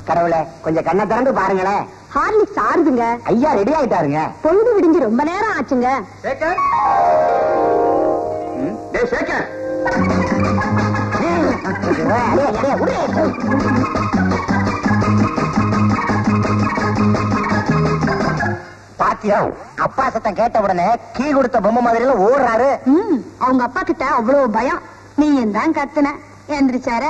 கடவுளே கொஞ்சம் கண்ணை திறந்து பாருங்களேன் ஹார்லிக்ஸ் ஆறுதுங்க ஐயா ரெடி ஆயிட்டாருங்க பொழுது விடிஞ்சு ரொம்ப நேரம் ஆச்சுங்க சேகர் ம், டேய் சேகர் அடே, அடே, விடு. பாத்தியா அப்பா சத்தம் கேட்ட உடனே கீ கொடுத்த பொம்மை மாதிரில ஓடுறாரு ம் அவங்க அப்பா கிட்ட அவ்வளவு பயம் நீ தான் கத்துன எந்திரிச்சாரா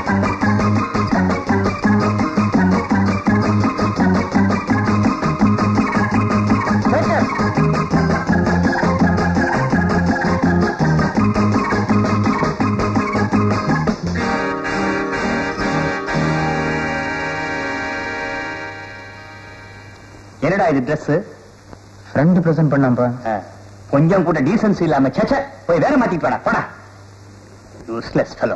என்னடா இது ட்ரெஸ் ஃப்ரெண்டு பிரசன்ட் பண்ணாம்பா கொஞ்சம் கூட டீசன்சி இல்லாம சேச்ச போய் வேற மாத்திட்டு போடா போடா யூஸ்லெஸ் ஃபெலோ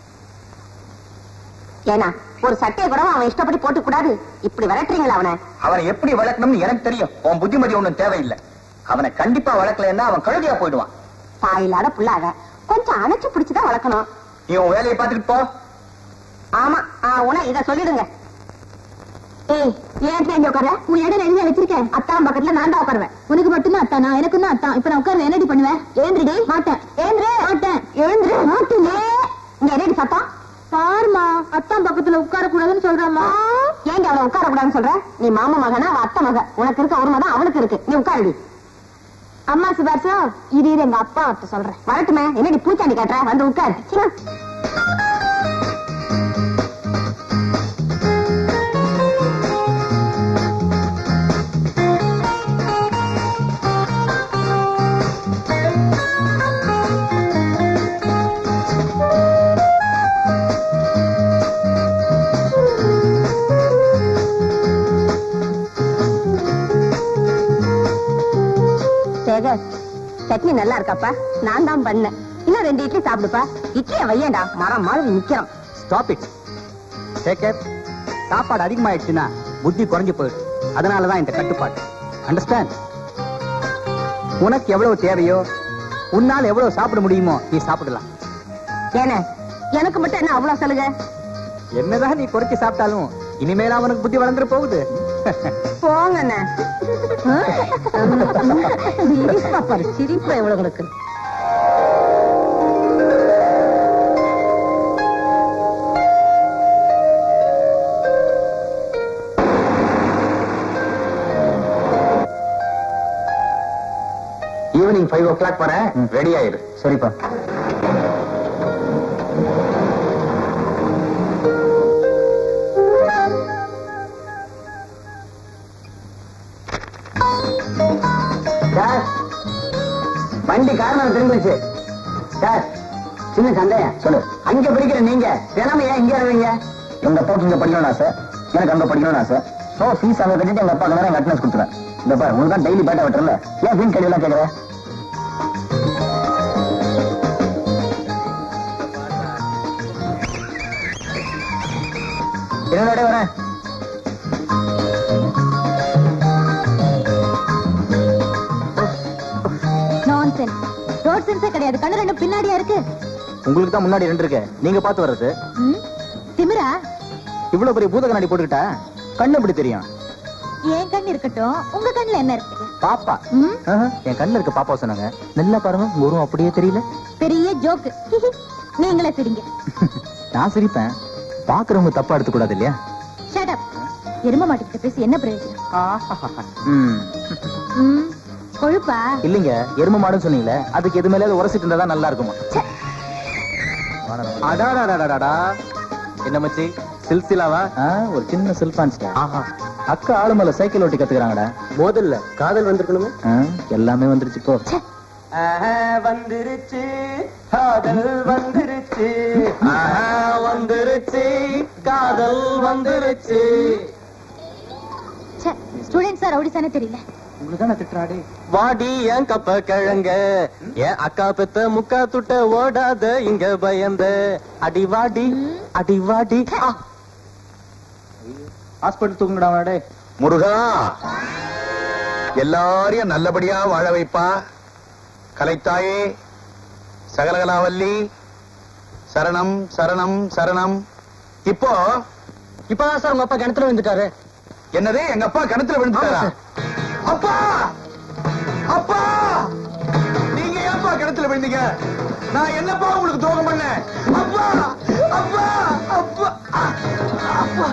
ஏனா ஒரு சட்டையை கூட அவன் இஷ்டப்படி போட்டு கூடாது இப்படி விரட்டுறீங்களா அவனை அவனை எப்படி வளர்க்கணும்னு எனக்கு தெரியும் உன் புத்திமதி ஒண்ணும் தேவையில்லை அவனை கண்டிப்பா வளர்க்கலன்னா அவன் கழுதியா போயிடுவான் தாயில்லாத புள்ளாக கொஞ்சம் அணைச்சு பிடிச்சுதான் வளர்க்கணும் நீ உன் வேலையை பார்த்துட்டு போ ஆமா உன இத சொல்லிடுங்க ஏய் ஏன் இங்க உட்கார உன் இடம் எழுதி வச்சிருக்கேன் அத்தான் பக்கத்துல நான் தான் உட்காருவேன் உனக்கு மட்டும்தான் அத்தானா எனக்கு தான் அத்தான் இப்ப நான் உட்கார என்னடி பண்ணுவேன் எழுந்திரடி மாட்டேன் எழுந்துரு மாட்டேன் எழுந்துரு மாட்டேனே இங்க என்னடி சத்தம் பாருமா அத்தான் பக்கத்துல உட்கார கூடாதுன்னு சொல்றமா ஏங்க அவளை உட்கார கூடாதுன்னு சொல்ற நீ மாமா மகனா அவ அத்தை மக உனக்கு இருக்க உரிமை தான் அவளுக்கு இருக்கு நீ உட்காருடி அம்மா சுபாஷா இது இது எங்க அப்பா அவர்கிட்ட சொல்றேன் வரட்டுமே என்னடி பூச்சாண்டி காட்டுற வந்து உட்காரு சின்ன சேகர் சட்னி நல்லா இருக்காப்பா நான் தான் பண்ணேன் இன்னும் ரெண்டு இட்லி சாப்பிடுப்பா இட்லிய வையண்டா மரம் மாதிரி நிக்கிறோம் ஸ்டாப் இட் சேகர் சாப்பாடு அதிகமாயிடுச்சுன்னா புத்தி குறைஞ்சு போயிடும் அதனாலதான் இந்த கட்டுப்பாடு அண்டர்ஸ்டாண்ட் உனக்கு எவ்வளவு தேவையோ உன்னால் எவ்வளவு சாப்பிட முடியுமோ நீ சாப்பிடலாம் ஏன எனக்கு மட்டும் என்ன அவ்வளவு சொல்லுங்க என்னதான் நீ குறைச்சு சாப்பிட்டாலும் இனிமேல் அவனுக்கு புத்தி வளர்ந்துட போகுது போங்க பாரு சிரிப்பு எவ்வளவு உங்களுக்கு ஈவினிங் ஃபைவ் ஓ கிளாக் வரேன் ரெடி ஆயிரு சரிப்பா சார் வண்டி காரணம் திரும்பிச்சு சார் சின்ன சந்தேகம் சொல்லு அங்க படிக்கிற நீங்க தினமும் ஏன் இங்க இருவீங்க எங்க அப்பாவுக்கு இங்க படிக்கணும் ஆசை எனக்கு அங்க படிக்கணும்னு ஆசை சோ ஃபீஸ் அங்க கட்டிட்டு எங்க அப்பாவுக்கு நேரம் அட்டனன்ஸ் கொடுத்துறேன் இந்த பாரு உனக்கு தான் டெய்லி பேட்டா வெட்டுறல ஏன் வீண் கேள்வி எல்லாம் கேக்குற என்னடா வரேன் நான்சென்ஸ் ரோட் சென்ஸே கிடையாது கண்ணு ரெண்டு பின்னாடியா இருக்கு உங்களுக்கு தான் முன்னாடி ரெண்டு இருக்கு நீங்க பாத்து வர்றது ம்? திமிரா இவ்வளவு பெரிய பூத கண்ணாடி போட்டுக்கிட்டா கண்ணு எப்படி தெரியும் என் கண்ணு இருக்கட்டும் உங்க கண்ணுல என்ன இருக்கு பாப்பா ம்? ஆஹா, என் கண்ணுல இருக்க பாப்பா சொன்னாங்க நல்லா பாருங்க உங்க உருவம் அப்படியே தெரியல பெரிய ஜோக்கு நீங்களே சிரிங்க நான் சிரிப்பேன் பாக்குறவங்க தப்பா எடுத்துக்க கூடாது இல்லையா ஷட் அப் எரும மாட்டுக்கிட்ட பேசி என்ன பிரயோஜனம் ம். ம், கொழுப்பா இல்லைங்க எரும மாடுன்னு சொன்னீங்களே அதுக்கு எது மேல உரசிட்டு இருந்தா தான் நல்லா இருக்குமா ச்சே. அடாடாடாடாடா என்ன மச்சி சில்சிலாவா ஒரு சின்ன சில்பான்ஸ் அக்கா ஆளு மேல சைக்கிள் ஓட்டி கத்துக்கிறாங்கடா முதல்ல காதல் வந்திருக்கணுமே ஆ, எல்லாமே வந்துருச்சு இப்போ வந்துருச்சு காதல் வந்துருச்சு வந்துருச்சு காதல் வந்துருச்சு ஸ்டூடெண்ட்ஸ் சார் ரவுடிஸானே தெரியல உங்களுக்கு தானே திட்டுறாடி வாடி ஏன் கப்ப கிழங்க ஏன் அக்கா பெத்த முக்கா துட்ட ஓடாத இங்க பயந்த அடி வாடி அடி வாடி ஆ. ஹாஸ்பிட்டல் தூங்குடா வாடே முருகா எல்லாரையும் நல்லபடியா வாழ வைப்பா கலைத்தாயே சகலகலாவல்லி சரணம் சரணம் சரணம் இப்போ இப்பதான் சார் உங்க அப்பா கிணத்துல வந்துட்டாரு என்னது எங்க அப்பா கிணத்துல விழுந்துட்டாரா ஆமா, அப்பா அப்பா நீங்க ஏன்பா கிணத்துல விழுந்தீங்க நான் என்னப்பா உங்களுக்கு துரோகம் பண்ணேன் அப்பா அப்பா அப்பா அப்பா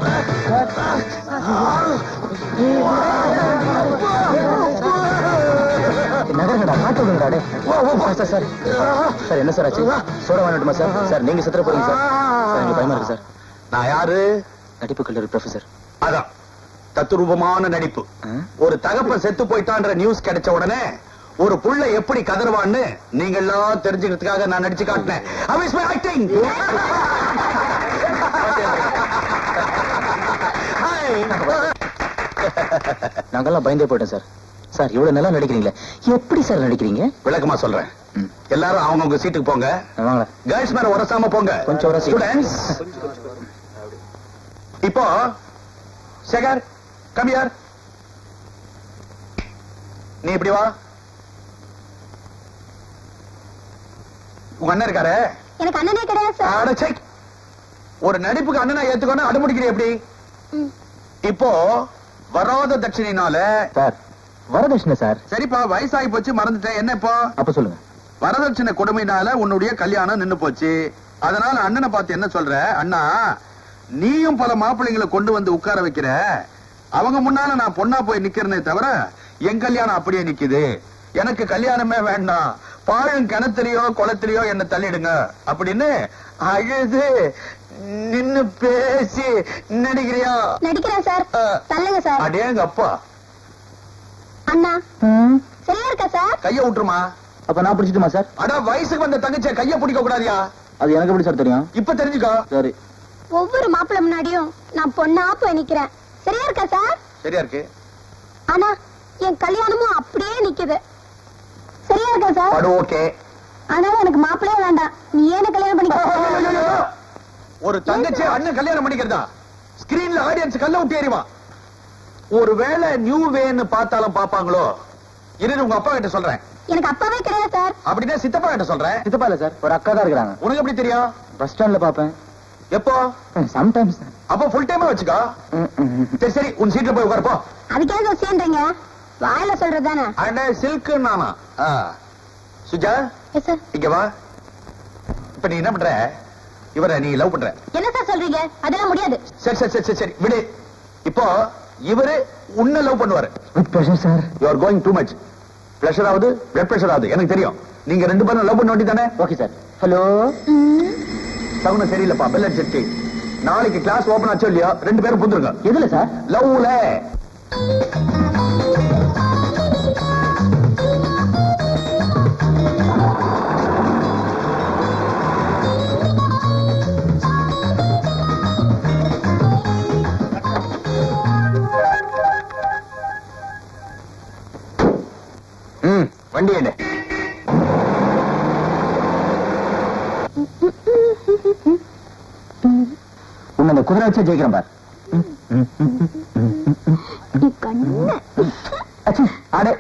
நகரங்கடா காட்டு விடுங்கடா டே ஓ ஓ சார் சார் சார் என்ன சார் ஆச்சு சோடா வாங்கட்டுமா சார் சார் நீங்க செத்துற போறீங்க சார் சார் எனக்கு பயமா இருக்கு சார் நான் யாரு நடிப்பு கல்லூரி ப்ரொஃபசர் அதான் தத்துரூபமான நடிப்பு ஒரு தகப்பன் செத்து போயிட்டான்ற நியூஸ் கிடைச்ச உடனே ஒரு புள்ள எப்படி கதறுவான்னு நீங்க எல்லாம் தெரிஞ்சுக்கிறதுக்காக நான் நடிச்சு காட்டினேன் How is my acting? Hi. நாங்கெல்லாம் பயந்தே போயிட்டோம் சார் சார் இவ்வளவு நல்லா நடிக்கிறீங்களே எப்படி சார் நடிக்கிறீங்க விளக்கமா சொல்றேன் ம். எல்லாரும் அவங்கவுங்க சீட்டுக்கு போங்க வாங்க கேர்ள்ஸ் மேல உரசாம போங்க கொஞ்சம் உரசி. ஸ்டூடெண்ட்ஸ் இப்போ சேகர் கம்மியார் நீ இப்படி வா உங்க அண்ணன் இருக்காரு எனக்கு அண்ணனே கிடையாது சார் அட, சை. ஒரு நடிப்புக்கு அண்ணனா ஏத்துக்கணும் அடமுடிக்கிறீ எப்படி இப்போ வராத தட்சிணினால சார் வரதட்சணை சார் சரிப்பா வயசாகி போச்சு மறந்துட்டேன் என்ன இப்போ அப்ப சொல்லுங்க வரதட்சணை கொடுமையினால உன்னுடைய கல்யாணம் நின்னு போச்சு அதனால அண்ணனை பார்த்து என்ன சொல்ற அண்ணா நீயும் பல மாப்பிள்ளைங்களை கொண்டு வந்து உட்கார வைக்கிற அவங்க முன்னால நான் பொண்ணா போய் நிக்கிறேனே தவிர என் கல்யாணம் அப்படியே நிக்குது எனக்கு கல்யாணமே வேண்டாம் பாழும் கிணத்துலயோ குளத்திலயோ என்ன தள்ளிடுங்க அப்படின்னு அழுது நின்னு பேசி நடிக்கிறியா நடிக்கிறேன் சார் ஆ. தள்ளுங்க சார் அடேங்க அப்பா அண்ணா சரியா இருக்கா சார் கைய விட்டுருமா அப்ப நான் பிடிச்சிட்டுமா சார் அட வயசுக்கு வந்த தங்கச்சிய கைய பிடிக்க கூடாதியா அது எனக்கு எப்படி சார் தெரியும் இப்ப தெரிஞ்சுக்கோ சரி ஒவ்வொரு மாப்பிள்ளை முன்னாடியும் நான் பொண்ணா போய் நிக்கிறேன் சரியா இருக்கா சார் சரியா இருக்கு ஆனா என் கல்யாணமும் அப்படியே நிக்குது சரியா இருக்கா சார் படு ஓகே ஆனாலும் எனக்கு மாப்பிள்ளையே வேண்டாம் நீ ஏன கல்யாணம் பண்ணிக்க ஒரு தங்கச்சி அண்ணன் கல்யாணம் பண்ணிக்கிறதா ஸ்கிரீன்ல ஆடியன்ஸ் கல்ல விட்டு எறிவான் ஒருவேளை நியூ வேன்னு பார்த்தாலும் பாப்பாங்களோ இரு உங்க அப்பா கிட்ட சொல்றேன் எனக்கு அப்பாவே கிடையாது சார் அப்படின்னா சித்தப்பா கிட்ட சொல்றேன் சித்தப்பா இல்ல சார் ஒரு அக்கா தான் இருக்கிறாங்க உனக்கு எப்படி தெரியும் பஸ் ஸ்டாண்ட்ல பாப்பேன் எப்போ சம்டைம்ஸ் அப்போ ஃபுல் டைமா வச்சுக்கோ சரி சரி உன் சீட்ல போய் உட்காருப்போ அதுக்கே விஷயம்ன்றீங்க வாயில சொல்றது தானே அண்ணே சில்க் நானா ஆ. சுஜா எஸ் சார் இங்க வா இப்ப நீ என்ன பண்ற இவரை நீ லவ் பண்ற என்ன சார் சொல்றீங்க அதெல்லாம் முடியாது சரி சரி சரி சரி சரி விடு இப்போ இவரு உன்னை லவ் பண்ணுவாரு with pressure sir you are going too much pressure ஆகுது பிளட் பிரஷர் ஆகுது எனக்கு தெரியும் நீங்க ரெண்டு பேரும் லவ் பண்ண வேண்டியதானே ஓகே சார் ஹலோ சகுனம் சரியில்லைப்பா பெல் அடிச்சிருச்சு நாளைக்கு கிளாஸ் ஓபன் ஆச்சோ இல்லையோ ரெண்டு பேரும் புந்துருங்க எதுல சார் லவ்ல ம் வண்டி எடு உன்னை அந்த குதிரை வச்சு ஜெயிக்கிறேன் பார் நீ கண்ணு அச்சி, ஆடு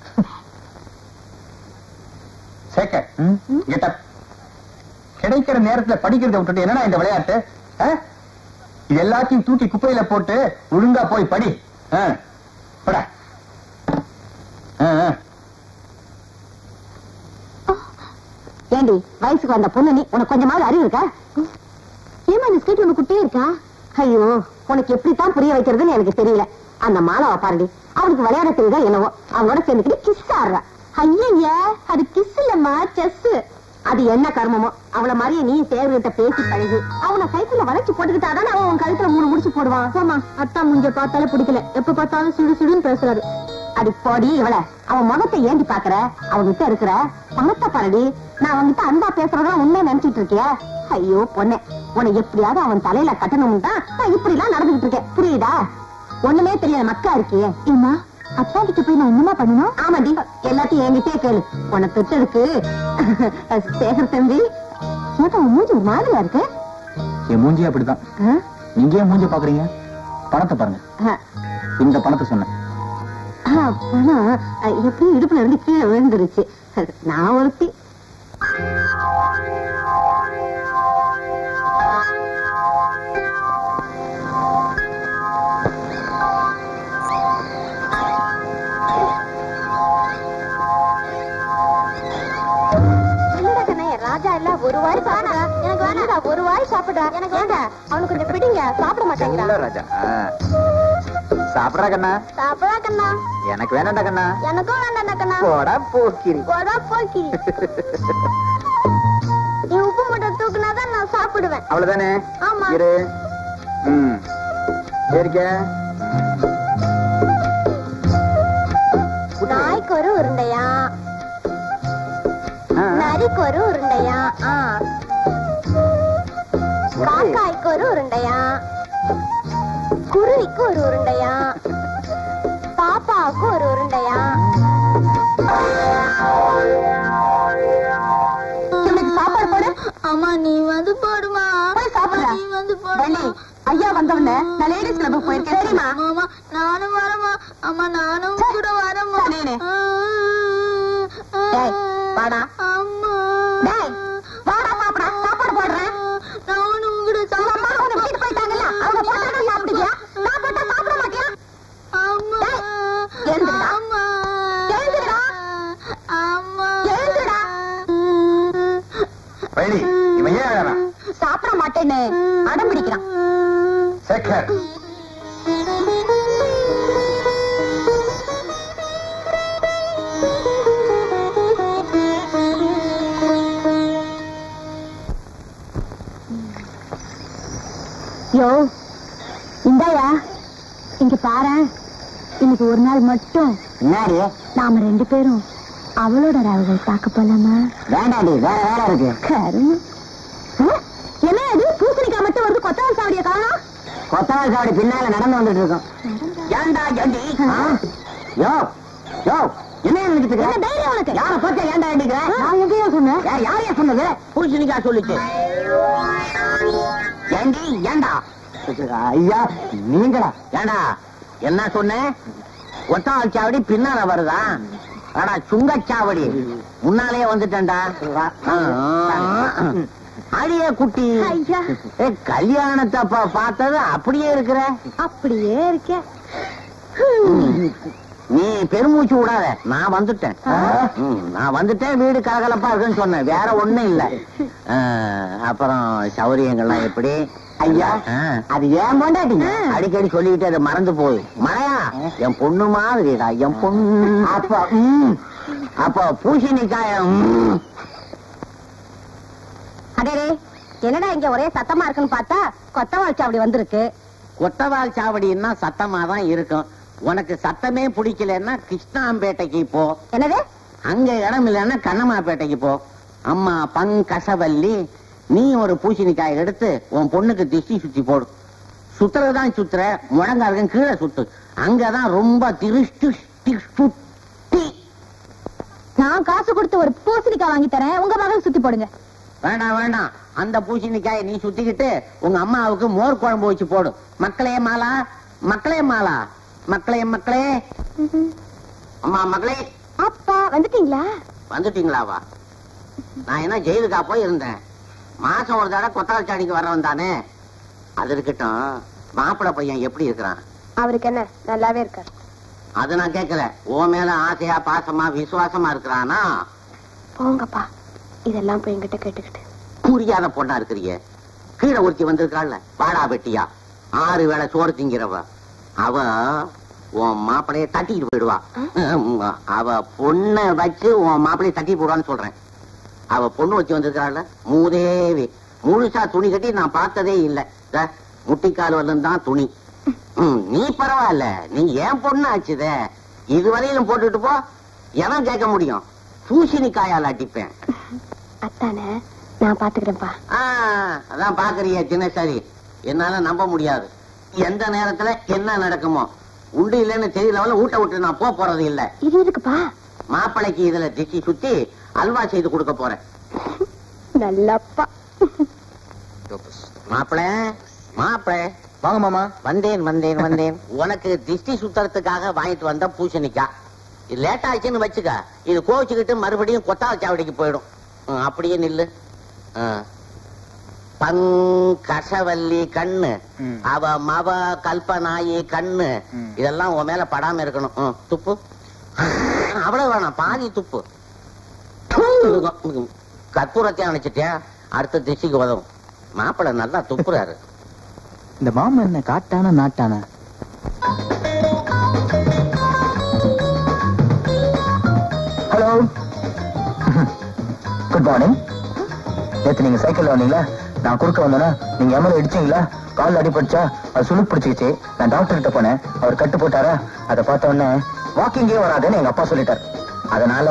சேகர் கெட் அப் கிடைக்கிற நேரத்துல படிக்கிறத விட்டுட்டு என்னடா இந்த விளையாட்டு ஆ? இது எல்லாத்தையும் தூக்கி குப்பையில போட்டு ஒழுங்கா போய் படி ஆ, படா ஆ, ஆ. ஏண்டி வயசுக்கு வந்த பொண்ணு நீ உனக்கு கொஞ்சமாவது அறிவு இருக்கா ஏமா இந்த ஸ்கேட் உனக்கு குட்டியே இருக்கா ஐயோ உனக்கு எப்படித்தான் புரிய வைக்கிறதுன்னு எனக்கு தெரியல அந்த மாலாவை பாருடி அவனுக்கு விளையாட தெரியுதா என்னவோ அவனோட சேர்ந்துக்கிட்டு கிஸ் ஆடுறா ஐயா அது கிஸ் இல்லம்மா செஸ் அது என்ன கர்மமோ அவள மாதிரியே நீ தேர்வுகிட்ட பேசி பழகி அவனை கைக்குள்ள வளைச்சு போட்டுக்கிட்டாதானே அவன் உன் கழுத்துல மூணு முடிச்சு போடுவான் ஆமா அத்தா முஞ்ச பார்த்தாலே பிடிக்கல எப்ப பார்த்தாலும் சுடு சுடுன்னு பேசுறாரு அடி போடி இவள அவன் முகத்தை ஏண்டி பாக்குற அவன்கிட்ட இருக்கிற பணத்தை பாருடி நான் அவன்கிட்ட அன்பா பேசுறதா உண்மை நினைச்சிட்டு இருக்கியா ஐயோ பொண்ணே உன்னை எப்படியாவது அவன் தலையில கட்டணும் தான் நான் இப்படி எல்லாம் நடந்துகிட்டு இருக்கேன் புரியுதா ஒண்ணுமே தெரியாத மக்கா இருக்கியே ஏமா அப்பா கிட்ட போய் நான் என்னமா பண்ணணும் ஆமாடி எல்லாத்தையும் என்கிட்டயே கேளு உன்னை பெற்றதுக்கு சேகர் தம்பி ஏப்பா உன் மூஞ்சி ஒரு மாதிரியா இருக்கு என் மூஞ்சி அப்படிதான் ஆ? நீங்க ஏன் மூஞ்சி பாக்குறீங்க பணத்தை பாருங்க ஆ, இந்த பணத்தை சொன்னேன் ஆ, பணம் ஆ, எப்படியும் இடுப்புல இருந்து கீழே விழுந்துருச்சு நான் ஒருத்தி வாய் சாப்பிடுறா எனக்கு ஏங்க அவனுக்கு கொஞ்சம் பிடிங்க சாப்பிட மாட்டேங்கிறான் இல்ல ராஜா சாப்பிடா கண்ணா சாப்பிடா கண்ணா எனக்கு வேணாண்டா கண்ணா எனக்கும் வேண்டாம் கண்ணா போடா போக்கிரி போடா போக்கி நீ உப்பு மட்டும் தூக்குனாதான் நான் சாப்பிடுவேன் அவ்வளவுதானே ஆமா. இரு ம் சரிக்க நாய்க்கு ஒரு உருண்டையா நரிக்கு ஒரு உருண்டையா ஆ. காக்காய்க்கு ஒரு உருண்டையா குருவிக்கு ஒரு உருண்டையா பாப்பாவுக்கு ஒரு உருண்டையா இவனுக்கு சாப்பாடு போடு அம்மா நீ வந்து போடுமா போய் சாப்பிடுற நீ வந்து போடுமா ஐயா வந்தவன நான் லேடிஸ் கிளப் போயிருக்கேன் சரிமா அம்மா நானும் வரமா அம்மா நானும் கூட வரமா சரிண்ணே. டேய், வாடா. அம்மா டேய், வாடா சாப்பிட சாப்பாடு போடுறேன் நானும் கூட உங்க அம்மா உன்னை விட்டுட்டு போயிட்டாங்கல்ல அவங்க போட்டாங்க சாப்பிடுவியா நான் போட்டா சாப்பிட மாட்டியா அம்மா டேய், எழுந்துடா. அம்மா எழுந்துடா. அம்மா எழுந்துடா. பழனி இவன் ஏன் அழறான் சாப்பிட மாட்டேன்னு அடம் பிடிக்கிறான் சேகர் யோ இந்தாயா இங்க பாரு இன்னைக்கு ஒரு நாள் மட்டும் என்னடி நாம ரெண்டு பேரும் அவளோட ராவுகள் பார்க்க போலாமா வேண்டாடி வேற வேலை இருக்கு கரும என்ன அது பூசணிக்காய் மட்டும் வந்து கொத்தவன் சாவடிய காணோம் கொத்தவாள் சாவடி பின்னால நடந்து வந்துட்டு இருக்கோம் ஏண்டா ஏண்டி யோ யோ என்ன நினைச்சிட்டு என்ன இருக்க தைரியம் உனக்கு யார பத்தி ஏன்டா அடிக்கிற நான் எங்கேயோ சொன்னேன் யார் யாரையா சொன்னது பூசணிக்கா சொல்லிச்சு ஏண்டி ஏண்டா ஐயா நீங்களா ஏண்டா என்ன சொன்னேன் ஒத்தாள் சாவடி பின்னால வருதா ஆனா சுங்கச்சாவடி முன்னாலே வந்துட்டேன்டா ஆ, ஆ. அடியே குட்டி ஐயா. ஏ, கல்யாணத்தை அப்ப பார்த்தது அப்படியே இருக்கிற அப்படியே இருக்கேன் நீ பெருமூச்சு விடாத நான் வந்துட்டேன் ம், நான் வந்துட்டேன் வீடு கலகலப்பா இருக்குன்னு சொன்னேன் வேற ஒண்ணும் இல்ல ஆ, அப்புறம் சௌரியங்கள்லாம் எப்படி ஐயா அது ஏன் கொண்டாட்டிங்க அடிக்கடி சொல்லிக்கிட்டு அதை மறந்து போகுது மழையா என் பொண்ணு மாதிரிடா என் பொண்ணு அப்ப ம், அப்ப பூசணிக்காய ம். அடே என்னடா இங்க ஒரே சத்தமா இருக்குன்னு பார்த்தா கொத்தவாள் சாவடி வந்திருக்கு கொத்தவால் சாவடின்னா சத்தமா தான் இருக்கும் உனக்கு சத்தமே பிடிக்கலன்னா கிருஷ்ணாம்பேட்டைக்கு போ என்னது அங்க இடம் இல்லைன்னா கண்ணம்மாப்பேட்டைக்கு போ அம்மா பங்கசவல்லி நீ ஒரு பூசணிக்காய் எடுத்து உன் பொண்ணுக்கு திஷ்டி சுத்தி போடு சுத்துறதுதான் சுத்துற முழங்காலுக்கும் கீழே சுத்து அங்கதான் ரொம்ப திருஷ்டி சுத்தி நான் காசு கொடுத்து ஒரு பூசணிக்காய் வாங்கி தரேன் உங்க மகன் சுத்தி போடுங்க வேண்டாம் வேண்டாம் அந்த பூசணிக்காயை நீ சுத்திக்கிட்டு உங்க அம்மாவுக்கு மோர் குழம்பு வச்சு போடு மக்களே மாலா மக்களே மாலா மக்களே மக்களே அம்மா மக்களே அப்பா வந்துட்டீங்களா வந்துட்டீங்களாவா நான் என்ன ஜெயிலுக்கா போய் இருந்தேன் மாசம் ஒரு தடவை கொத்தாள் சாடிக்கு வரவன் தானே அது இருக்கட்டும் மாப்பிள்ளை பையன் எப்படி இருக்கிறான் அவருக்கு என்ன நல்லாவே இருக்காரு அது நான் கேட்கல உன் மேல ஆசையா பாசமா விசுவாசமா இருக்கிறானா போங்கப்பா இதெல்லாம் போய் என்கிட்ட கேட்டுக்கிட்டு புரியாத பொண்ணா இருக்கிறிய கீழே ஒருத்தி வந்திருக்காள்ல வாடா வெட்டியா ஆறு வேளை சோறு திங்கிறவ அவ உன் மாப்பிளைய தட்டிட்டு போயிடுவா உம், அவ பொண்ண வச்சு உன் மாப்பிளைய தட்டி போடுவான்னு சொல்றேன் அவ பொண்ணு வச்சு வந்திருக்காள்ல மூதேவி முழுசா துணி கட்டி நான் பார்த்ததே இல்ல இதா, முட்டிக்கால் வரலும் தான் துணி ம், நீ பரவாயில்ல நீ ஏன் பொண்ணு ஆச்சுதே இதுவரையிலும் போட்டுட்டு போ எவன் கேட்க முடியும் பூசணிக்காயால் அடிப்பேன் அத்தானே நான் பாத்துக்கிறேன்ப்பா ஆ, அதான் பாக்குறிய தினசரி என்னால நம்ப முடியாது எந்த நேரத்துல என்ன நடக்குமோ உண்டு இல்லைன்னு தெரியலவன ஊட்ட விட்டு நான் போக போறது இல்ல இது எதுக்குப்பா மாப்பிளைக்கு இதுல திட்டி சுத்தி அல்வா செய்து கொடுக்க போறேன் நல்லப்பா மாப்பிள மாப்பிள வாங்க மாமா வந்தேன் வந்தேன் வந்தேன் உனக்கு திஷ்டி சுத்தறதுக்காக வாங்கிட்டு வந்த பூசணிக்காய் இது லேட் ஆச்சுன்னு வச்சுக்க இது கோவிச்சுக்கிட்டு மறுபடியும் கொத்தாள் சாவடிக்கு போயிடும் ம், அப்படியே நில்லு ஆ. பங் கசவல்லி கண்ணு ம். அவ மவ கல்பனாயி கண்ணு ம். இதெல்லாம் உன் மேல படாம இருக்கணும் ம், துப்பு அவ்வளவு வேணாம் பாதி துப்பு கற்பூரத்தை அணைச்சிட்டியா அடுத்த திசைக்கு உதவும் மாப்பிள்ளை நல்லா துப்புறாரு இந்த மாமன் என்ன காட்டான நாட்டான ஹலோ குட் மார்னிங் நேத்து நீங்க சைக்கிள்ல வந்தீங்களா நான் குறுக்க வந்தேனா நீங்க எம்எல்ஏ இடிச்சீங்களா கால் அடிபட்டுச்சா அது சுளுக்கு பிடிச்சிக்கிச்சு நான் டாக்டர் கிட்ட போனேன் அவர் கட்டு போட்டாரா அதை பார்த்த உடனே வாக்கிங்கே வராதுன்னு எங்க அப்பா சொல்லிட்டார் அதனால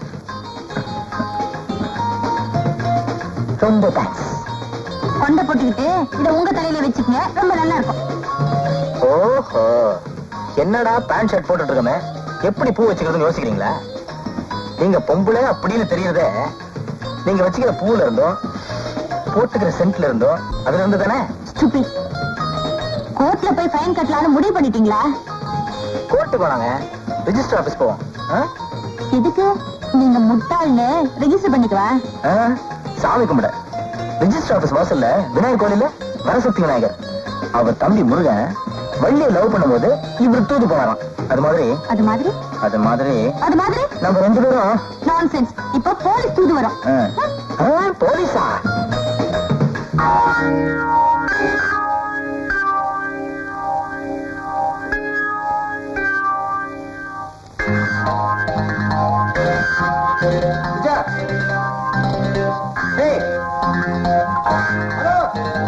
ரொம்ப தேங்க்ஸ் கொண்டை போட்டுக்கிட்டு இத உங்க தலையில வச்சுக்கங்க ரொம்ப நல்லா இருக்கும் ஓஹோ என்னடா பேண்ட் ஷர்ட் போட்டுட்டு இருக்கமே எப்படி பூ வச்சுக்கிறதுன்னு யோசிக்கிறீங்களா நீங்க பொம்பளை அப்படின்னு தெரியறதே நீங்க வச்சுக்கிற பூல இருந்தோம் போட்டுக்கிற சென்ட்ல இருந்தோம் அதுல இருந்து தானே ஸ்டூபி கோர்ட்ல போய் ஃபைன் கட்டலாம்னு முடிவு பண்ணிட்டீங்களா கோர்ட்டு போனாங்க ரிஜிஸ்டர் ஆபீஸ் போவோம் ஆ? எதுக்கு நீங்க முட்டாள்னு ரெஜிஸ்டர் பண்ணிக்கவா ஆ? சாமி கும்பிட ரிஜிஸ்டர் ஆபீஸ் வாசல்ல விநாயகர் கோயில்ல வரசக்தி விநாயகர் அவர் தம்பி முருகன் வள்ளியை லவ் பண்ணும்போது இவர் தூது போனாராம் அது மாதிரி அது மாதிரி அது மாதிரி அது மாதிரி நம்ம ரெண்டு பேரும் நான்சென்ஸ் இப்ப போலீஸ் தூது வரும் ஆ. ஆ, போலீஸா விஜயா. டேய். ஹலோ.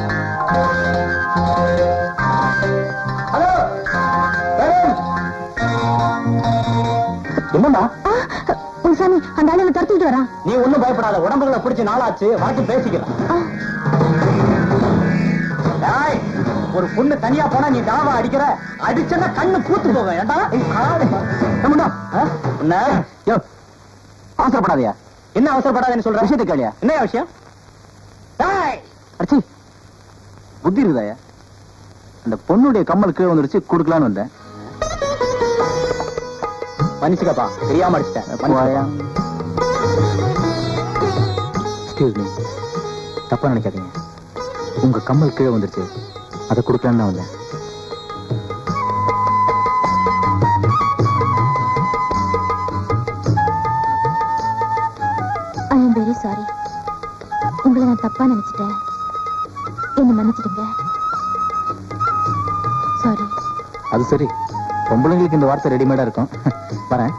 ஹலோ. வருண். என்னம்மா சாமி அந்த ஆளு துரத்திட்டு வரான் நீ ஒண்ணும் பயப்படாத உடம்புகளை பிடிச்ச நாளாச்சு வாட்டி பேசிக்கலாம் டேய், ஒரு பொண்ணு தனியா போனா நீ தாவா அடிக்கிற அடிச்சனா கண்ணு பூத்து போகும் ஏண்டா ஏம்டா, ஆ? என்ன யோ அவசரப்படாதயா என்ன அவசரப்படாதன்னு சொல்ற விஷயத்தை கேளியா என்ன விஷயம் டேய், அடிச்சி புத்தி இருக்குதாயா அந்த பொண்ணுடைய கம்மல் கீழே வந்துருச்சு கொடுக்கலான்னு வந்தேன் மன்னிச்சுக்கப்பா தெரியாம அடிச்சிட்டேன் எக்ஸ்கியூஸ் மீ தப்பா நினைக்காதீங்க உங்க கம்மல் கீழே வந்துருச்சு அதை கொடுக்கலான்னு தான் வந்தேன் ஐ எம் வெரி சாரி உங்களை நான் தப்பா நினைச்சிட்டேன் என்ன மன்னிச்சிடுங்க சாரி அது சரி பொம்பளைங்களுக்கு இந்த வார்த்தை ரெடிமேடா இருக்கும் வரேன்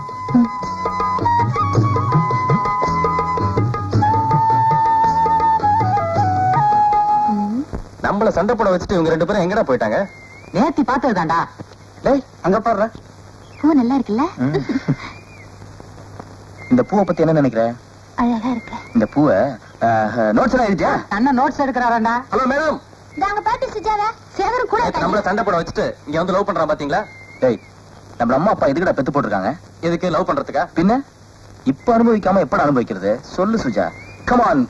நம்மள சண்டை போட வச்சுட்டு இவங்க ரெண்டு பேரும் எங்கடா போயிட்டாங்க நேத்தி பார்த்ததுதான்டா டேய் அங்க பாடுற பூ நல்லா இருக்குல்ல இந்த பூவை பத்தி என்ன நினைக்கிற அழகா இருக்கு இந்த பூவை நோட்ஸ் எல்லாம் எழுதியா அண்ணன் நோட்ஸ் எடுக்கிறாராண்டா ஹலோ மேடம் நாங்க பாட்டி சுஜாதா சேகரும் கூட நம்மள சண்டை போட வச்சுட்டு இங்க வந்து லவ் பண்றான் பாத்தீங்களா டேய் நம்ம அம்மா அப்பா எதுக்குடா பெத்து போட்டிருக்காங்க எதுக்கு லவ் பண்றதுக்கா பின்ன இப்ப அனுபவிக்காம எப்பட அனுபவிக்கிறது சொல்லு சுஜா கமான்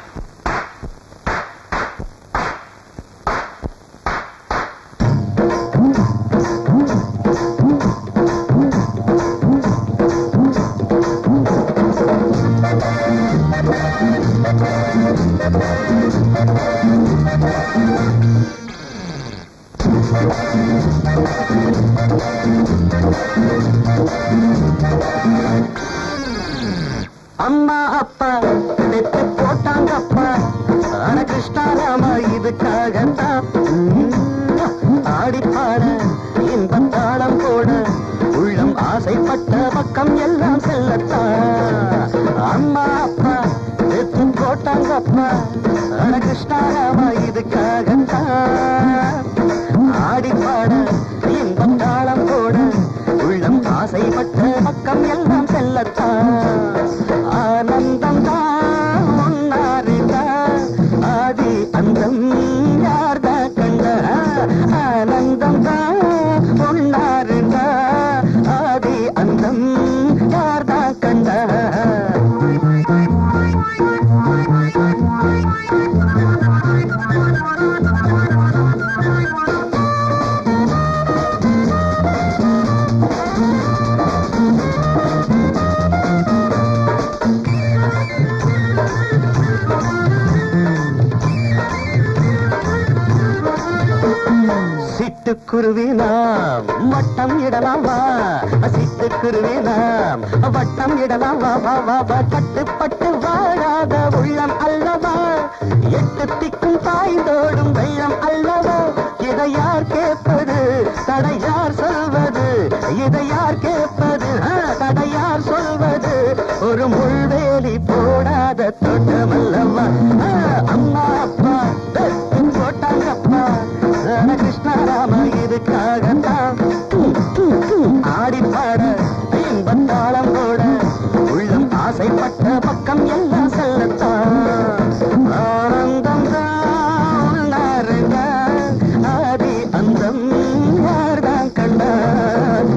அம்மா அப்பா பெத்து போட்டாங்க அப்பா ஆன கிருஷ்ணாராமா இதுக்காகத்தான் ஆடி பாட இன்பம் தாளம் போட உள்ளம் ஆசைப்பட்ட பக்கம் எல்லாம் செல்லத்தான் அம்மா அப்பா பெத்து போட்டாங்க அப்பா ஆன கிருஷ்ணாராமா இதுக்காகத்தான் ஆடி பாட இன்பம் தாளம் போட உள்ளம் ஆசைப்பட்ட பக்கம் எல்லாம் செல்லத்தான் ஆனந்தம் தான் ஒன்னாரிதான் ஆதி அந்தம் யார்தா கண்ட ஆனந்தம் தான் ஒன்னாரிதான் ஆதி அந்தம் யார்தா கண்ட ஆ சிட்டுக்குருவி நாம் வட்டம் இடலாம் வா சிட்டுக்குருவி நாம் வட்டம் இடலாம் வா வா வா வா கட்டுப்பட்டு வாழாத உள்ளம் அல்லவா எட்டு திக்கும் பாய்ந்தோடும் வெள்ளம் அல்லவா இதை யார் கேட்பது தடை யார் சொல்வது இதை யார் கேட்பது ஆ, தடை யார் சொல்வது ஒரு முள்வேலி போடாத தோட்டமல்லவா ஆ, அம்மா அப்பா வெட்டி போட்டாங்கப்பா ஆன கிருஷ்ணராம இதுக்காகத்தான் ஆடி பாட இன்பத்தாளம் போட உள்ளம் ஆசைப்பட்ட பக்கம் எல்லாம் செல்லத்தான் ஆனந்தம் தான் ஆதி அந்தம் யார்தான் கண்டார்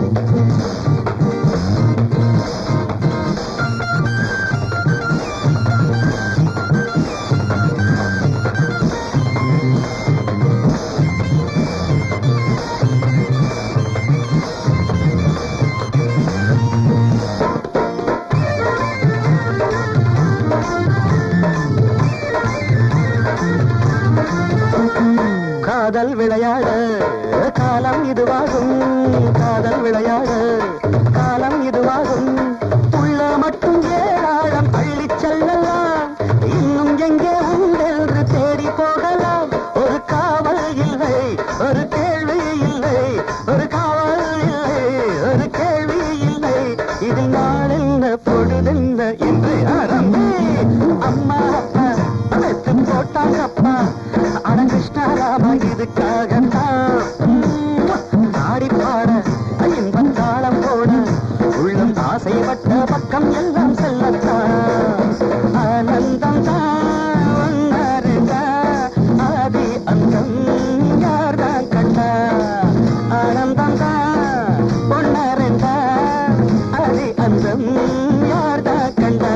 காதல் விளையாட காலம் இதுவாகும் காதல் விளையாட காலம் இதுவாகும் உள்ள மட்டும் ஏராளம் அள்ளிச் செல்லலாம் இன்னும் எங்கே உண்டென்று தேடி போகலாம் ஒரு காவல் இல்லை ஒரு கேள்வி இல்லை ஒரு காவல் இல்லை ஒரு கேள்வி இல்லை இது நாள் என்ன பொழுதென்ன என்று ஆரம்பி அம்மா அப்பா அழைத்து போட்டாங்க அப்பா அட கிருஷ்ணராம இதுக்காகத்தான் ஆடி பாட இன்பம் தாளம் போட உள்ளம் ஆசைப்பட்ட பக்கம் எல்லாம் செல்லத்தான் ஆனந்தம் தான் ஒன்னாருங்க ஆதி அந்தம் யார்தான் கண்டா ஆனந்தம் தான் ஒன்னாருங்க ஆதி அந்தம் யார்தான் கண்டா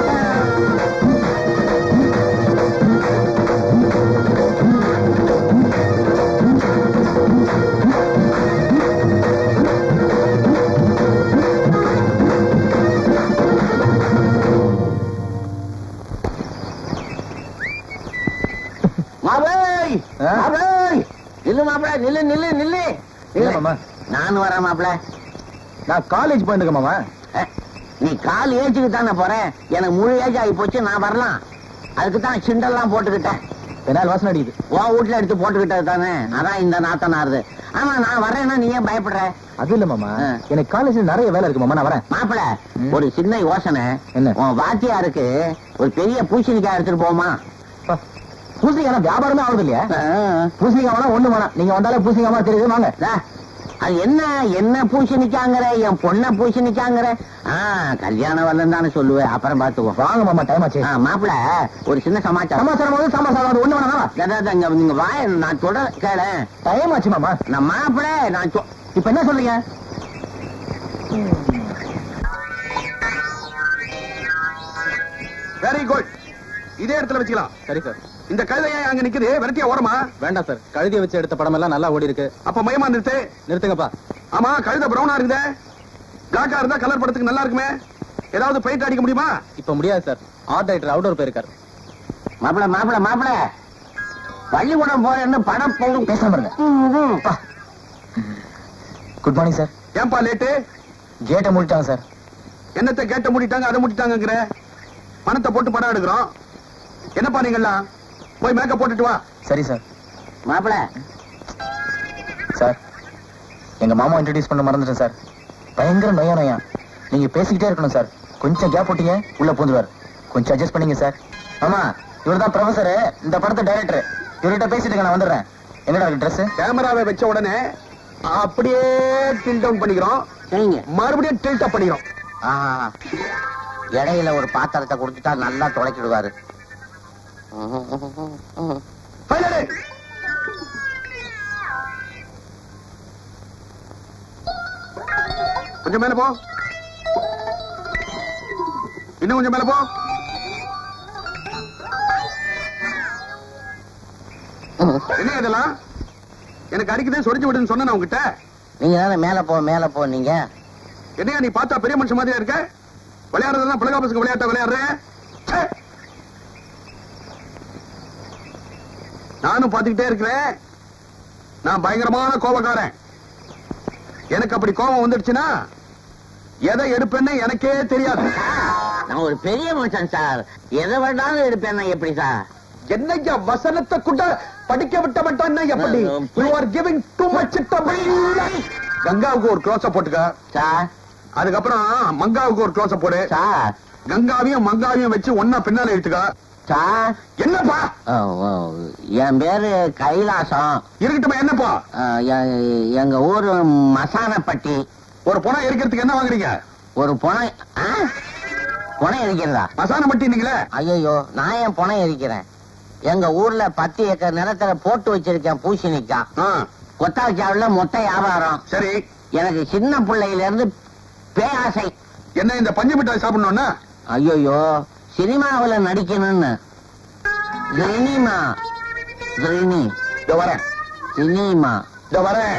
மாப்பிளை ஆ? மாப்பிளை நில்லு மாப்பிளை நில்லு நில்லு நில்லு என்ன மாமா? நான் வரேன் மாப்பிளை நான் காலேஜ் போயிருக்கேன் மாமா அஹ், நீ கால் ஏஜுக்கு தானே போறேன் எனக்கு முழு ஏஜ் ஆகி போச்சு நான் வரலாம் அதுக்கு தான் சிண்டெல்லாம் போட்டுக்கிட்டேன் பெனால் வாசனை அடிக்குது உன் வீட்டுல எடுத்து போட்டுக்கிட்டது தானே அதான் இந்த நாத்தனாருது ஆமா நான் வரேன்னா நீ ஏன் பயப்படுற அது இல்ல மாமா ஆ. எனக்கு காலேஜ்ல நிறைய வேலை இருக்கு மாமா நான் வரேன் மாப்பிள ம். ஒரு சின்ன யோசனை என்ன? உன் வாத்தியாருக்கு ஒரு பெரிய பூசணிக்காய் எடுத்துட்டு போமா அப்பா, பூசணிக்காய் வியாபாரமே ஆகுது இல்லையா பூசணிக்காய் வேணா ஒண்ணு வேணாம் நீங்க வந்தாலே பூசணிக்காய் தெரியுது வாங்க அது என்ன என்ன பூசணிக்காங்கிற என் பொண்ண பூசணிக்காங்கிற ஆ கல்யாணம் வரலன்னு தானே சொல்லுவேன் அப்புறம் பாத்துக்கோ வாங்க மாமா டைம் ஆச்சு ஆ, மாப்பிள ஒரு சின்ன சமாச்சாரம் சமாச்சாரம் போது சமாச்சாரம் ஒண்ணு வேணாம் அதான், அதான், இங்க நீங்க வாய நான் சொல்ற கேள டைம் ஆச்சு மாமா நான் மாப்பிள நான் சொ- இப்ப என்ன சொல்றீங்க வெரி குட் இதே இடத்துல வச்சுக்கலாம் சரி சார் இந்த கழுதை ஏன் அங்க நிக்குது விரட்டியா ஓரமா வேண்டாம் சார் கழுதியை வச்சு எடுத்த படம் எல்லாம் நல்லா ஓடி இருக்கு அப்ப மயமா நிறுத்து நிறுத்துங்கப்பா ஆமா கழுத பிரவுனா இருக்குதே பிளாக்கா இருந்தா கலர் படத்துக்கு நல்லா இருக்குமே ஏதாவது பெயிண்ட் அடிக்க முடியுமா இப்ப முடியாது சார் ஆர்ட் டைரக்டர் அவுடோர் போயிருக்காரு மாப்பிள மாப்பிள மாப்பிள பள்ளிக்கூடம் போறேன்னு படம் போகும் பேசாம இருங்க குட் மார்னிங் சார் ஏன்பா லேட்டு கேட்டை மூடிட்டாங்க சார் என்னத்தை கேட்ட மூடிட்டாங்க அதை மூடிட்டாங்கங்கிற பணத்தை போட்டு படம் எடுக்கிறோம் என்னப்பா நீங்கெல்லாம் போய் மேக்கப் போட்டுட்டு வா சரி சார் மாப்பிள சார் எங்க மாமா இன்ட்ரடியூஸ் பண்ண மறந்துட்டேன் சார் பயங்கர நொய்யா நொய்யா நீங்க பேசிக்கிட்டே இருக்கணும் சார் கொஞ்சம் கேப் போட்டீங்க உள்ள பூந்துவார் கொஞ்சம் அட்ஜஸ்ட் பண்ணீங்க சார் ஆமா இவர் தான் ப்ரொஃபசர் இந்த படத்தை டைரக்டர் இவர்கிட்ட பேசிட்டு நான் வந்துடுறேன் என்னடா ட்ரெஸ் கேமராவை வச்ச உடனே அப்படியே டில் டவுன் பண்ணிக்கிறோம் சரிங்க மறுபடியும் டில்ட் அப் பண்ணிக்கிறோம் ஆ, இடையில ஒரு பாத்திரத்தை கொடுத்துட்டா நல்லா துடைக்கிடுவாரு ஃபைனலு கொஞ்சம் மேல போ இன்னும் கொஞ்சம் மேல போ என்ன இதெல்லாம் எனக்கு அடிக்குதே சொரிஞ்சு விடுன்னு சொன்னேன் உங்ககிட்ட நீங்க தானே மேல போ மேல போ நீங்க என்னையா நீ பார்த்தா பெரிய மனுஷன் மாதிரியா இருக்க விளையாடுறதுலாம் பிள்ளைகா பசங்க விளையாட்ட விளையாடுற ச்சே. நானும் பாத்துக்கிட்டே இருக்கிறேன் நான் பயங்கரமான கோபக்காரன் எனக்கு அப்படி கோபம் வந்துடுச்சுன்னா எதை எடுப்பேன்னு எனக்கே தெரியாது நான் ஒரு பெரிய மனுஷன் சார் எதை வேண்டாலும் எடுப்பேன் எப்படி சார் என்னையா வசனத்தை கூட படிக்க விட்ட மாட்டான் எப்படி you are giving too much கங்காவுக்கு ஒரு க்ளோஸ் போட்டுக்க சார் அதுக்கப்புறம் மங்காவுக்கு ஒரு க்ளோஸ் போடு சார் கங்காவையும் மங்காவையும் வச்சு ஒன்னா பின்னால எடுத்துக்க சார் என்னப்பா ஓ, ஓ, என் பேரு கைலாசம் இருக்கட்டுமா என்னப்பா ஆ, எ- எங்க ஊரு மசானப்பட்டி ஒரு பணம் இருக்கிறதுக்கு என்ன வாங்குறீங்க ஒரு புனை ஆ? புனை இருக்கிறதா மசான மட்டினீங்களே ஐயோ நான் ஏன் புனை இருக்கிறேன் எங்க ஊர்ல பத்து ஏக்கர் நிலத்துல போட்டு வச்சிருக்கேன் பூசணிக்காய் ஆ, கொத்தாச்சாவுல மொட்டை வியாபாரம் சரி எனக்கு சின்ன பிள்ளையில இருந்து பேராசை என்ன இந்த பஞ்சு மிட்டாய் சாப்பிடணும்னா ஐயோ சினிமாவுல நடிக்கணும்னு சினிமா சினி இதோ வரேன் சினிமா இதோ வரேன்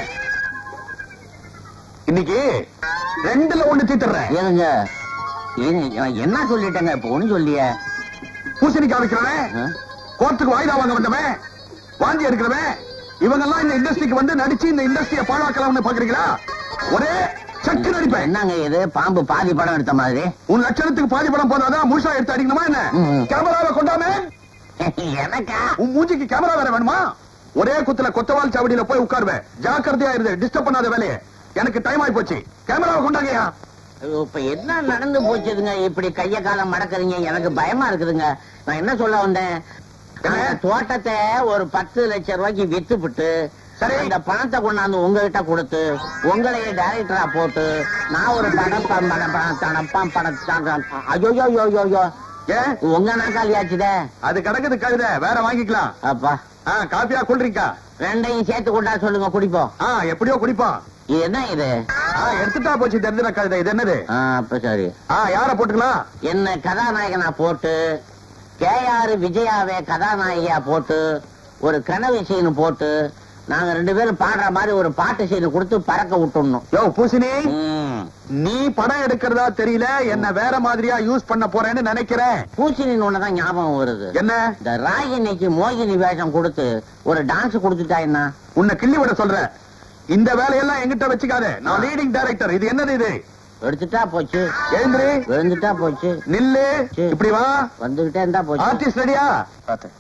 இன்னைக்கு ரெண்டுல ஒண்ணு தீத்துறேன் இருங்க இருங்க, நான் என்ன சொல்லிட்டேங்க இப்ப ஒண்ணு சொல்லிய பூசணிக்காய் வைக்கிறவன் கோர்ட்டுக்கு வாய்தா வாங்க வந்தவன் வாந்தி எடுக்கிறவன் இவங்க எல்லாம் இந்த இண்டஸ்ட்ரிக்கு வந்து நடிச்சு இந்த இண்டஸ்ட்ரிய பாழாக்கலாம்னு பாக்குறீங்களா ஒரே சக்கு நடிப்பேன் என்னங்க இது பாம்பு பாதி படம் எடுத்த மாதிரி உன் லட்சணத்துக்கு பாதி படம் போதாதான் முழுசா எடுத்து அடிக்கணுமா என்ன ம். கேமராவை கொண்டாமே எனக்கா உன் மூஞ்சிக்கு கேமரா வேற வேணுமா ஒரே குத்துல கொத்தவால் சாவடியில போய் உட்காருவேன் ஜாக்கிரதையா இருந்து டிஸ்டர்ப் பண்ணாத வேலையை எனக்கு டைம் ஆயி போச்சு கேமராவை கொண்டாங்கயா ஐயோ, இப்ப என்ன நடந்து போச்சுதுங்க இப்படி கைய காலம் மடக்குறீங்க எனக்கு பயமா இருக்குதுங்க நான் என்ன சொல்ல வந்தேன் என்ன? அந்த தோட்டத்தை ஒரு பத்து லட்சம் ரூபாய்க்கு வித்துப்புட்டு சரி. அந்த பணத்தை கொண்டாந்து உங்ககிட்ட கொடுத்து உங்களையே டைரக்டரா போட்டு நான் ஒரு படம் ப- படம் படம் தனப்பாம் படம் ஐயோ யோ யோ யோ ஏன் உங்க நாக்காளி ஆச்சுதே அது கிடக்குது கழுத வேற வாங்கிக்கலாம் அப்பா ஆ, காப்பியா குளிரிக்கா ரெண்டையும் சேர்த்து கொண்டா சொல்லுங்க குடிப்போம் ஆ எப்படியோ குடிப்பான் இது என்ன இது ஆ, எடுத்துட்டா போச்சு தெரிஞ்சிட கழுத இது என்னது ஆ, அப்ப சரி ஆ யார போட்டுக்கலாம் என்ன கதாநாயகனா போட்டு கே ஆர் விஜயாவே கதாநாயகியா போட்டு ஒரு கனவு சீன் போட்டு நாங்க ரெண்டு பேரும் பாடுற மாதிரி ஒரு பாட்டு சீன் கொடுத்து பறக்க விட்டுடணும் யோ பூசினி ம். நீ படம் எடுக்கிறதா தெரியல என்ன வேற மாதிரியா யூஸ் பண்ண போறேன்னு நினைக்கிறேன் பூசணின்னு ஒண்ணுதான் ஞாபகம் வருது என்ன இந்த ராகினிக்கு மோகினி வேஷம் கொடுத்து ஒரு டான்ஸ் கொடுத்துட்டா என்ன உன்னை கிள்ளி விட சொல்றேன் இந்த வேலையெல்லாம் என்கிட்ட வச்சுக்காத நான் லீடிங் டைரக்டர் இது என்னது இது எடுத்துட்டா போச்சு எழுந்திரி விழுந்துட்டா போச்சு நில்லு இப்படி வா வந்துகிட்டே இருந்தா போச்சு ஆர்டிஸ்ட் ரெடியா பார்த்தேன்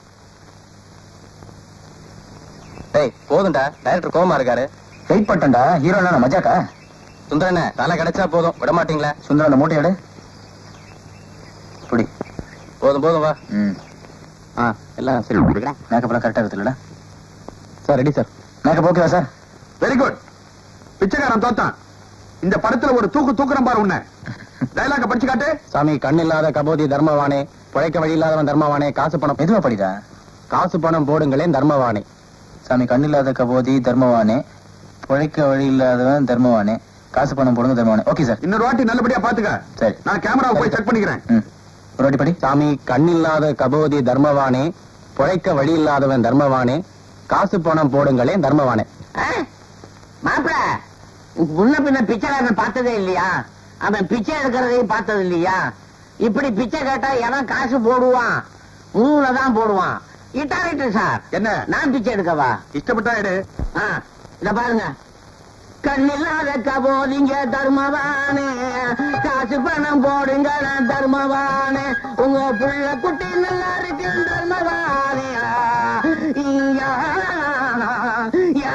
டேய் போதும்டா டைரக்டர் கோமா இருக்காரு வெயிட் பண்ணிட்டேன்டா ஹீரோ நான் மஜாக்கா சுந்தரண்ணே தலை கிடைச்சா போதும் விட மாட்டீங்களா சுந்தரன் அந்த மூட்டை எடு புடி போதும் போதும் வா ம் ஆ எல்லாம் சரி மேக்கப் எல்லாம் கரெக்டா இருக்குல்லடா சார் ரெடி சார் மேக்கப் ஓகேவா சார் வெரி குட் பிச்சைக்காரன் தோத்தான் இந்த படத்துல ஒரு தூக்கு தூக்குறேன் பாரு உன்னை டைலாக படிச்சு காட்டு சாமி கண் இல்லாத கபோதி தர்மவானே பிழைக்க வழி இல்லாதவன் தர்மவானே காசு பணம் மெதுவா படிடா காசு பணம் போடுங்களேன் தர்மவானே சாமி கண்ணில்லாத கபோதி தர்மவானே பிழைக்க வழி இல்லாதவன் தர்மவானே காசு பணம் போடுங்க தர்மவானே ஓகே சார் இன்னொரு வாட்டி நல்லபடியா பாத்துக்க சரி நான் கேமராவை போய் செக் பண்ணிக்கிறேன் ம் ஒரு வாட்டி படி சாமி கண் இல்லாத கபோதி தர்மவானே பிழைக்க வழி இல்லாதவன் தர்மவானே காசு பணம் போடுங்களேன் தர்மவானே மாப்பிள முன்ன பின்ன பிச்சைக்காரன் பார்த்ததே இல்லையா அவன் பிச்சை எடுக்கிறதையும் பார்த்தது இல்லையா இப்படி பிச்சை கேட்டா எவன் காசு போடுவான் மூணுல தான் போடுவான் இட்டாரிட்டு சார் என்ன நான் பிச்சை எடுக்கவா இஷ்டப்பட்டா எடு ஆ, இத பாருங்க கண்ணில்லாத கபோதிங்க தர்மவானே காசு பணம் போடுங்க நான் தர்மவானே உங்க புள்ள குட்டி நல்லா இருக்கு தர்மவானே யா, யா.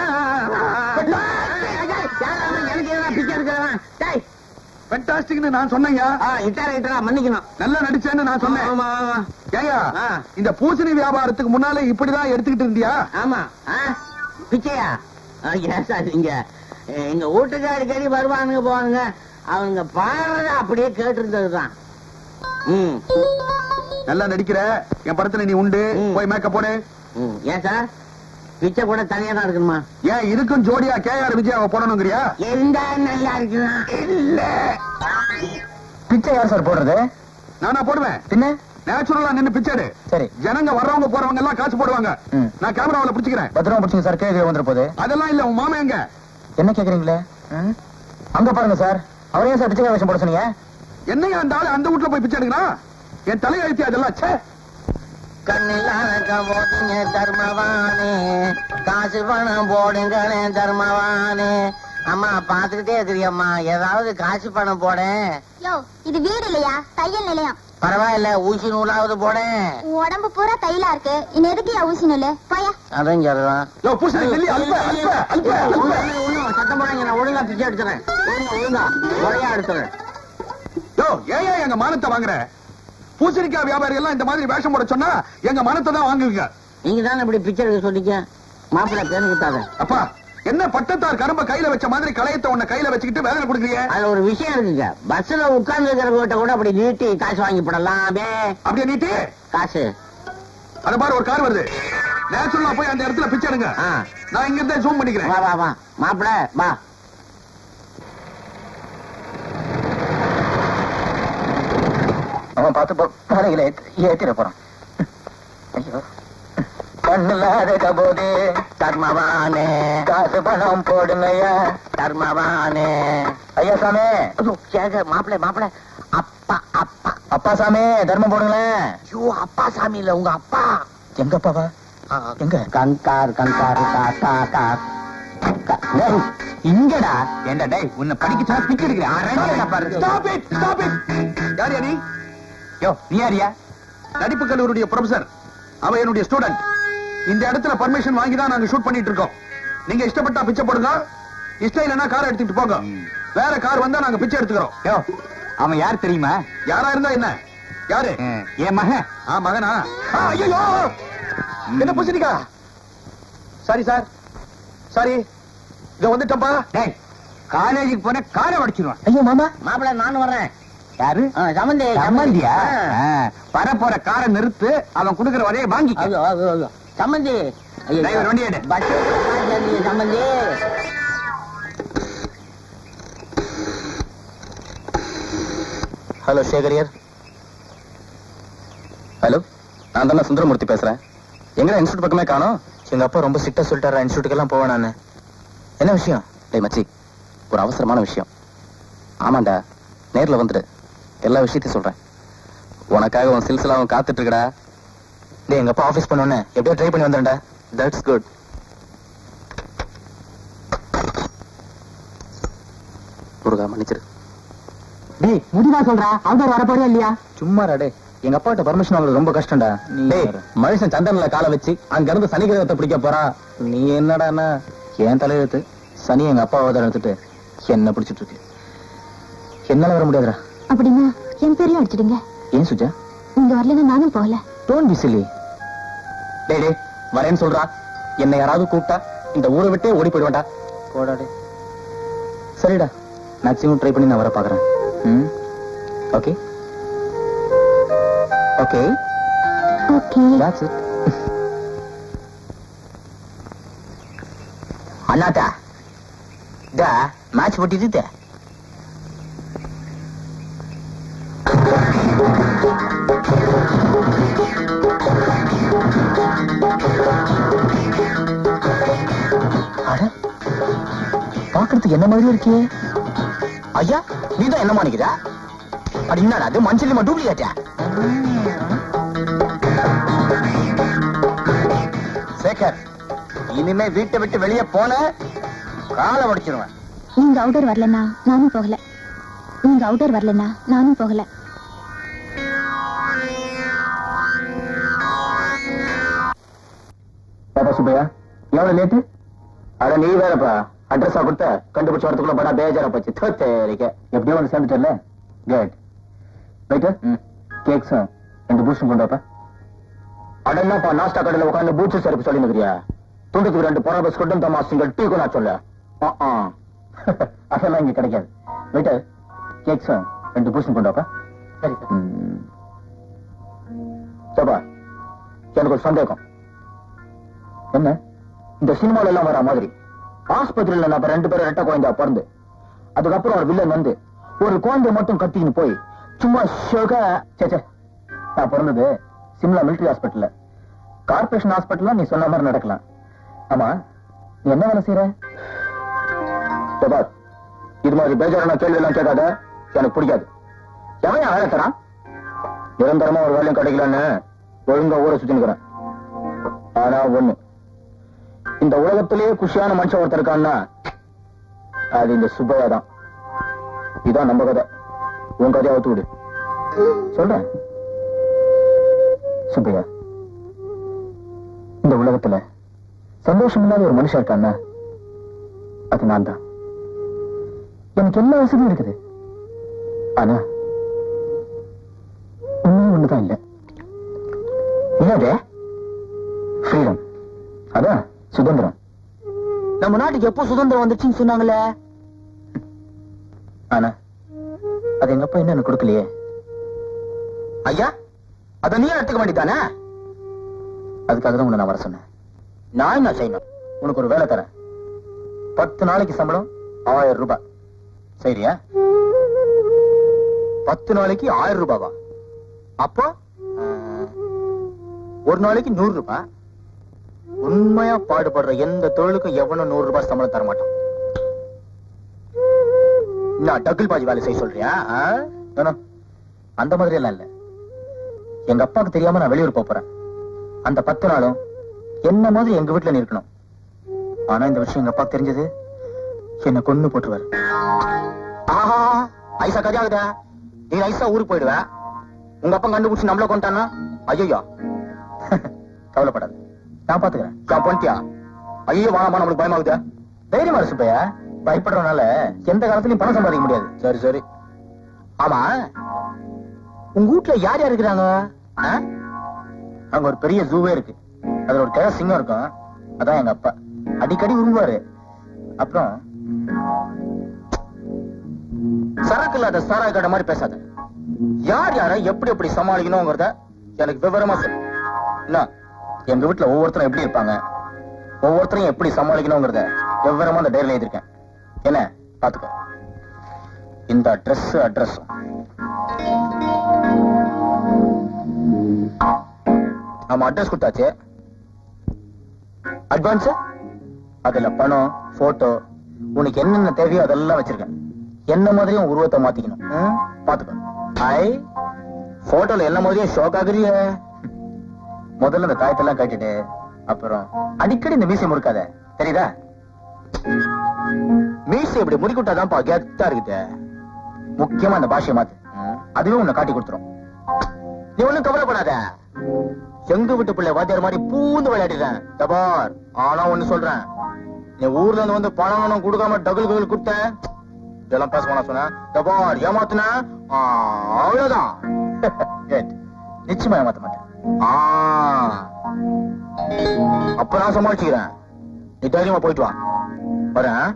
எனக்கு என்ன பிச்சை எடுக்கிறவன் டேய், ஃபென்டாஸ்டிக்னு நான் சொன்னேங்க ஆ, இட்டாரா இட்டாரா மன்னிக்கணும் நல்லா நடிச்சேன்னு நான் சொன்னேன் ஆமா ஆமா ஏயா ஆ. இந்த பூசணி வியாபாரத்துக்கு முன்னால இப்படிதான் எடுத்துக்கிட்டு இருந்தியா ஆமா ஆ? பிச்சையா ஆ, ஏன் சார் நீங்க எங்க வீட்டுக்கு அடிக்கடி வருவானுங்க போவானுங்க அவங்க பாடுறத அப்படியே கேட்டிருந்ததுதான் ம் நல்லா நடிக்கிற என் படத்துல நீ உண்டு ம். போய் மேக்கப் போடு ம். ஏன் சார் பிச்சை கூட தனியா தான் இருக்கணுமா ஏன் இதுக்கும் ஜோடியா கே ஆர் விஜயாவை போடணுங்கிறியா இருந்தா நல்லா இருக்குதான் இல்ல பிச்சை யார் சார் போடுறது நானா போடுவேன் பின்ன நேச்சுரலா நின்னு பிச்சைடு சரி ஜனங்க வர்றவங்க போறவங்க எல்லாம் காசு போடுவாங்க ம். நான் கேமராவில பிடிச்சுக்கிறேன் பத்திரமா பிடிச்சிங்க சார் கேட்க வந்துட போகுது அதெல்லாம் இல்ல உன் மாமா எங்க என்ன கேக்குறீங்களே ம்? அங்க பாருங்க சார் அவரே ஏன் சார் பிச்சை வேஷம் போட சொன்னீங்க என்னையா அந்த ஆளு அந்த வீட்டுல போய் பிச்சை எடுக்கிறான் என் தலையெழுத்தி அதெல்லாம் ச்சே கண்ணில்லாத போடுங்க தர்மவானே காசு பணம் போடுங்களே தர்மவானே அம்மா பாத்துக்கிட்டே இருக்கிறியம்மா ஏதாவது காசு பணம் போடேன் யோ இது வீடு இல்லையா தையல் நிலையம் பரவாயில்ல ஊசி நூலாவது போடேன் உன் உடம்பு பூரா தையலா இருக்கு இன்னும் எதுக்கு ஊசி நூலு போயா அதான் சொல்லலாம் யோ பூசணி நெல்லி அல்ப அல்ப அல்ப அல்ப சத்தம் போடாங்க நான் ஒழுங்கா பிச்சை எடுத்துறேன் ஒழுங்கா ஒழுங்கா முறையா எடுத்துறேன் யோ ஏன் ஏன் எங்க மானத்தை வாங்குற பூசணிக்காய் வியாபாரி எல்லாம் இந்த மாதிரி வேஷம் போட சொன்னா எங்க மானத்தை தான் வாங்குவீங்க நீங்க தானே இப்படி பிச்சை எடுக்க சொன்னீங்க மாப்பிள்ளை பேரு குத்தாத அப்பா என்ன பட்டத்தார் கரும்ப கையில வச்ச மாதிரி களையத்தை உன்னை கையில வச்சுக்கிட்டு வேதனை கொடுக்குறீங்க அதுல ஒரு விஷயம் இருக்குங்க பஸ்ல உட்கார்ந்து இருக்கிறவங்கிட்ட கூட அப்படி நீட்டி காசு வாங்கி போடலாமே அப்படியே நீட்டி காசு அத பாரு ஒரு கார் வருது நேச்சுரலா போய் அந்த இடத்துல பிச்சை எடுங்க ஆ. நான் இங்க இருந்தே ஜூம் பண்ணிக்கிறேன் வா வா வா மாப்பிள்ளை வா அவன் பார்த்து பானையில ஏத்திட போறான் ஐயோ கண்ணில்லாத போது தர்மவானே காசு பணம் போடுங்கய்யா தர்மவானே ஐயா சாமி ஐயோ, கேக்க மாப்பிள்ளை மாப்பிள்ளை அப்பா அப்பா அப்பா சாமி தர்மம் போடுங்களேன் ஐயோ அப்பா சாமி இல்ல உங்க அப்பா எங்க அப்பாவா எங்க கங்கார் கங்கார் காக்கா கா டேய், இங்கடா ஏண்டா டேய் உன்னை படிக்க சொன்னா பிச்சை எடுக்கிறேன் பாரு ஸ்டாப் இட் ஸ்டாப் இட் யார் நீ யோ நீ யாரியா நடிப்பு கல்லூரியுடைய ப்ரொஃபசர் அவ என்னுடைய ஸ்டூடெண்ட் இந்த இடத்துல பர்மிஷன் வாங்கி தான் நாங்க ஷூட் பண்ணிட்டு இருக்கோம் நீங்க இஷ்டப்பட்டா பிச்சை போடுங்க இஷ்டம் இல்லைன்னா கார் எடுத்துட்டு போங்க வேற கார் வந்தா நாங்க பிச்சை எடுத்துக்கிறோம் யோ அவன் யார் தெரியுமா யாரா இருந்தா என்ன யாரு அஹ், என் மகன் ஆ மகனா ஆ, ஐயையோ என்ன பூசணிக்கா சாரி சார் சாரி இத வந்துட்டப்பா டேய் காலேஜுக்கு போன காரை உடைச்சிருவான் ஐயோ மாமா மாப்பிள்ளை நானும் வர்றேன் யாரு ஆ, சம்மந்தி சம்மந்தியா ஆ. வர போற காரை நிறுத்து அவன் குடுக்கிற வரைய வாங்கி ஐயோ, ஐயோ, ஐயோ. சம்மந்தி ஐயோ, டிரைவர் வண்டி எடு. பஸ் ஏறுறதுக்கு சம்மந்தி ஹலோ சேகரியர் ஹலோ நான் தானே சுந்தரமூர்த்தி பேசுறேன் எங்க இன்ஸ்டியூட் பக்கமே காணோம் எங்க அப்பா ரொம்ப ஸ்ட்ரிக்டா சொல்லிட்டாரா இன்ஸ்டியூட்டுக்கு எல்லாம் போவேன் நானு என்ன விஷயம் டேய் மச்சி ஒரு அவசரமான விஷயம் ஆமாண்டா நேர்ல வந்துடு எல்லா விஷயத்தையும் சொல்றேன் உனக்காக உன் சில்சிலாவும் காத்துட்டு இருக்கடா டேய் எங்க அப்பா ஆபீஸ் பண்ணோன்னு எப்படியோ ட்ரை பண்ணி வந்தேன்டா தட்ஸ் குட் முருகா மன்னிச்சிரு டேய் முடிவா சொல்றா அவங்க வர போறியா இல்லையா சும்மா டே எங்க அப்பாட்ட பர்மிஷன் வாங்குறது ரொம்ப கஷ்டம்டா டேய் மனுஷன் சந்திரன்ல காலை வச்சு அங்க இருந்து சனி கிரகத்தை பிடிக்க போறான் நீ என்னடான்னா என் தலையெழுத்து சனி எங்க அப்பாவை தான் எடுத்துட்டு என்ன பிடிச்சிட்டு இருக்கு என்னால வர முடியாதுடா அப்படின்னா என் பேரையும் அடிச்சிடுங்க ஏன் சுஜா இங்க வரலன்னா நானும் போகல டோன் பி சில்லி டேய் டேய் வரேன்னு சொல்றா என்னை யாராவது கூப்பிட்டா இந்த ஊரை விட்டே ஓடி போயிடுவேன்டா போடா டேய் சரிடா மேக்ஸிமம் ட்ரை பண்ணி நான் வர பாக்குறேன் ம் okay okay okay That's it. அண்ணாத்தா டா மேட்ச் போட்டிட்டு பாக்குறதுக்கு என்ன மாதிரி இருக்கியே ஐயா நீதான் என்ன மாணிக்கிறா அது என்னடா அது மஞ்சள் டூப்ளிகேட்டா சேகர் இனிமே வீட்டை விட்டு வெளியே போன காலை உடைச்சிருவேன் நீங்க அவுட்டர் வரலன்னா நானும் போகல நீங்க அவுட்டர் வரலன்னா நானும் போகல பாப்பா சுப்பையா எவ்வளவு லேட்டு அட நீ வேறப்பா அட்ரஸா கொடுத்த கண்டுபிடிச்ச வரதுக்குள்ள படா பேஜாரா போச்சு தோத்தேரிக்க எப்படியோ வந்து சேர்ந்துட்டல குட் வெயிட்டர் கேக்ஸும் ரெண்டு பூஸ்டும் கொண்டு வாப்பா அட என்னப்பா நாஸ்டா கடையில உட்காந்து பூச்சு செருப்பு சொல்லி நிக்கிறியா துண்டுக்கு ரெண்டு பொறா பிஸ்கட்டும் தம்மா சிங்கிள் டீ கூட சொல்ல ஆ, ஆ. அதெல்லாம் இங்க கிடைக்காது வெயிட்டர் கேக்ஸும் ரெண்டு பூஸ்டும் கொண்டு வாப்பா சரி சப்பா எனக்கு ஒரு சந்தேகம் என்ன இந்த சினிமால எல்லாம் வர மாதிரி ஆஸ்பத்திரியில நம்ம ரெண்டு பேரும் ரெட்ட குழந்தையா பிறந்து அதுக்கப்புறம் ஒரு வில்லன் வந்து ஒரு குழந்தைய மட்டும் கத்தின்னு போய் சும்மா சுக சே சே. நான் பிறந்தது சிம்லா மிலிட்டரி ஹாஸ்பிட்டல்ல கார்பரேஷன் ஹாஸ்பிட்டல்ல நீ சொன்ன மாதிரி நடக்கலாம் ஆமா நீ என்ன வேலை செய்யற சபாஸ் இது மாதிரி பேஜாரான கேள்வி எல்லாம் கேட்காத எனக்கு பிடிக்காது எவன் என் வேலை தரான் நிரந்தரமா ஒரு வேலையும் கிடைக்கலன்னு ஒழுங்கா ஊரை சுத்தினுக்கிறேன் ஆனா ஒண்ணு இந்த உலகத்திலேயே குஷியான மனுஷன் ஒருத்தர் இருக்கான்னா அது இந்த சுப்பையா தான் இதான் நம்ம கதை உன் கதையை அவுத்து விடு சொல்றேன் சுப்பையா இந்த உலகத்துல சந்தோஷம் இல்லாத ஒரு மனுஷன் இருக்கான்னா அது நான் தான் எனக்கு எல்லா வசதியும் இருக்குது ஆனா ஒண்ணு ஒண்ணுதான் இல்ல என்னது ஃப்ரீடம் அதான் சுதந்திரம் நம்ம நாட்டுக்கு எப்போ சுதந்திரம் வந்துச்சுன்னு சொன்னாங்களே ஆனா அது எங்க அப்பா இன்னும் எனக்கு கொடுக்கலையே ஐயா அத நீ எடுத்துக்க வேண்டியதானே அதுக்காக தான் உன்னை நான் வர சொன்னேன் நான் என்ன செய்யணும் உனக்கு ஒரு வேலை தரேன் பத்து நாளைக்கு சம்பளம் ஆயிரம் ரூபாய் சரியா பத்து நாளைக்கு ஆயிரம் ரூபாவா அப்போ ஆஹ், ஒரு நாளைக்கு நூறு ரூபாய் உண்மையா பாடுபடுற எந்த தொழிலுக்கும் எவனும் நூறு ரூபாய் சம்பளம் தர மாட்டான் நான் டக்குல் பாஜி வேலை செய்ய சொல்றியா ஆ? No, no. அந்த மாதிரி எல்லாம் இல்ல எங்க அப்பாவுக்கு தெரியாம நான் வெளியூர் போப் போறேன் அந்த பத்து நாளும் என்ன மாதிரி எங்க வீட்டுல நீ இருக்கணும் ஆனா இந்த விஷயம் எங்க அப்பா தெரிஞ்சது என்ன கொன்னு போட்டுருவாரு ஆஹா ஐசா கதையாகுதா நீ ஐசா ஊருக்கு போயிடுவ உங்க அப்பா கண்டுபிடிச்சு நம்மள கொண்டானா ஐயோ கவலைப்படாத நான் பாத்துக்கிறேன் நான் பண்ணிட்டியா ஐயோ வாமா நம்மளுக்கு பயமாகுதா தைரியமா இரு சுப்பையா பயப்படுறதுனால எந்த காலத்துலயும் பணம் சம்பாதிக்க முடியாது சரி சரி ஆமா உங்க வீட்டுல யார் யார் இருக்கிறாங்க ஆ? அங்க ஒரு பெரிய ஜூவே இருக்கு அதுல ஒரு கிழ சிங்கம் இருக்கும் அதான் எங்க அப்பா அடிக்கடி விரும்புவாரு அப்புறம் சரக்கு இல்லாத சாராய கடை மாதிரி பேசாத யார் யார எப்படி எப்படி சமாளிக்கணுங்கிறத எனக்கு விவரமா சொல்லு என்ன எங்க வீட்டுல ஒவ்வொருத்தரும் எப்படி இருப்பாங்க ஒவ்வொருத்தரையும் எப்படி சமாளிக்கணுங்கிறத விவரமா அந்த டைரியில் எழுதிருக்கேன் என்ன பாத்துக்கோ இந்த அட்ரஸ் அட்ரஸ் ஆமா அட்ரஸ் கொடுத்தாச்சு அட்வான்ஸ் அதுல பணம் போட்டோ உனக்கு என்னென்ன தேவையோ அதெல்லாம் வச்சிருக்கேன் என்ன மாதிரியும் உருவத்தை மாத்திக்கணும் ம்? பாத்துக்கோ ஐ போட்டோல என்ன மாதிரியும் ஷோக் ஆகுறிய முதல்ல இந்த தாயத்தெல்லாம் கட்டிட்டு அப்புறம் அடிக்கடி இந்த மீசை முறுக்காத தெரியுதா மீசை இப்படி முறிக்குட்டாதான்ப்பா கெத்தா இருக்குது முக்கியமா அந்த பாஷையை மாத்து ம்? அதுவே உன்னை காட்டி கொடுத்துரும் நீ ஒண்ணும் கவலைப்படாத எங்க வீட்டு பிள்ளை வாத்தியார் மாதிரி பூந்து விளையாடிறேன் தபார் ஆனா ஒண்ணு சொல்றேன் நீ ஊர்ல இருந்து வந்து பணம் ஒண்ணும் கொடுக்காம டகுல் ககுல் கொடுத்த இதெல்லாம் பேச வேணாம் சொன்ன தபார் ஏமாத்துன ஆ, அவ்வளவுதான் Good. நிச்சயமா ஏமாத்த மாட்டேன் ஆ. அப்ப நான் சமாளிச்சுக்கிறேன் நீ தைரியமா போயிட்டு வா வரேன்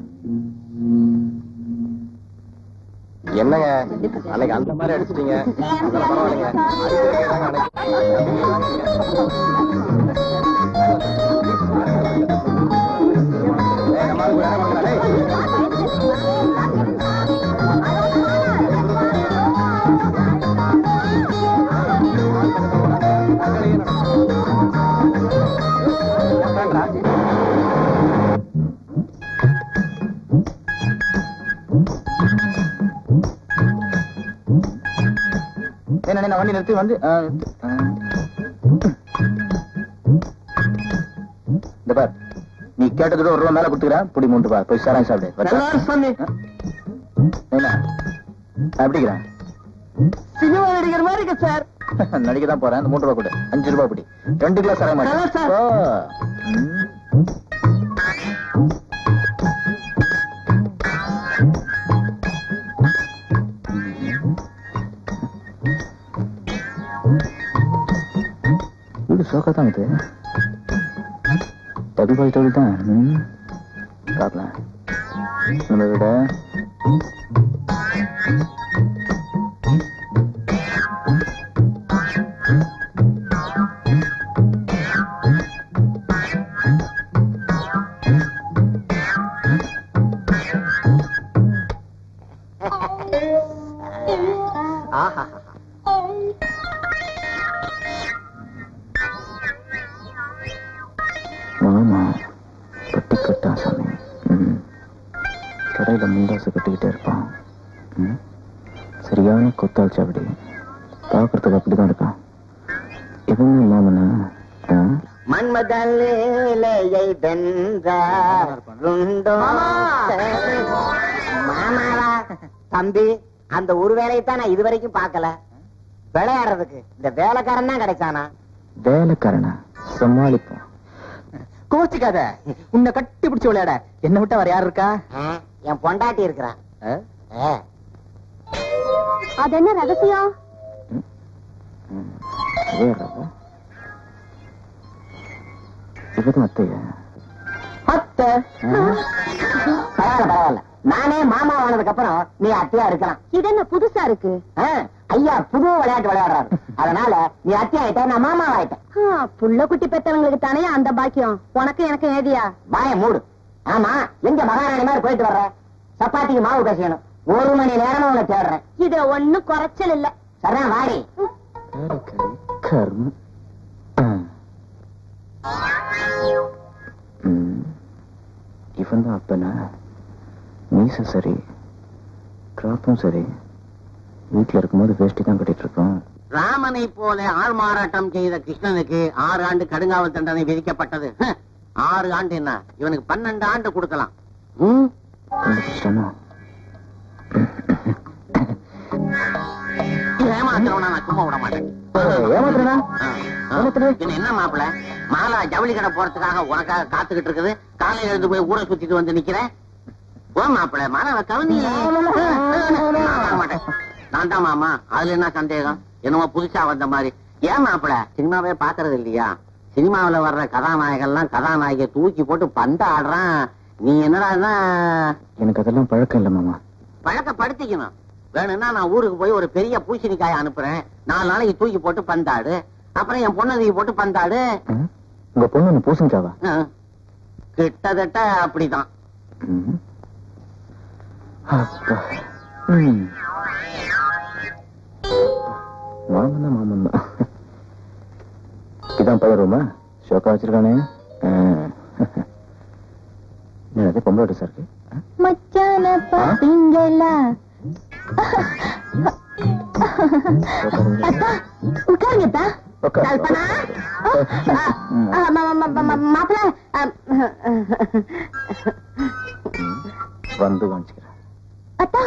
என்னங்க அன்னைக்கு அந்த மாதிரி அடிச்சிட்டீங்க அதெல்லாம் பரவாயில்லைங்க அடிக்கிறதே தாங்க அன்னைக்கு. ஏய், நம்ம ஆளுக்கு வேலை கொடுங்கடா, டேய். உட்காருடா. என்ன நான் வண்டி நிறுத்தி வந்து ஆ, நிறுத்து. ஆ. இந்த பார் நீ கேட்டதோட ஒரு ரூபா மேல கொடுத்துக்கிறேன் புடி மூன்று பார் போய் சாராயம் சாப்பிடு வச்சா? நல்லா இருக்கு சாமி. ஆ? என்ன நான் எப்படிக்கிறேன் சினிமா நடிகர் மாதிரி இருக்கு சார் நடிக்க தான் போறேன் இந்த மூன்று ரூபா கொடு அஞ்சு ரூபா பிடி ரெண்டு கிலோ சாராயம் நல்லா மாட்டேன் சார். ஓ. ம். வீடு சோக்கா தான் இது டபுள் பாய் தொழில் தான் ம். பார்க்கலாம் நம்ம விட ஆஹா மாமா பட்டி கட்டான் சாமி ம். கடையில முண்டாசு கட்டிக்கிட்டே இருப்பான் ம். சரியான கொத்தாள் சாவடி பார்க்கறதுக்கு அப்படிதான் இருக்கான் இவன் மாமனா மன்மதன் லீலையை வென்றார் ருண்டோ மாமாவா தம்பி அந்த ஒரு வேலையை தான் நான் இதுவரைக்கும் பார்க்கல விளையாடுறதுக்கு இந்த வேலைக்காரன் தான் கிடைச்சானா வேலைக்காரனா சமாளிப்போம் கோச்சிக்காத உன்னை கட்டி பிடிச்சு விளையாட என்ன விட்டா வேற யார் இருக்கா ஆ, என் பொண்டாட்டி இருக்கிறான் ஆ? ஆ. அது என்ன ரகசியம் வேறவா இவதான் அத்தையா அத்தை பரவாயில்ல பரவாயில்ல நானே மாமா ஆனதுக்கு அப்புறம் நீ அத்தையா இருக்கலாம் இது என்ன புதுசா இருக்கு ஆ, ஐயா புது விளையாட்டு விளையாடுறாரு அதனால நீ அத்தையா ஆயிட்ட நான் மாமா ஆயிட்டேன் ஆ, புள்ள குட்டி பெத்தவங்களுக்கு தானே அந்த பாக்கியம் உனக்கு எனக்கு ஏதியா வாய மூடு ஆமா எங்க மகாராணி மாதிரி போயிட்டு வர்ற சப்பாத்திக்கு மாவு கசியணும் ஒரு மணி நேரமா உன்னை தேடுறேன் இது ஒண்ணும் குறைச்சல் இல்ல சரிதான் வாடி வேலைக்காரி கர்மம் இவன் தான் அப்பனா மீச சரி கிராப்பும் சரி வீட்டுல இருக்கும்போது வேஷ்டி தான் கட்டிட்டு இருக்கோம் ராமனை போல ஆள் மாறாட்டம் செய்த கிருஷ்ணனுக்கு ஆறு ஆண்டு கடுங்காவல் தண்டனை விதிக்கப்பட்டது ஹ், ஆறு ஆண்டு என்ன இவனுக்கு பன்னெண்டு ஆண்டு கொடுக்கலாம் ம்? கண்டுபிடிச்சிட்டானோ ஏமாத்துறவனா நான் சும்மா விட மாட்டேன் ஏமாத்துறா ஆ, ஆ. பின்ன என்ன மாப்பிள மாலா ஜவுளி கடை போறதுக்காக உனக்காக காத்துக்கிட்டு இருக்குது காலையில எழுந்து போய் ஊரை சுத்திட்டு வந்து நிக்கிறேன் போ மாப்பிள மாலாவை கவனி நான் வர மாட்டேன் நான் தான் மாமா அதுல என்ன சந்தேகம் என்னமோ புதுசா வந்த மாதிரி ஏன் மாப்பிள சினிமாவே பாக்குறது இல்லையா சினிமாவுல வர்ற கதாநாயகன்லாம் கதாநாயகியை தூக்கி போட்டு பந்த ஆடுறான் நீ என்னடா எனக்கு அதெல்லாம் பழக்கம் இல்ல மாமா பழக்கப்படுத்திக்கணும் வேணும்னா நான் ஊருக்கு போய் ஒரு பெரிய பூசணிக்காயை அனுப்புறேன் நாலு நாளைக்கு தூக்கி போட்டு பந்தாடு அப்புறம் என் பொண்ணை தூக்கி போட்டு பந்தாடு ஆ? உங்க பொண்ணு ஒண்ணு பூசணிக்காவா ஆ. கிட்டத்தட்ட அப்படிதான் ம். அப்பா. ம். மாமன் தான் மாமன் தான் இதான் பையன் ரூமா ஷோக்கா வச்சிருக்கானே ஆ. என்னது பொம்பளை சார் இருக்கு ஆ? மச்சான பாத்தீங்களா அத்தா உட்காருங்க அத்தா உட்காரு. கல்பனா ம். மாப்பிள்ள வந்து காமிச்சுக்கிறேன் அத்தா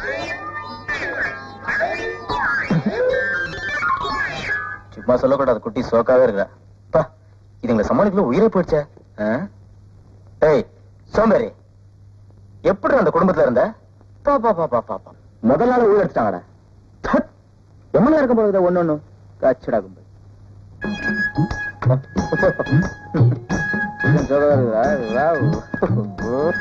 சும்மா சொல்லக்கூடாது குட்டி சோக்காவே இருக்கிறா பா இதுங்களை சமாளிக்கல உயிரே போயிடுச்சே ஆ? ஏய் சோம்பேறி எப்படி அந்த குடும்பத்துல இருந்த பா பா பா பா பா பா முதல் நாள் உயிர் எடுத்துட்டாங்கடா தட். எம்மன இருக்கும் போது ஒண்ணு ஒண்ணு கச்சடா கும்பல் இன்னும் ஜோரா இருக்குதா? வாவ்.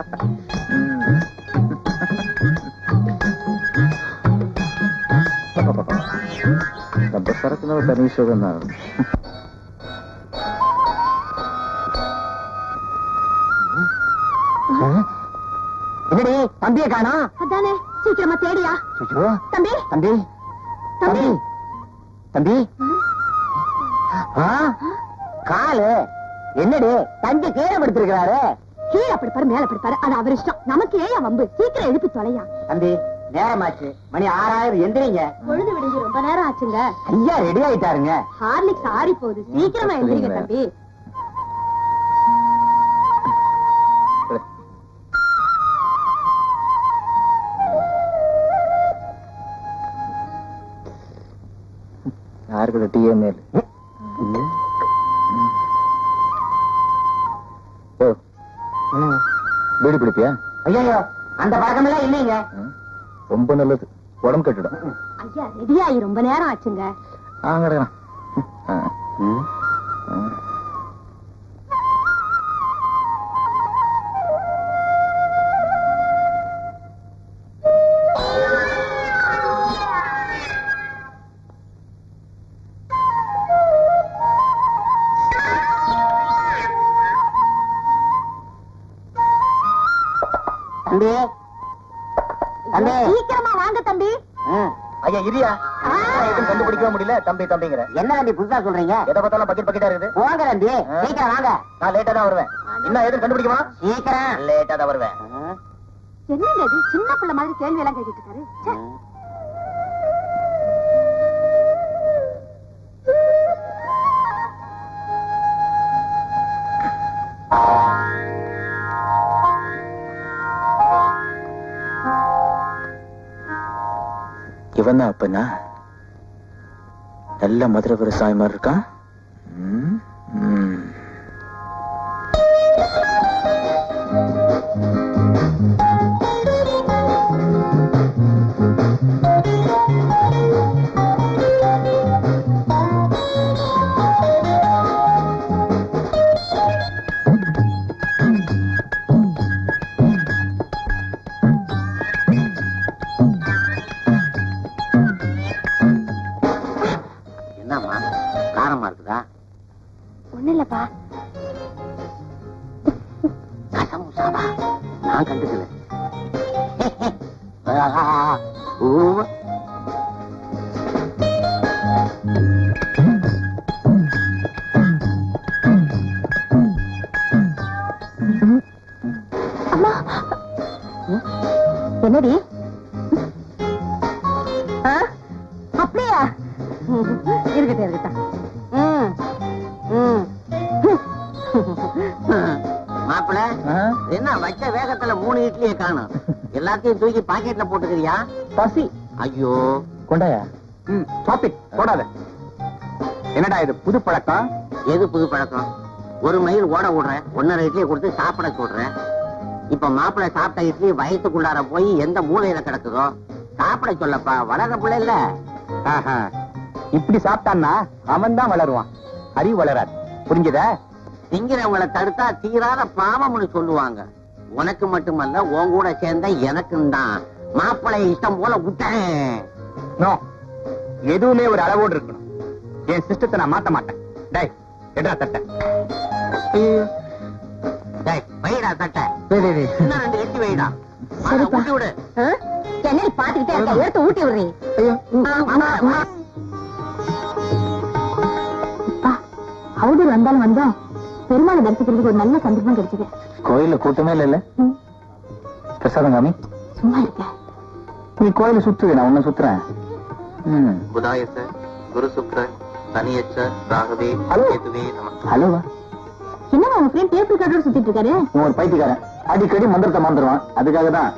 பா, பா, பா, பா. நம்ம சரக்குனா ஒரு தனி சுகம் தான் என்னடி தம்பிய காணோம் அதானே சீக்கிரமா தேடியா தம்பி தம்பி தம்பி தம்பி ஆ? காலு என்னடி தம்பி கீழே படுத்திருக்கிறாரு கீழே அப்படி பாரு மேல அப்படி பாரு அது அவர் இஷ்டம் நமக்கு ஏன் வம்பு சீக்கிரம் எழுப்பி தொலையா தம்பி நேரமாச்சு மணி ஆறாயிரம் எந்திரிங்க பொழுது விடிஞ்சு ரொம்ப நேரம் ஆச்சுங்க ஐயா ரெடி ஆயிட்டாருங்க ஹார்லிக்ஸ் ஆறி போகுது சீக்கிரமா எழுந்திரிங்க தம்பி யாருக்கு டீயே மேல் ஓ பீடி பிடிப்பியா ஐயோ அந்த பழக்கமெல்லாம் இல்லைங்க ம். ரொம்ப நல்லது உடம்பு கட்டிடும் ஐயா ரெடியாகி ரொம்ப நேரம் ஆச்சுங்க ஆ கிடக்குறான் ஆ. ஆ. தம்பி தம்பி சீக்கிரமா வாங்க தம்பி ம். ஐயா இரியா ஆ. எதுவும் கண்டுபிடிக்கவே முடியல தம்பி தம்பிங்கிற என்ன தம்பி புதுசா சொல்றீங்க எதை பார்த்தாலும் பக்கெட் பக்கெட்டா இருக்குது போங்க தம்பி ஆ. சீக்கிரம் வாங்க நான் லேட்டா தான் வருவேன் இன்னும் எதுவும் கண்டுபிடிக்குமா சீக்கிரம் லேட்டா தான் வருவேன் ஆ. என்னங்க இது சின்ன பிள்ளை மாதிரி கேள்வி எல்லாம் கேட்டுட்டு இருக்காரு ச்சே. இவன் தான் அப்பனா நல்ல மதுரை விவசாயி மாதிரி இருக்கான் ம், ம். என்னம்மா காரமா இருக்குதா ஒண்ணு இல்லப்பா கசமுசாவா நான் கண்டுக்கல ஊ. அம்மா என்னடி ஆ? அப்படியா இருக்கட்டும் இருக்கட்டும் ம் ம் மாப்பிள ஆ, என்ன வச்ச வேகத்துல மூணு இட்லியை காணும் எல்லாத்தையும் தூக்கி பாக்கெட்ல போட்டுக்கிறியா பசி ஐயோ கொண்டாயா ம் ஸ்டாப் இட் போடாத என்னடா இது புது பழக்கம் எது புது பழக்கம் ஒரு மைல் ஓட விடுறேன் ஒன்னரை இட்லியை கொடுத்து சாப்பிட சொல்றேன் இப்ப மாப்பிள்ளை சாப்பிட்ட இட்லி வயிற்றுக்குள்ளார போய் எந்த மூலையில கிடக்குதோ சாப்பிட சொல்லப்பா வளர்ற பிள்ளை இல்ல ஆஹா. இப்படி சாப்பிட்டான்னா அவன் தான் வளருவான் அறிவு வளராது புரிஞ்சுதா திங்கிறவங்களை தடுத்தா தீராத பாவம்னு சொல்லுவாங்க உனக்கு மட்டுமல்ல உன் கூட சேர்ந்த எனக்கும் தான் மாப்பிள்ளை இஷ்டம் போல விட்டேன் நோ எதுவுமே ஒரு அளவோடு இருக்கணும் என் சிஸ்டத்தை நான் மாத்த மாட்டேன் டேய் எடா தட்ட டேய், வைடா தட்டை இன்னும் ரெண்டு எட்டி வைடா வாடா, ஊட்டி விடு ஆ? என்னடி பாத்துக்கிட்டே இருக்க எடுத்து ஊட்டி விடுறீ அவுடூர் வந்தாலும் வந்தோம் பெருமாளை தரிசிக்கிறதுக்கு ஒரு நல்ல சந்தர்ப்பம் கிடைச்சது கோயில்ல கூட்டமே இல்ல பிரசாதம் காமி சும்மா இருக்க நீ கோயில சுத்துவே நான் உன்ன சுத்துறேன் ம். புதாயச குரு சுக்ர சனியச்ச ராகவே ஹலோ. கேதுவே நம ஹலோ என்னவா உங்க ஃப்ரெண்ட் டேப் ரெக்கார்டர் சுத்திட்டு இருக்காரு இவன் ஒரு பைத்தியக்காரன் அடிக்கடி மந்திரத்தை மறந்துடுவான் அதுக்காக தான்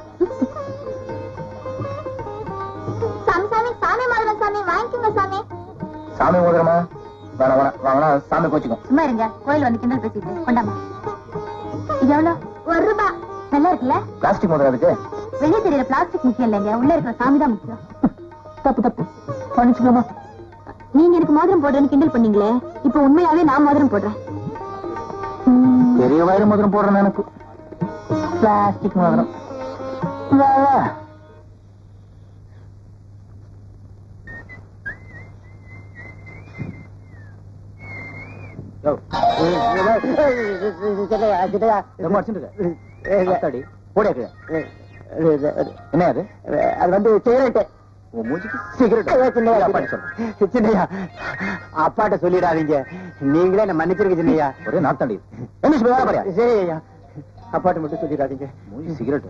சாமி சாமி சாமி மாதிரி சாமி வாங்கிக்கோங்க சாமி சாமி மோதிரமா வேணாம் வேணாம் வாங்கினா சாமி கோச்சிக்கும் சும்மா இருங்க கோயில் வந்து கிண்டல் பேசிட்டு கொண்டாமா இது எவ்வளவு ஒரு ரூபாய் நல்லா இருக்குல்ல பிளாஸ்டிக் மோதிரம் அதுக்கு வெளியே தெரியற பிளாஸ்டிக் முக்கியம் இல்லைங்க உள்ள இருக்கிற சாமி தான் முக்கியம் தப்பு தப்பு மன்னிச்சுக்கலாமா நீங்க எனக்கு மோதிரம் போடுறேன்னு கிண்டல் பண்ணீங்களே இப்ப உண்மையாவே நான் மோதிரம் போடுறேன் பெரிய வயிறு மோதிரம் போடுறேன் எனக்கு பிளாஸ்டிக் மோதிரம் வா, வா. யோ, ரொம்ப அடிச்சுட்டு இருக்க. அத்தாடி, போடியா கீழே. என்ன அது அது வந்து சிகரெட்டு உன் மூஞ்சிக்கு சிகரெட் அப்பாடி சொல்லு சின்னையா அப்பாட்ட சொல்லிடாதீங்க நீங்களே என்ன மன்னிச்சிருக்க சின்னையா ஒரே நாத்தாண்டி என்ன சொல்லி வேலை பாரியா சரி ஐயா அப்பாட்ட மட்டும் சொல்லிடாதீங்க மூஞ்சி சிகரெட்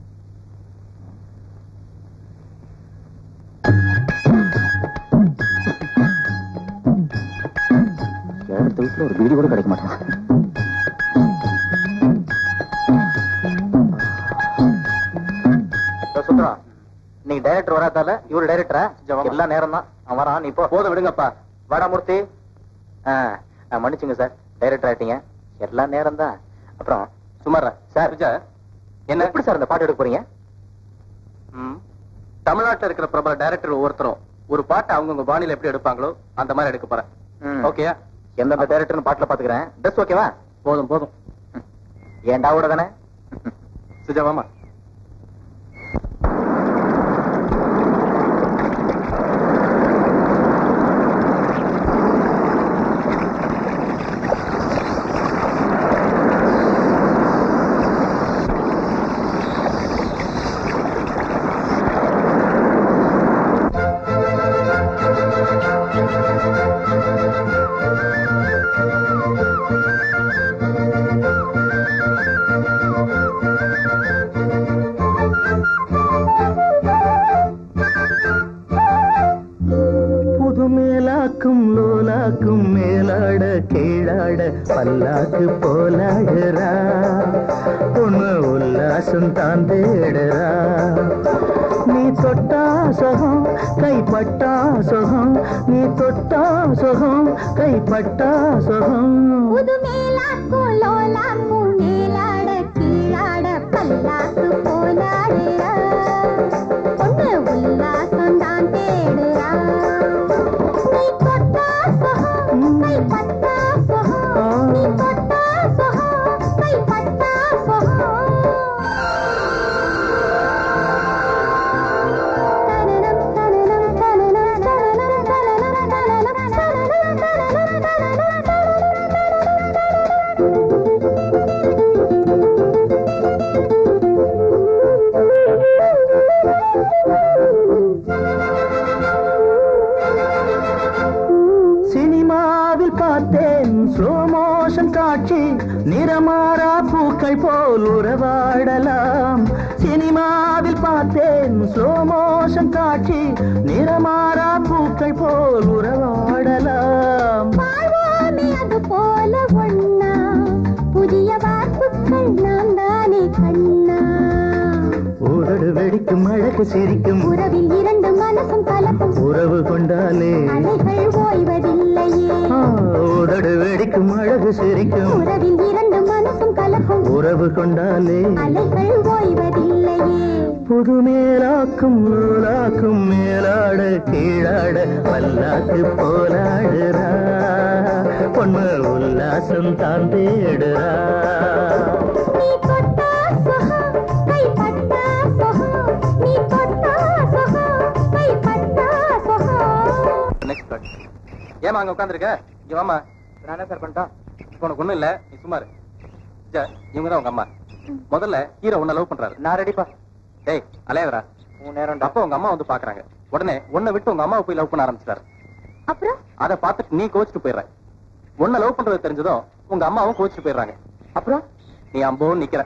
எடுத்த வீட்டுல ஒரு பீடி கூட கிடைக்க மாட்டேன் சுந்தரா நீ டைரக்டர் வராதால இவரு டைரக்டரா எல்லா நேரம் தான் அவன் வரான் நீ போ போதும் விடுங்கப்பா வாடாமூர்த்தி ஆ, ஆ, மன்னிச்சுங்க சார் டைரக்டர் ஆயிட்டீங்க எல்லா நேரம் தான் அப்புறம் சுமாரா சார் என்ன எப்படி சார் இந்த பாட்டு எடுக்க போறீங்க தமிழ்நாட்டுல இருக்கிற பிரபல டைரக்டர் ஒவ்வொருத்தரும் ஒரு பாட்டை அவங்கவுங்க பாணியில எப்படி எடுப்பாங்களோ அந்த மாதிரி எடுக்க போறேன் ஓகேயா எந்தெந்த டைரக்டர்னு பாட்டுல பாத்துக்கிறேன் ட்ரெஸ் ஓகேவா போதும் போதும் ஏன்டா கூட தானே சுஜாவாமா ஆ தான் தேடுறா நீ தொட்டா சுகம் கைப்பட்டா சுகம் நீ தொட்டா சுகம் கைப்பட்டா சுகம் புது மேலாக்கும் லோலாக்கும் மேலாட கீழாட பல்லாக்கு போலாடுறா பொண்ணு உல்லாசம் தான் தேடுறா நீ தொட்டா சுகம் கை பட்டா சுகம் நீ தொட்டா சுகம் கை பட்டா சுகம் சினிமாவில் பார்த்தேன் ஸ்லோ மோஷன் காட்சி நிறமாறா பூக்கள் போல் உறவாடலாம் சினிமாவில் பார்த்தேன் ஸ்லோ மோஷன் காட்சி நிறமாறா பூக்கள் போல் உறவாடலாம் வாழ்வோமே அது போல ஒண்ணா புதிய வார்ப்புகள் நாம் தானே கண்ணா உதடு வெடிக்கும் அழகு சிரிக்கும் உறவில் இரண்டு மனசும் கலக்கும் உறவு கொண்டாலே அலைகள் ஓய்வதில்லையே ஆ, உதடு வெடிக்கும் அழகு சிரிக்கும் உறவில் இரண்டு மனசும் கலக்கும் உறவு கொண்டாலே அலைகள் ஓய்வதில்லையே புது மேலாக்கும் நூலாக்கும் மேலாட கீழாட பல்லாக்கு போலாடுறா பொண்ணு உல்லாசம் தான் தேடுறா நீ தொட்டா சுகம் கை பட்டா சுகம் நீ தொட்டா சுகம் கை பட்டா சுகம் நெக்ஸ்ட் கட் ஏமா அங்க உட்காந்துருக்க இங்க வாமா நான் என்ன சார் பண்ணிட்டா இப்போ உனக்கு ஒண்ணும் இல்ல நீ சும்மா இரு ஜா, இவங்க தான் உங்க அம்மா முதல்ல ஹீரோ உன்ன லவ் பண்றாரு நான் ரெடிப்பா டேய் அலையவரா உன் நேரம் அப்போ உங்க அம்மா வந்து பாக்குறாங்க உடனே உன்னை விட்டு உங்க அம்மாவை போய் லவ் பண்ண ஆரம்பிச்சிட்டாரு அப்புறம் அதை பார்த்துட்டு நீ கோச்சிட்டு போயிடுற உன்னை லவ் பண்றது தெரிஞ்சதும் உங்க அம்மாவும் கோச்சிட்டு போயிடுறாங்க அப்புறம் நீ அம்போ நிக்கிற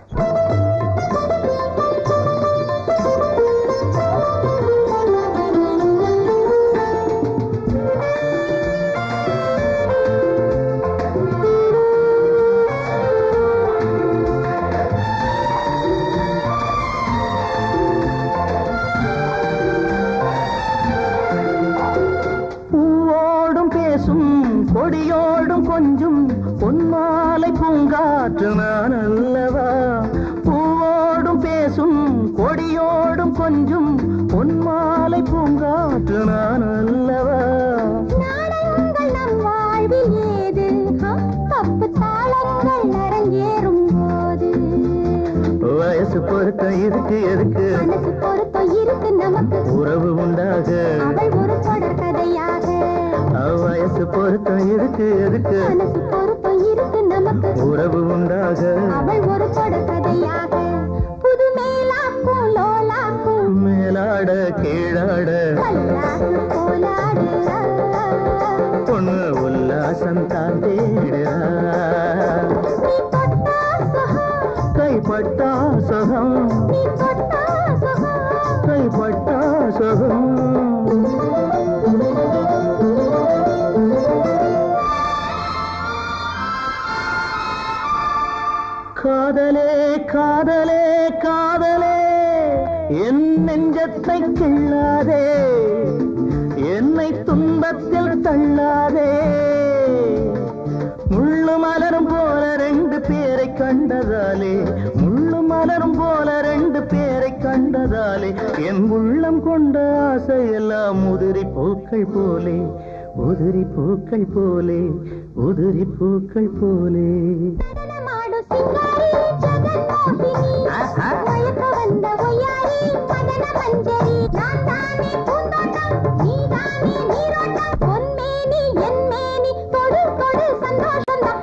பூவோடும் பேசும் கொடியோடும் கொஞ்சும் பொன்மாலை பூங்காற்று நான் அல்லவா பூவோடும் பேசும் கொடியோடும் கொஞ்சும் பொன்மாலை பூங்காற்று நான் அல்லவா நாடகங்கள் நம் வாழ்வில் ஏது ஹா? தப்பு தாளங்கள் அரங்கேறும் போது வயசு பொருத்தம் இருக்கு எதுக்கு மனசு பொருத்தம் இருக்கு நமக்கு உறவு உண்டாக அவள் ஒரு தொடர் கதையாக வயசு பொருத்தம் இருக்கு எதுக்கு மனசு பொருத்தம் இருக்கு நமக்கு உறவு உண்டாக அவள் ஒரு தொடர் கதையாக புது மேலாக்கும் லோலாக்கும் மேலாட கீழாட பல்லாக்கு போலாடுறா பொண்ணு உல்லாசம் தான் தேடுறா நீ தொட்டா சுகம் கைப்பட்டா சுகம் நீ தொட்டா சுகம் கைப்பட்டா சுகம் காதலே காதலே காதலே என் நெஞ்சத்தை கிள்ளாதே என்னை துன்பத்தில் தள்ளாதே முள்ளு மலரும் போல ரெண்டு பேரை கண்டதாலே முள்ளு மலரும் போல ரெண்டு பேரை கண்டதாலே என் உள்ளம் கொண்ட ஆசையெல்லாம் உதிரி பூக்கள் போலே உதிரி பூக்கள் போலே உதிரி பூக்கள் போலே நடனமாடு சிங்காரி ஜெகன்மோகினி மயக்க வந்த ஒய்யாரி மதன மஞ்சரி நான் தானே பூந்தோட்டம் நீ தானே நீரோட்டம் பொன்மேனி என் மேனி தொடு தொடு சந்தோஷம் தான்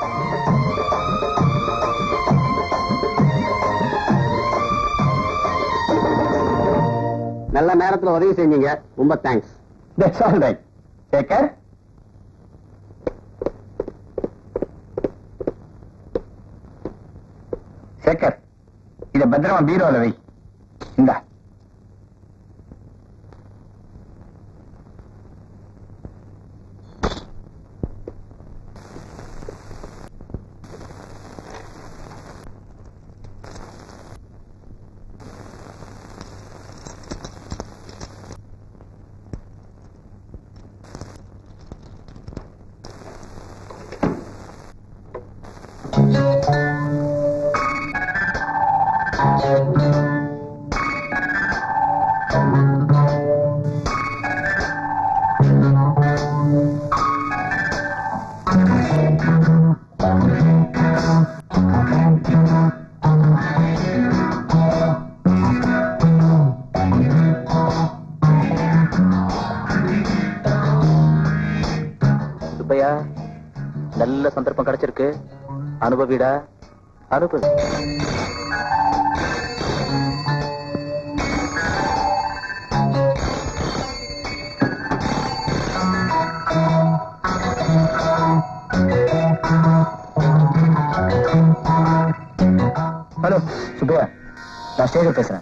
நல்ல நேரத்துல உதவி செஞ்சீங்க ரொம்ப thanks that's all right Sekar Sekar இத பத்திரமா பீரோல வை இந்தா சுப்பையா நல்ல சந்தர்ப்பம் கிடைச்சிருக்கு அனுபவிடா அனுபவி ஹலோ சுப்பையா நான் ஸ்டேஜர் பேசுறேன்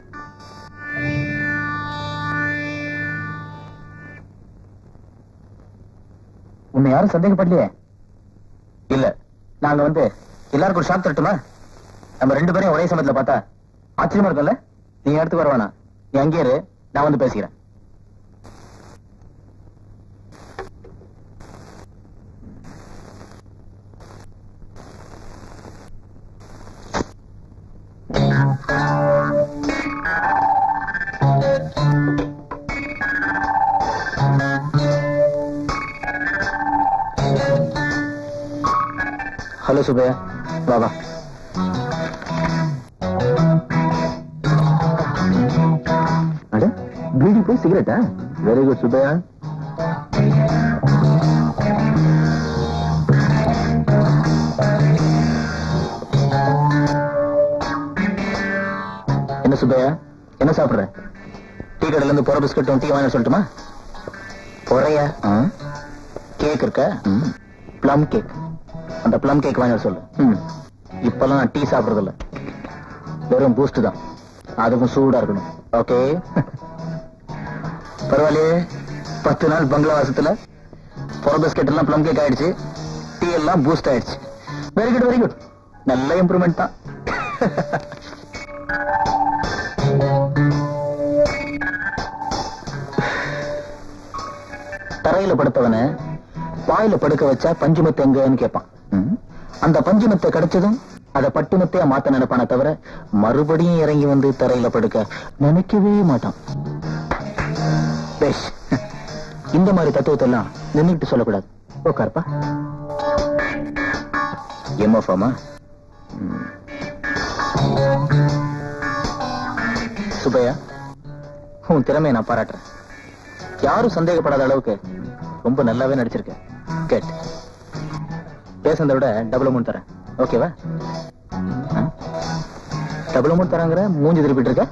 உன்னை யாரும் சந்தேகப்படலையே இல்ல நாங்க வந்து எல்லாருக்கும் ஒரு ஷாக் தரட்டுமா நம்ம ரெண்டு பேரையும் ஒரே சமயத்துல பார்த்தா ஆச்சரியமா இருக்கும்ல நீ எடுத்து வருவானா நீ அங்கே இரு நான் வந்து பேசிக்கிறேன் ஹலோ சுபையா வா வா அட பீடி போய் சிகரெட்டா வெரி குட் சுபையா என்ன சுப்பையா என்ன சாப்பிடுற டீ கடையில இருந்து போற பிஸ்கட்டும் டீ வாங்க சொல்லட்டுமா போறையா கேக் இருக்க ப்ளம் கேக் அந்த ப்ளம் கேக் வாங்க சொல்லு ம். இப்பெல்லாம் நான் டீ சாப்பிடுறது இல்ல வெறும் பூஸ்ட் தான் அதுக்கும் சூடா இருக்கணும் ஓகே பரவாயில்லையே பத்து நாள் பங்களா வாசத்துல புற பிஸ்கெட் எல்லாம் ப்ளம் கேக் ஆயிடுச்சு டீ எல்லாம் பூஸ்ட் ஆயிடுச்சு வெரி குட் வெரி குட் நல்ல இம்ப்ரூவ்மெண்ட் தான் தரையில படுத்தவன வாயில படுக்க வச்சா பஞ்சுமத்து எங்கன்னு கேட்பான் ம். அந்த பஞ்சுமத்தை கிடைச்சதும் அத பட்டுமத்தையா மாத்த நினைப்பானே தவிர மறுபடியும் இறங்கி வந்து தரையில படுக்க நினைக்கவே மாட்டான் பேஷ் இந்த மாதிரி தத்துவத்தை எல்லாம் நின்னுட்டு சொல்லக்கூடாது உட்காருப்பா எம்எஃப்ஆமா சுப்பையா உன் திறமையை நான் பாராட்டுறேன் யாரும் சந்தேகப்படாத அளவுக்கு ரொம்ப நல்லாவே நடிச்சிருக்க கேட் பேசுறதை விட டபுள் அமௌண்ட் தரேன் ஓகேவா டபுள் அமௌண்ட் தராங்கிற மூஞ்சி திருப்பிட்டு இருக்க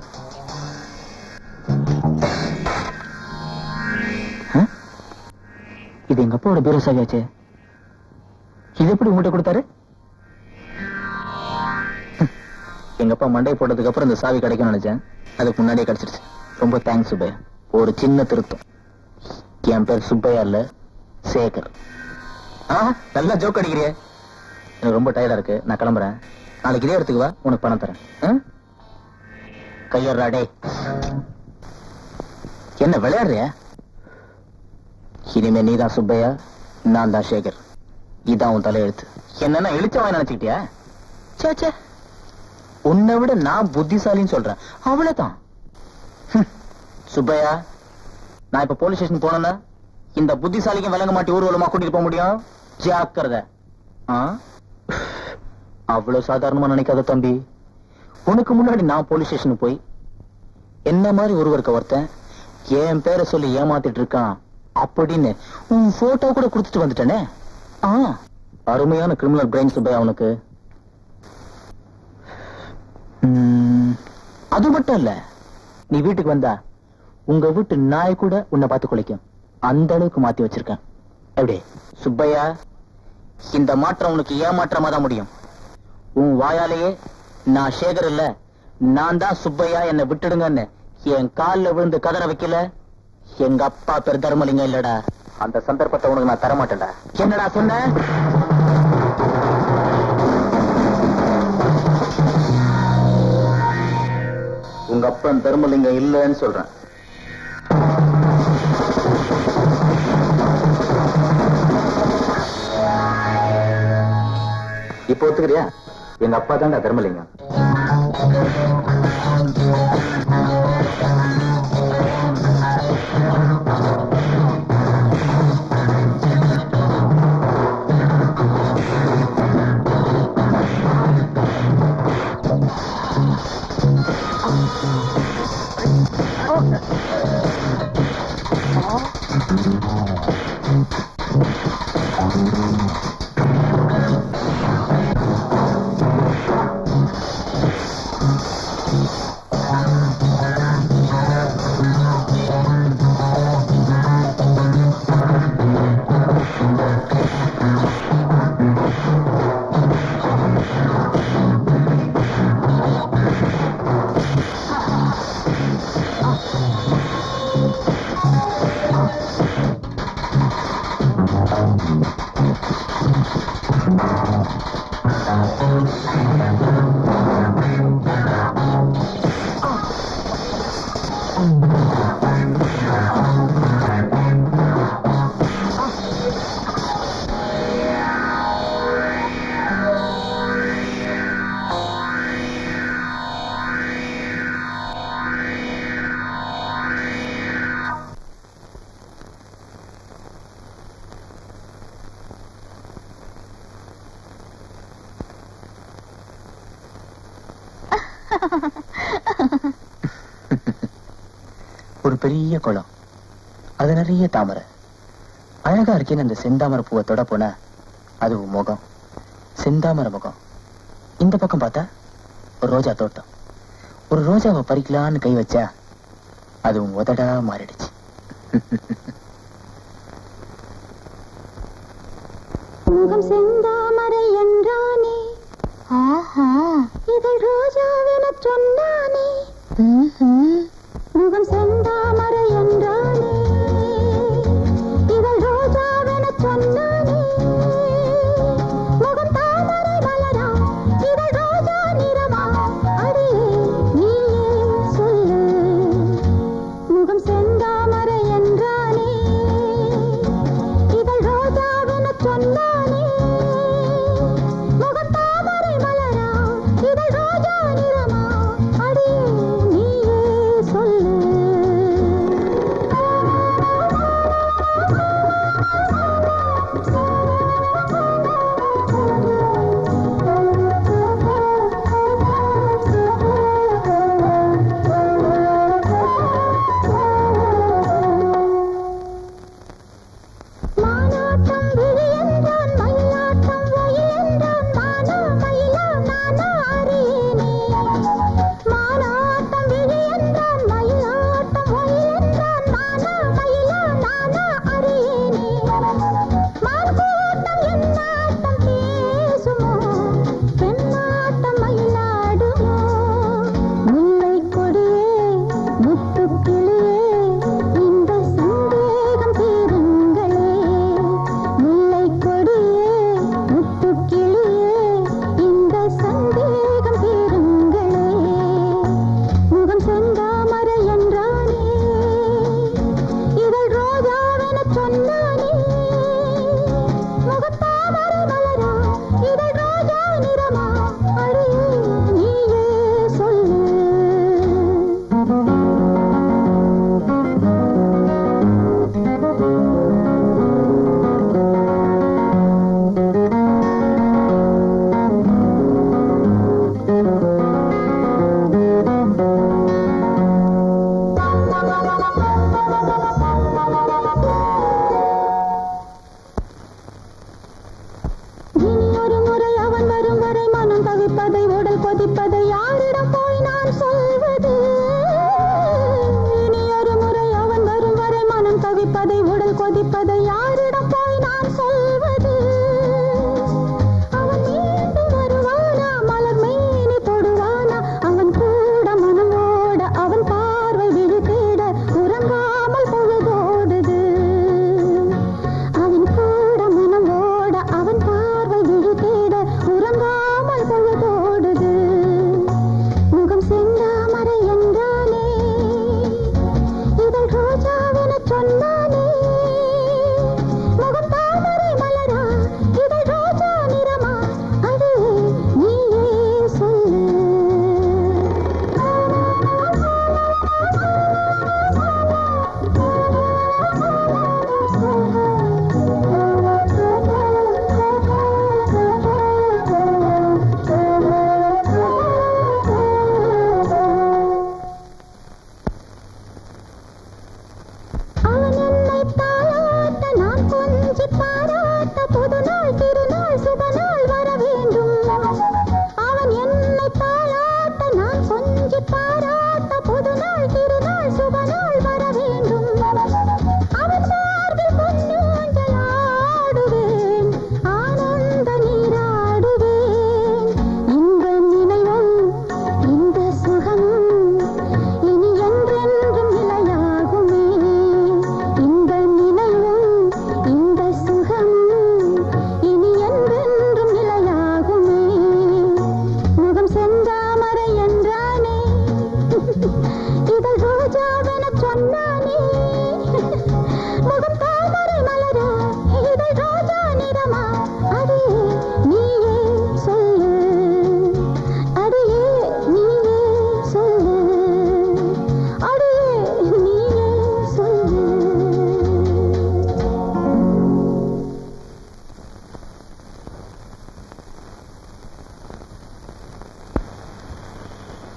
ஆ? இது எங்க அப்பாவோட பீரோ சாவியாச்சே இது எப்படி உங்கள்கிட்ட கொடுத்தாரு ஹம். எங்க அப்பா மண்டை போட்டதுக்கு அப்புறம் இந்த சாவி கிடைக்கும்னு நினைச்சேன் அதுக்கு முன்னாடியே கிடைச்சிருச்சு ரொம்ப தேங்க்ஸ் சுப்பையா ஒரு சின்ன திருத்தம் என் பேர் சுப்பையா இல்ல சேகர் ஆ நல்லா ஜோக் அடிக்கிறியே எனக்கு ரொம்ப டயர்டா இருக்கு நான் கிளம்புறேன் நாளைக்கு இதே இடத்துக்கு வா உனக்கு பணம் தரேன் ஆ? கையறா டேய் என்ன விளையாடுறிய இனிமே நீதான் சுப்பையா நான் தான் சேகர் இதான் உன் தலையெழுத்து என்னன்னா இழிச்சவன் நினைச்சுக்கிட்டியா சே சே உன்னை விட நான் புத்திசாலின்னு சொல்றேன் அவ்வளவுதான் ஹம். சுப்பையா நான் இப்ப போலீஸ் ஸ்டேஷன் போனேன்னா இந்த புத்திசாலிக்கும் விளங்க மாட்டி ஊர்வலமா கூட்டிட்டு போக முடியும் ஜாக்கிரதை ஆ? அவ்வளவு சாதாரணமா நினைக்காத தம்பி உனக்கு முன்னாடி நான் போலீஸ் ஸ்டேஷனுக்கு போய் என்ன மாதிரி ஒருவருக்கு ஒருத்தன் என் பேரை சொல்லி ஏமாத்திட்டு இருக்கான் அப்படின்னு உன் போட்டோ கூட கொடுத்துட்டு வந்துட்டேனே ஆ அருமையான கிரிமினல் பிரெயின் சுப்பையா அவனுக்கு ம், அது மட்டும் இல்ல நீ வீட்டுக்கு வந்தா உங்க வீட்டு நாய் கூட உன்னை பார்த்து குலைக்கும் அந்த அளவுக்கு மாத்தி வச்சிருக்கேன் எப்படி சுப்பையா இந்த மாற்றம் உனக்கு ஏமாற்றமா தான் முடியும் உன் வாயாலேயே நான் சேகர் இல்ல நான் தான் சுப்பையா என்னை விட்டுடுங்கன்னு என் கால்ல விழுந்து கதற வைக்கல எங்க அப்பா பேர் தர்மலிங்கம் இல்லடா அந்த சந்தர்ப்பத்தை உனக்கு நான் தரமாட்டேன்டா என்னடா சொன்ன உங்க அப்பன் தர்மலிங்கம் இல்லைன்னு சொல்றேன் இப்போ ஒத்துக்கிறியா எங்க அப்பா தான்டா தர்மலிங்கம் ஒரு பெரிய குளம் அது நிறைய தாமரை அழகா இருக்கேன்னு அந்த செந்தாமரை பூவை தொட போனா அது உன் முகம் செந்தாமரை முகம் இந்த பக்கம் பார்த்தா ஒரு ரோஜா தோட்டம் ஒரு ரோஜாவை பறிக்கலான்னு கை வச்சா அது உன் உதடா மாறிடுச்சு முகம் செந்தாமரை என்றானே ஆஹா இதழ் ரோஜாவென சொன்னானே முகம் செந்தாமரை என்றானே இதழ் ரோஜாவென சொன்னானே முகம் தாமரை மலரா இதழ் ரோஜா நிறமா அடே நீயே சொல்லு முகம் செந்தாமரை என்றானே இதழ் ரோஜாவென சொன்னானே முகம் தாமரை மலரா இதழ் ரோஜா நிறமா அடியே நீயே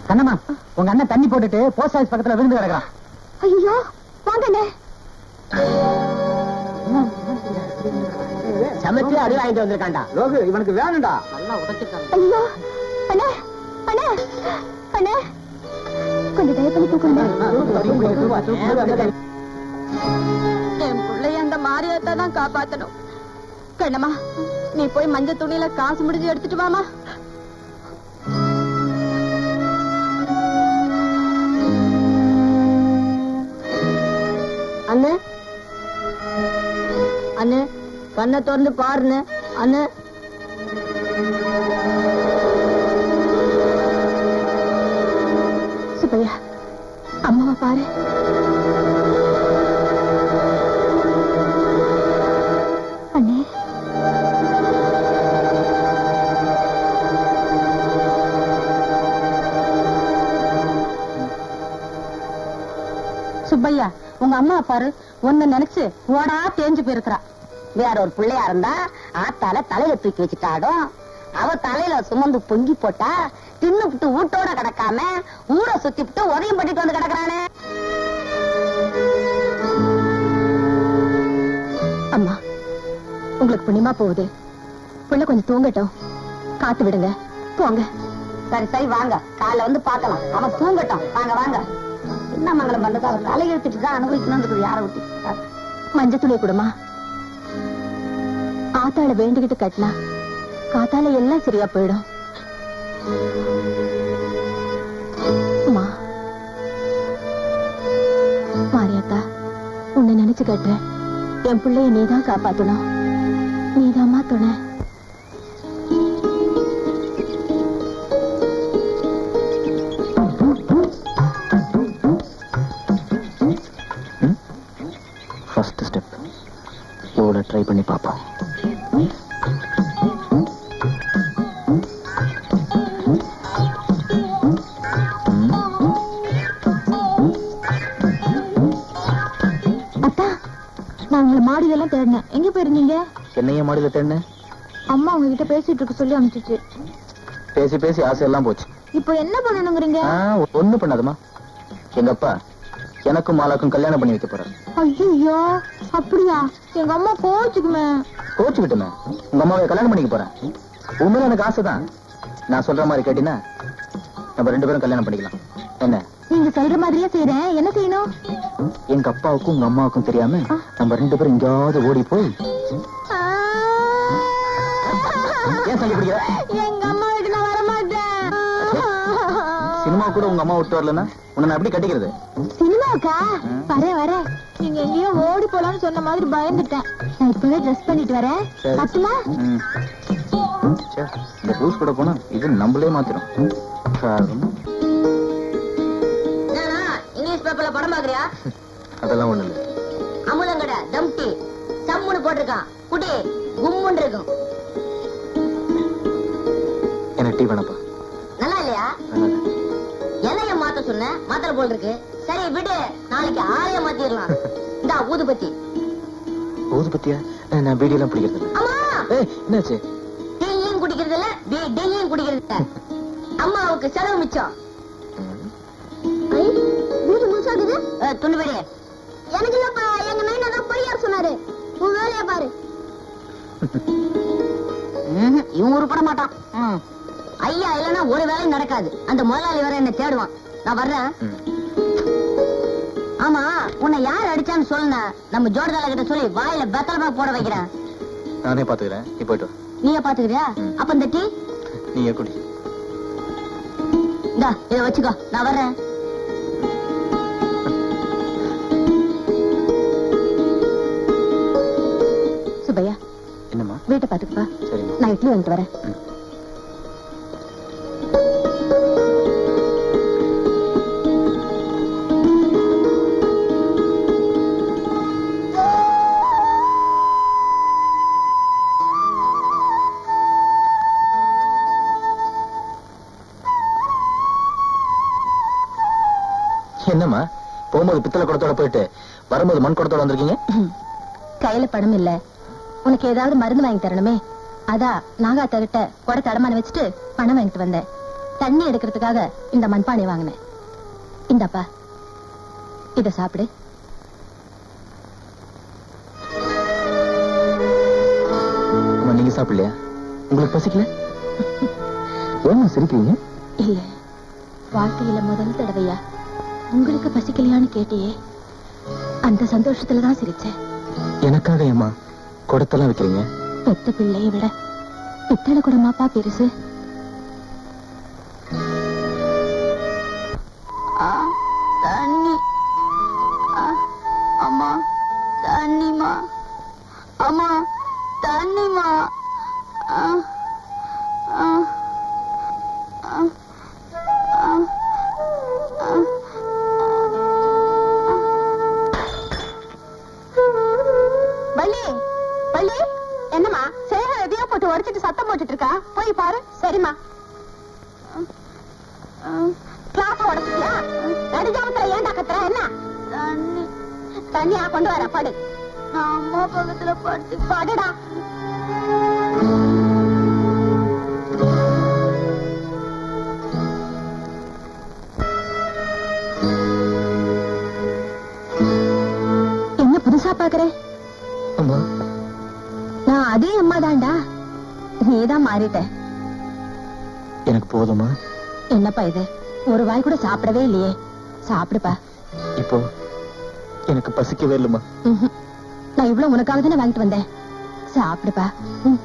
கண்ணம்மா உங்க அண்ணன் தண்ணி போட்டுட்டு போஸ்ட் ஆஃபீஸ் பக்கத்துல விழுந்து கிடக்குறான் ஐயோ வாங்கண்ணே சமைச்சு அடி வாங்கிட்டு வந்திருக்காண்டா லோகு இவனுக்கு வேணும்டா ஐயோ அண்ணே அண்ணே அண்ணே கொஞ்சம் தயவு பண்ணி தூக்குங்க என் பிள்ளைய அந்த மாரியாத்தா தான் காப்பாத்தணும் கண்ணம்மா நீ போய் மஞ்சள் துணியில காசு முடிஞ்சு எடுத்துட்டு வாமா அண்ணே அண்ணே கண்ணை திறந்து பாருண்ணே அண்ணே சுப்பையா அம்மாவை பாரு அண்ணே சுப்பையா உங்க அம்மா பாரு உன்னை நினைச்சு ஓடா தேஞ்சு போயிருக்கிறா வேற ஒரு பிள்ளையா இருந்தா ஆத்தால தலையில தூக்கி வச்சுட்டாடும் அவ தலையில சுமந்து பொங்கி போட்டா தின்னு விட்டு வீட்டோட கிடக்காம ஊரை சுத்தி விட்டு உதயம் பண்ணிட்டு வந்து கிடக்குறானே அம்மா உங்களுக்கு புண்ணியமா போகுது புள்ள கொஞ்சம் தூங்கட்டும் காத்து விடுங்க போங்க சரி சரி வாங்க காலைல வந்து பார்க்கலாம் அவன் தூங்கட்டும் வாங்க வாங்க என்ன மங்களம் பண்றது அவன் தலை இழுத்துட்டு தான் அனுபவிக்கணும் யாரை விட்டு மஞ்சள் துணியை கொடுமா ஆத்தாள வேண்டிக்கிட்டு கட்டினா காத்தால எல்லாம் சரியா போயிடும் அம்மா மாரியாத்தா உன்னை நினைச்சு கட்டுறேன் என் பிள்ளைய நீதான் காப்பாத்தணும் நீதாம்மா துணை ஃபர்ஸ்ட் ஸ்டெப் இவ்வளோ ட்ரை பண்ணி பார்ப்போம் அத்தா நான் உங்களை மாடியெல்லாம் தேடினேன் எங்க போயிருந்தீங்க என்னைய மாடியில் தேடின அம்மா உங்ககிட்ட பேசிட்டு இருக்க சொல்லி அனுப்பிச்சிச்சு பேசி பேசி ஆசையெல்லாம் போச்சு இப்போ என்ன பண்ணணுங்கிறீங்க ஒன்றும் பண்ணாதம்மா எங்க அப்பா எனக்கும் மாலாக்கும் கல்யாணம் பண்ணி வைக்க போறாரு ஐயோ அப்படியா எங்க அம்மா கோச்சுக்குமே கோச்சுக்கிட்டுமே உங்க அம்மாவை கல்யாணம் பண்ணிக்க போறேன் உண்மையில எனக்கு ஆசைதான் நான் சொல்ற மாதிரி கேட்டீங்கன்னா நம்ம ரெண்டு பேரும் கல்யாணம் பண்ணிக்கலாம் என்ன நீங்க சொல்ற மாதிரியே செய்யறேன் என்ன செய்யணும் எங்க அப்பாவுக்கும் உங்க அம்மாவுக்கும் தெரியாம நம்ம ரெண்டு பேரும் எங்கேயாவது ஓடி போய் ஏன் சொல்லி பிடிக்கிற எங்க அம்மா வீட்டு நான் வர மாட்டேன் சினிமா கூட உங்க அம்மா விட்டு வரலன்னா உன்னை நான் எப்படி கட்டிக்கிறது சினிமாக்கா வரேன் வரேன் நீங்க எங்கேயோ ஓடி போலாம்னு சொன்ன மாதிரி பயந்துட்டேன் நான் இப்பவே ட்ரெஸ் பண்ணிட்டு வரேன் சரி. பத்துமா ம். ச்சே, இந்த ரூல்ஸ் கூட போனா இது நம்மளே மாத்திரும் காரணம், இங்கிலீஷ் பேப்பர்ல படம் பாக்குறியா அதெல்லாம் ஒண்ணு இல்ல அமுதங்கட தம் டீ சம்முன்னு போட்டிருக்கான் குடி கும்முன்னு இருக்கும் எனக்கு டீ வேணப்பா நல்லா இல்லையா வேணாம். எல்லைய மாத்த சொன்ன மாத்திர போல் இருக்கு சரி விடு நாளைக்கு ஆளைய மாத்திரலாம் இந்தா ஊதுபத்தி ஊது பத்தியா நான் பீடியெல்லாம் பிடிக்கிறது இல்ல அம்மா ஏய் என்னாச்சு டீயும் குடிக்கிறது இல்ல டீ- டீயும் குடிக்கிறது இல்ல அம்மாவுக்கு செலவு மிச்சம் வீடு முழுசாகுது அஹ், துண்டுபடி எனக்கு இல்லப்பா எங்க நைனா தான் பொய்யார் சொன்னாரு உன் வேலைய பாரு ம்ஹும், இவன் உருப்பட மாட்டான் ம். ஐயா இல்லைன்னா ஒரு வேலையும் நடக்காது அந்த முதலாளி வர என்ன தேடுவான் நான் வர்றேன் ம். ஆமா உன்னை யார் அடிச்சான்னு சொல்லுன நம்ம ஜோடிதால கிட்ட சொல்லி வாயில பெத்தலமா போட வைக்கிறேன் நானே பாத்துக்கிறேன் நீ போயிட்டு வா. நீயே பாத்துக்கிறியா ம். அப்ப இந்த டீ நீ ஏன் குடி இந்தா இத வச்சுக்கோ நான் வர்றேன் சுப்பையா என்னம்மா வீட்டை பாத்துக்கப்பா சரிம்மா நான் இட்லி வாங்கிட்டு வரேன் என்னம்மா போகும்போது பித்தளை குடத்தோட போயிட்டு வரும்போது மண் குடத்தோட வந்திருக்கீங்க கையில பணம் இல்ல உனக்கு ஏதாவது மருந்து வாங்கி தரணுமே அதான் நாகாத்த கிட்ட குடத்தை அடமான வச்சுட்டு பணம் வாங்கிட்டு வந்தேன் தண்ணி எடுக்கிறதுக்காக இந்த மண்பானை வாங்கினேன் இந்தப்பா இத சாப்பிடு அம்மா நீங்க சாப்பிடலையா உங்களுக்கு பசிக்கல ஏமா சிரிக்கிறீங்க இல்ல வாழ்க்கையில முதல் தடவையா உங்களுக்கு பசிக்கலையான்னு கேட்டியே அந்த சந்தோஷத்துல தான் சிரிச்சேன் எனக்காக ஏமா குடத்தெல்லாம் வைக்கிறீங்க பெத்த பிள்ளையை விட பித்தளை குடமாப்பா பெருசு ஆ, தண்ணி ஆ, அம்மா தண்ணிமா அம்மா தண்ணிமா ஆ, ஆ, ஆ, ஆ, ஆ. வள்ளி வள்ளி என்னம்மா சேகர் எதையோ போட்டு உடைச்சிட்டு சத்தம் போட்டுட்டு இருக்கா போய் பாரு சரிம்மா கிளாஸ் உடைச்சிட்டியா நடுஜாமத்துல ஏன்டா கத்துற என்ன தண்ணி தண்ணியா கொண்டு வர படு நான் அம்மா பக்கத்துல படுத்து படுடா என்ன புதுசா பாக்குற அம்மா நான் அதே அம்மா தான்டா நீதான் மாறிட்ட எனக்கு போதுமா என்னப்பா இது ஒரு வாய் கூட சாப்பிடவே இல்லையே சாப்பிடுப்பா இப்போ எனக்கு பசிக்கவே இல்லைம்மா ம்ஹும். நான் இவ்வளவு உனக்காக தானே வாங்கிட்டு வந்தேன் சாப்பிடுப்பா ம்.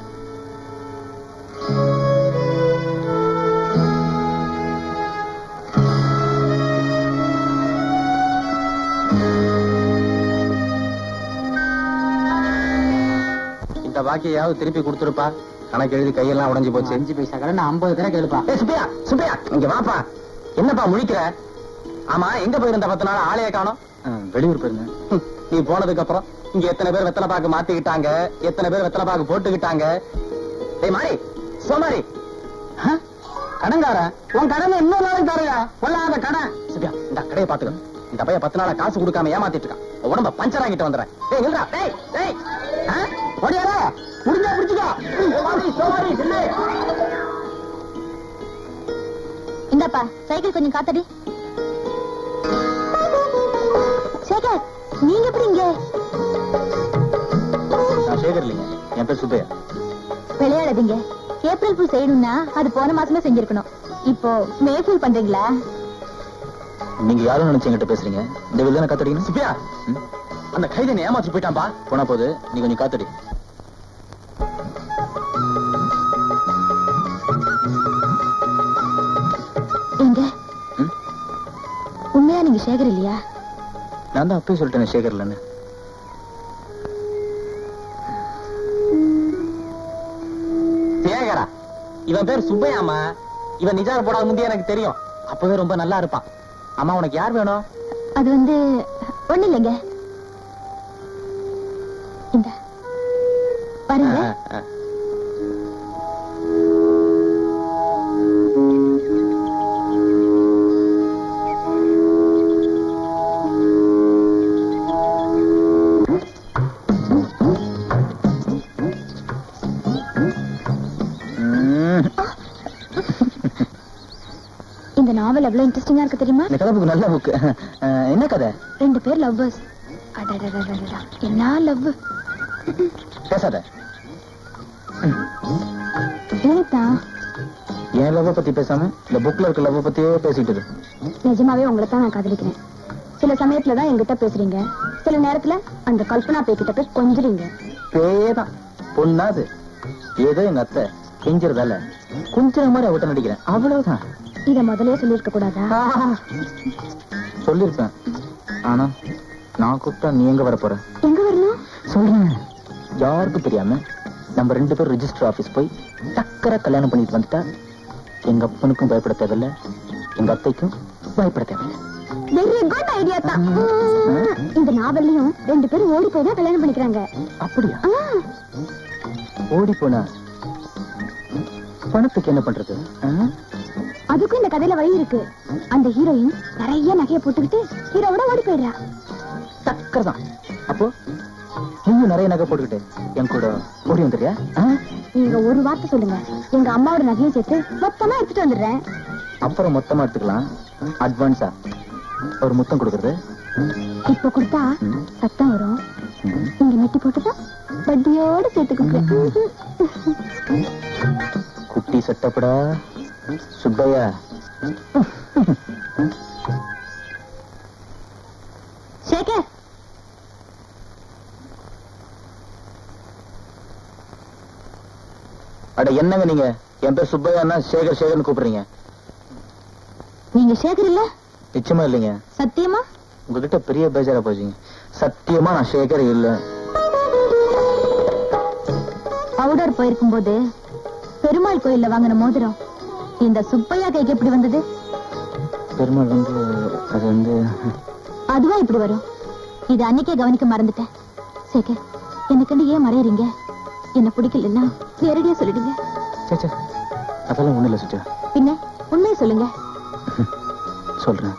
இந்த பாக்கியாவது திருப்பி கொடுத்துருப்பா கணக்கு எழுதி கையெல்லாம் உடைஞ்சு போச்சு அஞ்சு பைசா கடை நான் ஐம்பது கணக்கு எடுப்பா ஏய் சுப்பையா சுப்பையா இங்க வாப்பா என்னப்பா முழிக்கிற ஆமா எங்க போயிருந்த பத்து நாள் ஆளைய காணோம் வெளியூர் போயிருந்தேன் ஹம், நீ போனதுக்கு அப்புறம் இங்க எத்தனை பேர் வெத்தலை பாக்கு மாத்திக்கிட்டாங்க எத்தனை பேர் வெத்தலை பாக்கு போட்டுக்கிட்டாங்க டேய் மாறி சோமாரி கடன்காரன் உன் கடனை இன்னொரு நாளைக்கு தரையா பொல்லாத கடன் சுப்பியா இந்த கடையை பாத்துக்க இந்த பையன் பத்து நாளா காசு கொடுக்காம ஏமாத்திட்டு இருக்கான் உன் உடம்ப பஞ்சர் ஆகிட்டு வந்துடுறேன் டேய் நில்றா டேய் டேய் ஆ? ஓடியாரா முடிஞ்சா பிடிச்சுக்கோ சோமாரி சோமாரி நில்லு. இந்தாப்பா சைக்கிள் கொஞ்சம் காத்தடி சேகர் நீங்க எப்படி இங்க நான் சேகர் இல்லைங்க என் பேர் சுப்பையா விளையாடாதீங்க ஏப்ரல் ஃபுல் செய்யணும்னா அது போன மாசமே செஞ்சிருக்கணும் இப்போ மே ஃபுல் பண்றீங்களா நீங்க யாரும் நினைச்சு என்கிட்ட பேசுறீங்க இந்த வெளில தானே காத்தடிக்கணும் சுப்பியா அந்த கைதை ஏமாத்தி போயிட்டான்பா போனா போது நீ கொஞ்சம் காத்தடி எங்க ம்? உண்மையா நீங்க சேகர் இல்லையா நான் தான் அப்பயே சொல்லிட்டேன் சேகர் இல்லைன்னு சேகரா இவன் பேர் சுப்பையாமா இவன் நிஜார போடாத முந்தைய எனக்கு தெரியும் அப்பவே ரொம்ப நல்லா இருப்பான் அம்மா உனக்கு யார் வேணும் அது வந்து ஒண்ணு இல்லைங்க இந்த பாருங்க ஆ, ஆ. ம். இந்த நாவல் எவ்வளவு இன்ட்ரெஸ்டிங்கா இருக்கு தெரியுமா இந்த கதை புக்கு நல்ல புக்கு என்ன கதை ரெண்டு பேர் லவ்வர்ஸ் என்ன லவ் பேசாத ஏன்தான் என் லவ் பத்தி பேசாம இந்த புக்ல இருக்க லவ் பத்தியே பேசிட்டு இரு. நிஜமாவே உங்களை தான் நான் காதலிக்கிறேன் சில சமயத்துல தான் என்கிட்ட பேசுறீங்க சில நேரத்துல அந்த கல்பனா பேக்கிட்ட போய் கொஞ்சுறீங்க பேதான் பொண்ணாது ஏதோ எங்க அத்தை கெஞ்சிறதால குஞ்சிற மாதிரி அவட்ட நடிக்கிறேன் அவ்வளவுதான் இத முதல்லயே சொல்லிருக்க கூடாதா சொல்லிருப்பேன் ஆனா நான் கூப்பிட்டா நீ எங்க வர போற எங்க வரணும் சொல்றேன் யாருக்கும் தெரியாம நம்ம ரெண்டு பேரும் ரெஜிஸ்டர் ஆபீஸ் போய் டக்கரா கல்யாணம் பண்ணிட்டு வந்துட்டா எங்க அப்பனுக்கும் பயப்பட தேவையில்ல எங்க அத்தைக்கும் பயப்பட தேவையில்ல வெரி குட் ஐடியா தான் உம், இந்த நாவல்லையும் ரெண்டு பேரும் ஓடி போய் தான் கல்யாணம் பண்ணிக்கிறாங்க அப்படியா ஆ, ஓடி போனா பணத்துக்கு என்ன பண்றது ஆ? அதுக்கும் இந்த கதையில வழி இருக்கு அந்த ஹீரோயின் நிறைய நகைய போட்டுக்கிட்டு ஹீரோவோட ஓடி போயிடுறா டக்கர் அப்போ நீயும் நிறைய நகை போட்டுக்கிட்டு என் கூட ஓடி வந்துடுறியா ஆ? நீங்க ஒரு வார்த்தை சொல்லுங்க எங்க அம்மாவோட நகையும் சேர்த்து மொத்தமா எடுத்துட்டு வந்துடுறேன் அப்புறம் மொத்தமா எடுத்துக்கலாம் அட்வான்ஸா ஒரு முத்தம் கொடுக்கறது இப்ப கொடுத்தா ம். சத்தம் வரும் ம். இங்க மெட்டி போட்டுட்டா வட்டியோட சேர்த்து கொடுக்குறேன் குட்டி சட்டப்படா சுப்பையா சேகர் அட என்னங்க நீங்க என் பேர் சுப்பையான்னா சேகர் சேகர்னு கூப்பிடுறீங்க நீங்க சேகர் இல்ல நிச்சயமா இல்லைங்க சத்தியமா உங்ககிட்ட பெரிய பேஜாரா போச்சுங்க சத்தியமா நான் சேகர் இல்ல பவுடர் போயிருக்கும் போது பெருமாள் கோயில்ல வாங்கின மோதிரம் இந்த சுப்பையா கைக்கு எப்படி வந்தது பெருமாள் வந்து அது வந்து அதுவா இப்படி வரும் இது அன்னைக்கே கவனிக்க மறந்துட்டேன் சேகர் எனக்கண்டு ஏன் மறையறீங்க என்ன பிடிக்கலன்னா நேரடியா சொல்லிடுங்க சே, சே. அதெல்லாம் ஒண்ணு இல்ல சுஜா பின்ன உண்மையை சொல்லுங்க சொல்றேன்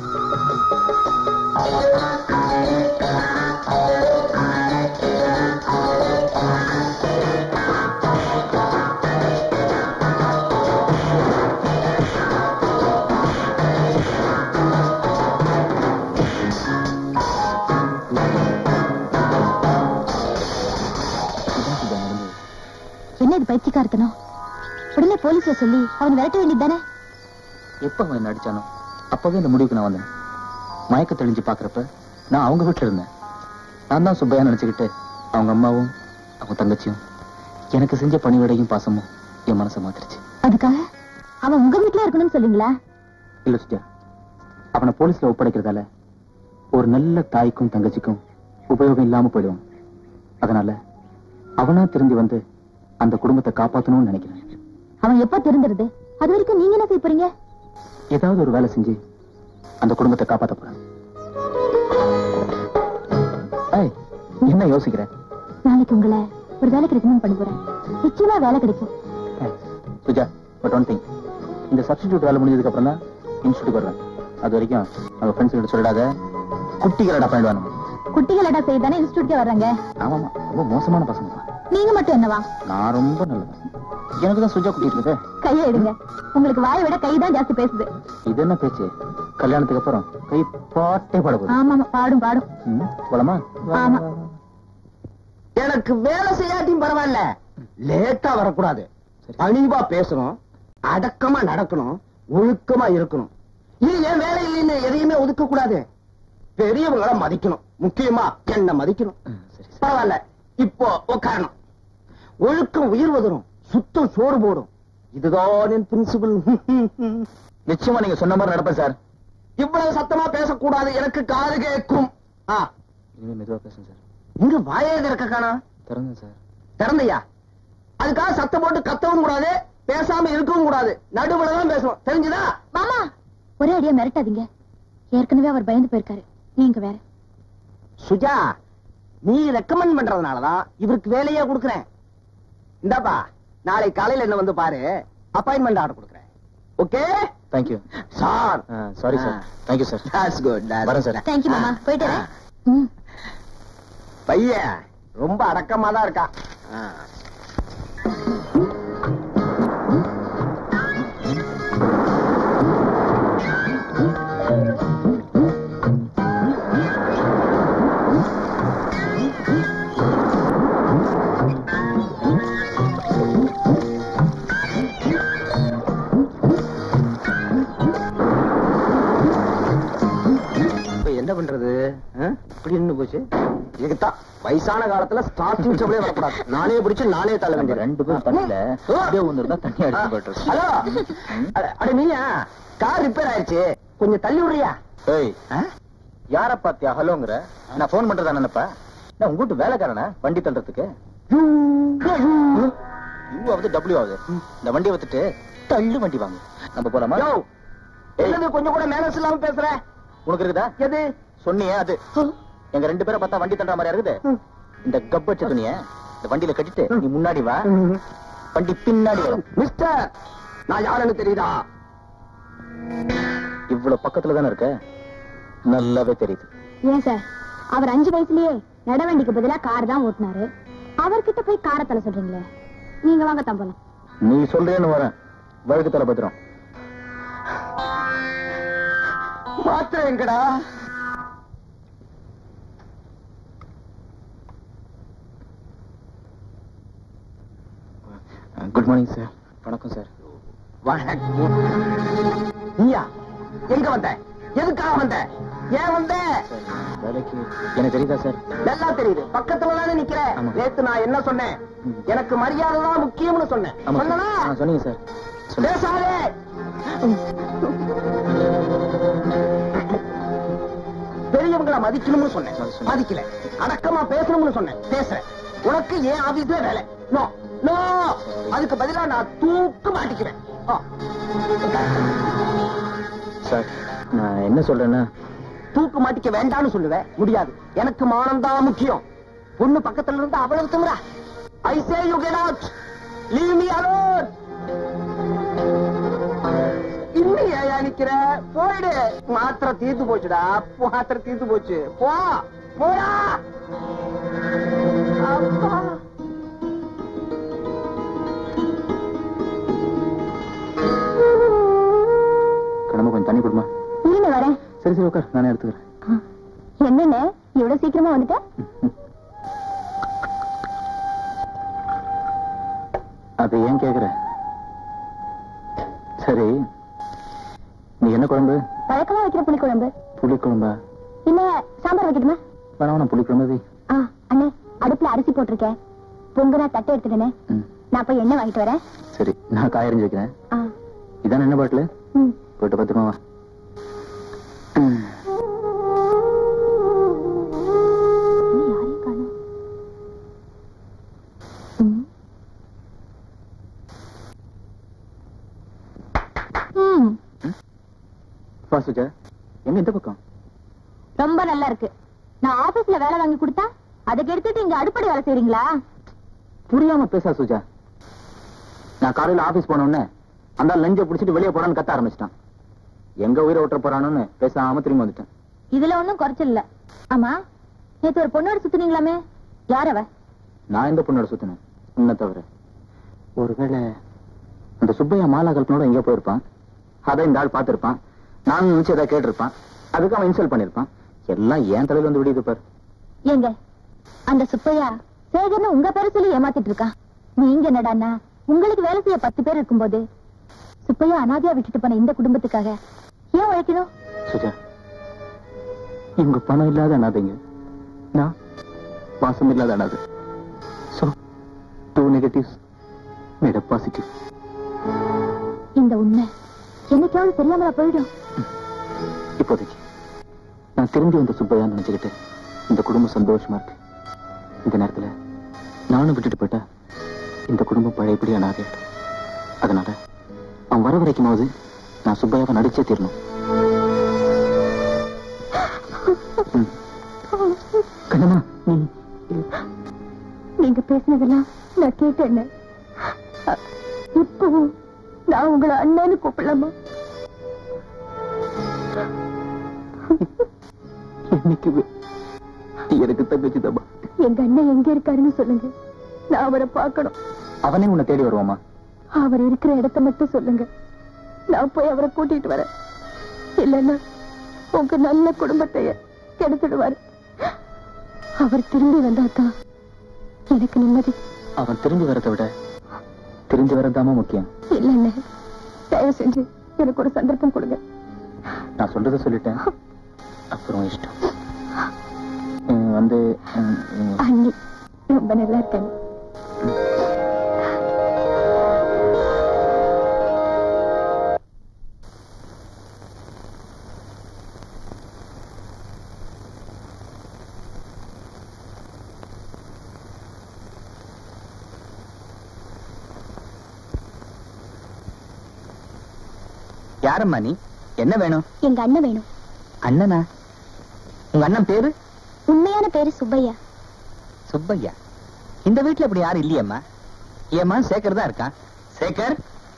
இதான் சுஜா நடந்தது. என்ன இது பைத்தியக்காரத்தனம் உடனே போலீஸ்ல சொல்லி அவன் விரட்ட வேண்டியது தானே எப்ப அவன் என்ன அடிச்சானோ அப்பவே இந்த முடிவுக்கு நான் வந்தேன் மயக்க தெளிஞ்சு பாக்குறப்ப நான் அவங்க வீட்டுல இருந்தேன் நான் தான் சுப்பையா நினைச்சுக்கிட்டு அவங்க அம்மாவும் அவங்க தங்கச்சியும் எனக்கு செஞ்ச பணிவிடையும் பாசமும் என் மனசை மாத்திருச்சு அதுக்காக அவன் உங்க வீட்டுல இருக்கணும்னு சொல்லுங்களா இல்ல சுஜா அவனை போலீஸ்ல ஒப்படைக்கிறதால ஒரு நல்ல தாய்க்கும் தங்கச்சிக்கும் உபயோகம் இல்லாம போயிடுவான் அதனால அவனா திரும்பி வந்து அந்த குடும்பத்தை காப்பாத்தணும்னு நினைக்கிறேன் அவன் எப்ப திருந்துறது அது வரைக்கும் நீங்க என்ன செய்ய போறீங்க ஏதாவது ஒரு வேலை செஞ்சு அந்த குடும்பத்தை காப்பாத்த போறேன் ஏய், என்ன யோசிக்கிற நாளைக்கு உங்களை ஒரு வேலைக்கு ரெக்கமெண்ட் பண்ண போறேன் நிச்சயமா வேலை கிடைக்கும் ஏய், சுஜா பட் ஒன் திங் இந்த சப்ஸ்டிடியூட் வேலை முடிஞ்சதுக்கு அப்புறம் தான் இன்ஸ்டியூட் வருவேன் அது வரைக்கும் நம்ம ஃப்ரெண்ட்ஸ் கிட்ட சொல்லிடாத குட்டிகளடா பண்ணிடுவானு குட்டிகளடா செய்தானே இன்ஸ்டியூட்கே வர்றாங்க ஆமாமா ரொம்ப மோசமான பசங்க நீங்க மட்டும் என்னவா நான் ரொம்ப நல்லவன் எனக்கு தான் சுஜா குட்டி இருக்குது கையை எடுங்க உங்களுக்கு வாயை விட கை தான் ஜாஸ்தி பேசுது இது என்ன பேச்சு கல்யாணத்துக்கு அப்புறம் கை பாட்டே பாட போகுது ஆமா ஆமா, பாடும் பாடும் ம், போலாமா ஆமா. எனக்கு வேலை செய்யாட்டியும் பரவாயில்ல லேட்டா வரக்கூடாது பணிவா பேசணும் அடக்கமா நடக்கணும் ஒழுக்கமா இருக்கணும் இது என் வேலை இல்லைன்னு எதையுமே ஒதுக்க கூடாது பெரியவங்கள மதிக்கணும் முக்கியமா என்ன மதிக்கணும் ம், சரி சரி. பரவாயில்ல இப்போ உட்காரணும் ஒழுக்கம் உயிர் வதரும் சுத்தம் சோறு போடும் இதுதான் என் பிரின்சிபல் நிச்சயமா நீங்க சொன்ன மாதிரி நடப்பேன் சார் இவ்வளவு சத்தமா பேசக்கூடாது எனக்கு காது கேட்கும் ஆ, இனிமே மெதுவா பேசுங்க சார் இங்க வாயே திறக்க காணா திறங்க சார் திறந்தையா அதுக்காக சத்தம் போட்டு கத்தவும் கூடாது பேசாம இருக்கவும் கூடாது நடுவுல தான் பேசணும் தெரிஞ்சுதா மாமா ஒரே அடியா மிரட்டாதீங்க ஏற்கனவே அவர் பயந்து போயிருக்காரு நீங்க வேற சுஜா நீ ரெக்கமெண்ட் பண்றதுனாலதான் இவருக்கு வேலையே கொடுக்கறேன் இந்தாப்பா நாளை காலையில என்ன வந்து பாரு அப்பாயின்மெண்ட் ஆர்டர் கொடுக்கறேன் okay thank you sir sorry sir thank you sir that's good வரேன் சார் தேங்க்யூ மாமா போயிட்டு வரேன். ம் பையன் ரொம்ப அடக்கமா தான் இருக்கான் ஆ. இப்ப என்ன பண்றது ஆ? இப்படி நின்னு போச்சு இதுக்குத்தான் வயசான காலத்துல ஸ்டார்டிங் சப்ளே வரக்கூடாது நானே பிடிச்சு நானே தள்ள நம்ம வேண்டியது ரெண்டு பேரும் தண்ணியில அப்படியே ஒண்ணு இருந்தா தண்ணி அடிச்சு போயிட்டு ஹலோ அட- அட நீயா கார் ரிப்பேர் ஆயிடுச்சு கொஞ்சம் தள்ளி விடுறியா ஏய் ஆ? யார பாத்தியா ஹலோங்கிற நான் போன் பண்றதா நினைப்பா நான் உங்க வீட்டு வேலைக்காரனா வண்டி தள்ளுறதுக்கு யூ ஆகுது டபிள்யூ ஆகுது இந்த வண்டியை வித்துட்டு தள்ளு வண்டி வாங்க நம்ம போலாமா யோ, என்னது கொஞ்சம் கூட மேனஸ் இல்லாம பேசுற உனக்கு இருக்குதா எது சொன்னியே அது எங்க ரெண்டு பேரை பார்த்தா வண்டி தள்ளுற மாதிரி இருக்குது இந்த கப்பச்ச துணிய இந்த வண்டியில கட்டிட்டு நீ முன்னாடி வா வண்டி பின்னாடி வரும் மிஸ்டர் நான் யாருன்னு தெரியுதா இவ்வளவு பக்கத்துல தானே இருக்க நல்லாவே தெரியுது ஏன் சார் அவர் அஞ்சு வயசுலயே நடவண்டிக்கு பதிலா கார் தான் ஓட்டினாரு அவர்கிட்ட போய் காரை தலை சொல்றீங்களே நீங்க வாங்க தம்பலாம் நீ சொல்றேன்னு வரேன் வழுக்கு தலை பத்திரம் மாத்திரை எங்கடா குட் மார்னிங் சார் வணக்கம் சார் வணக்கம் நீயா எங்க வந்த எதுக்காக வந்த ஏன் வந்த வேலைக்கு எனக்கு தெரியுதா சார் நல்லா தெரியுது பக்கத்துல தானே நிக்கிற ஆமா. நேத்து நான் என்ன சொன்னேன் எனக்கு மரியாதை தான் முக்கியம்னு சொன்னேன் ஆமா சார். சொன்னனா ஆ, சொன்னீங்க சார் சொன்னீங்க. பேசாதே பெரியவங்களை மதிக்கணும்னு சொன்னேன் அது சொன்னேன். மதிக்கல அடக்கமா பேசணும்னு சொன்னேன் பேசுறேன் உனக்கு ஏன் ஆபீஸ்ல வேலை நோ நோ அதுக்கு பதிலா நான் தூக்கு மாட்டிக்கிறேன் ஆ. சார் நான் என்ன சொல்றேன்னா தூக்கு மாட்டிக்க வேண்டாம்னு சொல்லுவேன் முடியாது எனக்கு மானம் தான் முக்கியம் பொண்ணு பக்கத்துல இருந்து அவ்வளவு திமிரா I say you get out leave me alone இன்னும் ஏயா நிக்கிற போயிடு மாத்திரை தீர்த்து போச்சுடா மாத்திரை தீர்த்து போச்சு போ போடா அப்பா. கடமை கொஞ்சம் தண்ணி கொடுமா இருங்க வரேன் சரி சரி உட்கார் நானே எடுத்துக்கிறேன் என்னண்ணே இவ்வளவு சீக்கிரமா வந்துட்ட அது ஏன் கேக்குற சரி நீ என்ன குழம்பு வழக்கமா வைக்கிற புளிக்குழம்பு புளி குழம்பா இல்ல சாம்பார் வைக்கணுமா வேணா வேணாம் புளி குழம்பு வை. ஆ அண்ணே அடுப்புல அரிசி போட்டிருக்கேன் பொங்கலா தட்டை எடுத்துக்கண்ணே ம் நான் போய் எண்ணெய் வாங்கிட்டு வரேன் சரி நான் காயறிஞ்சு வைக்கிறேன் ஆ இதான் என்ன பாட்டில் ம் போயிட்டு பத்திரமா வா ம். இன்னும் யாரையும் காணோம். ம். ம், வா சுஜா எங்க இந்த பக்கம் ரொம்ப நல்லா இருக்கு நான் ஆபீஸ்ல வேலை வாங்கி கொடுத்தா அதுக்கு எடுத்துட்டு இங்க அடுப்படி வேலை செய்றீங்களா புரியாம பேசா சுஜா நான் காலையில ஆபீஸ் போன உடனே அந்த லஞ்ச புடிச்சிட்டு வெளியே போடான்னு கத்த ஆரம்பிச்சிட்டான் எங்க உயிரை ஓட்ட போறானோன்னு பேசாம திரும்பி வந்துட்டேன் இதுல ஒண்ணும் குறைச்சல் இல்ல ஆமா நேத்து ஒரு பொண்ணோட சுத்துனீங்களாமே யார் அவ நான் எந்த பொண்ணோட சுத்தினேன் உன்னை தவிர ஒருவேளை அந்த சுப்பையா மாலா கல்பனோட எங்கேயோ போயிருப்பான் அதை இந்த ஆள் பார்த்திருப்பான் நான் நினைச்சு ஏதாவது கேட்டிருப்பான் அதுக்கு அவன் இன்சல்ட் பண்ணிருப்பான் எல்லாம் ஏன் தலையில வந்து விடியுது பாரு ஏங்க அந்த சுப்பையா சேகர்னு உங்க பேரை சொல்லி ஏமாத்திட்டு இருக்கான் நீங்க என்னடான்னா உங்களுக்கு வேலை செய்ய பத்து பேர் இருக்கும்போது சுப்பையா அனாதையா விட்டுட்டு போன இந்த குடும்பத்துக்காக ஏன் உழைக்கணும் சுஜா இவங்க பணம் இல்லாத அனாதைங்க நான் பாசம் இல்லாத அனாதை so two negatives made positive இந்த உண்மை என்னைக்காவது தெரியாமலா போயிடும் இப்போதைக்கு நான் திரும்பி வந்த சுப்பையான்னு நினைச்சுக்கிட்டு இந்த குடும்பம் சந்தோஷமா இருக்கு இந்த நேரத்துல நானும் விட்டுட்டு போயிட்டா இந்த குடும்பம் பழையபடி அனாதையாடும் அதனால அவன் வர வரைக்குமாவது நான் சுப்பையாவை நடிச்சே தீரணும் ம். கண்ணம்மா நீ நீங்க பேசினதெல்லாம் நான் கேட்டேன் இப்பவும் நான் உங்களை அண்ணன்னு கூப்பிடலாமா என்னைக்குமே நீ எனக்கு தங்கச்சி தம்மா எங்க அண்ணன் எங்க இருக்காருன்னு சொல்லுங்க நான் அவரை பார்க்கணும் அவனே உன்னை தேடி வருவாமா அவர் இருக்கிற இடத்த மட்டும் சொல்லுங்க நான் போய் அவரை கூட்டிட்டு வரேன் இல்லைன்னா உங்க நல்ல குடும்பத்தைய கெடுத்துடுவாரு அவர் திரும்பி வந்தாதான் எனக்கு நிம்மதி அவன் திரும்பி வரதை விட திரும்பி வரதாமா முக்கியம் இல்லைன்னு தயவு செஞ்சு எனக்கு ஒரு சந்தர்ப்பம் கொடுங்க நான் சொல்றதை சொல்லிட்டேன் அப்புறம் இஷ்டம் ம், வந்து ம், ம், அண்ணி ரொம்ப நல்லா இருக்காங்க யாரம்மா நீ என்ன வேணும் எங்க அண்ணன் வேணும் அண்ணனா உங்க அண்ணன் பேரு உண்மையான பேரு சுப்பையா சுப்பையா இந்த வீட்டுல இப்படி யாரும் இல்லையம்மா ஏம்மா சேகர் தான் இருக்கான் சேகர்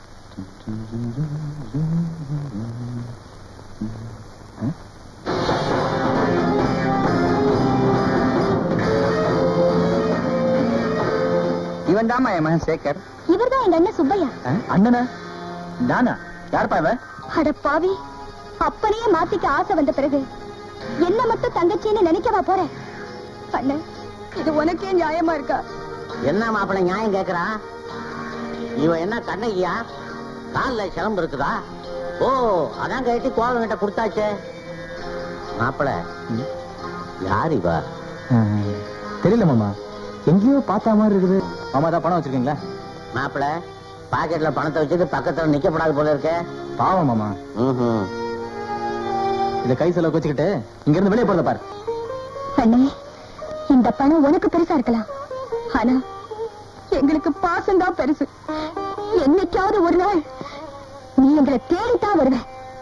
இவன் தாமா என் மகன் சேகர் இவர்தான் எங்க அண்ணன் சுப்பையா அண்ணனா நானா யார்ப்பா இவன் அட பாவி அப்பனையே மாத்திக்க ஆசை வந்த பிறகு என்ன மட்டும் தங்கச்சின்னு நினைக்கவா போறேன் அண்ணன் இது உனக்கே நியாயமா இருக்கா என்ன மாப்பிள்ளை நியாயம் கேக்குறான் இவ என்ன கண்ணகியா கால்ல சிலம்பு இருக்குதா ஓ அதான் கேட்டு கோவம் கிட்ட கொடுத்தாச்சே மாப்பிள யார் இவ தெரியல மாமா எங்கேயோ பார்த்த மாதிரி இருக்குது மாமா தான் பணம் வச்சிருக்கீங்களா மாப்பிள பாக்கெட்ல பணத்தை வச்சுட்டு பக்கத்துல நிக்கப்படாது போல இருக்க பாவம் மாமா ம்ஹும். இத கை செலவு வச்சுக்கிட்டு இங்க இருந்து வெளியே போறத பாரு அண்ணே இந்த பணம் உனக்கு பெருசா இருக்கலாம் ஆனா எங்களுக்கு பாசம் தான் பெருசு என்னைக்காவது ஒரு நாள் நீ எங்களை தேடித்தான் வருவ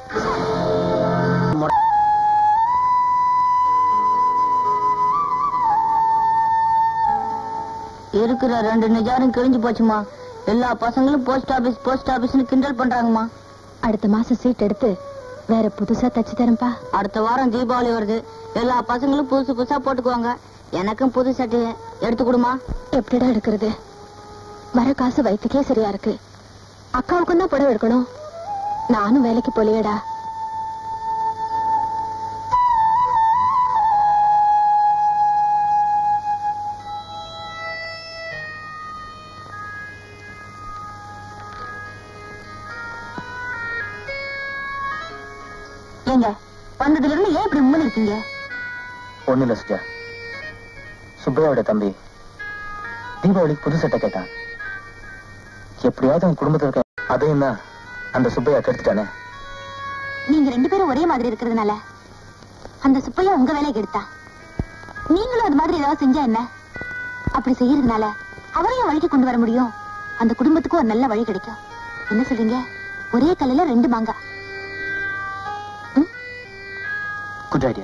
இருக்கிற ரெண்டு நிஜாரும் கிழிஞ்சு போச்சுமா எல்லா பசங்களும் போஸ்ட் ஆபீஸ் போஸ்ட் ஆபீஸ்னு கிண்டல் பண்றாங்கம்மா அடுத்த மாசம் சீட் எடுத்து வேற புதுசா தச்சு தரேன்பா அடுத்த வாரம் தீபாவளி வருது எல்லா பசங்களும் புதுசு புதுசா போட்டுக்குவாங்க எனக்கும் புது சட்டையை எடுத்து கொடுமா எப்படிடா எடுக்கிறது வர காசு வயிற்றுக்கே சரியா இருக்கு அக்காவுக்கும் தான் புடவை எடுக்கணும் நானும் வேலைக்கு போலியேடா ஏங்க வந்ததுல இருந்து ஏன் இப்படி உண்மை இருக்கீங்க ஒண்ணு இல்ல சுஜா சுப்பையாவோட தம்பி தீபாவளிக்கு புது சட்டை கேட்டான் எப்படியாவது அவன் குடும்பத்துல இருக்க அதையும் தான் அந்த சுப்பையா கெடுத்துட்டானே நீங்க ரெண்டு பேரும் ஒரே மாதிரி இருக்கிறதுனால அந்த சுப்பையா உங்க வேலைக்கு எடுத்தா நீங்களும் அது மாதிரி ஏதாவது செஞ்சா என்ன அப்படி செய்யறதுனால அவரையும் வழிக்கு கொண்டு வர முடியும் அந்த குடும்பத்துக்கும் ஒரு நல்ல வழி கிடைக்கும் என்ன சொல்றீங்க ஒரே கல்லுல ரெண்டு மாங்கா குட் ஐடியா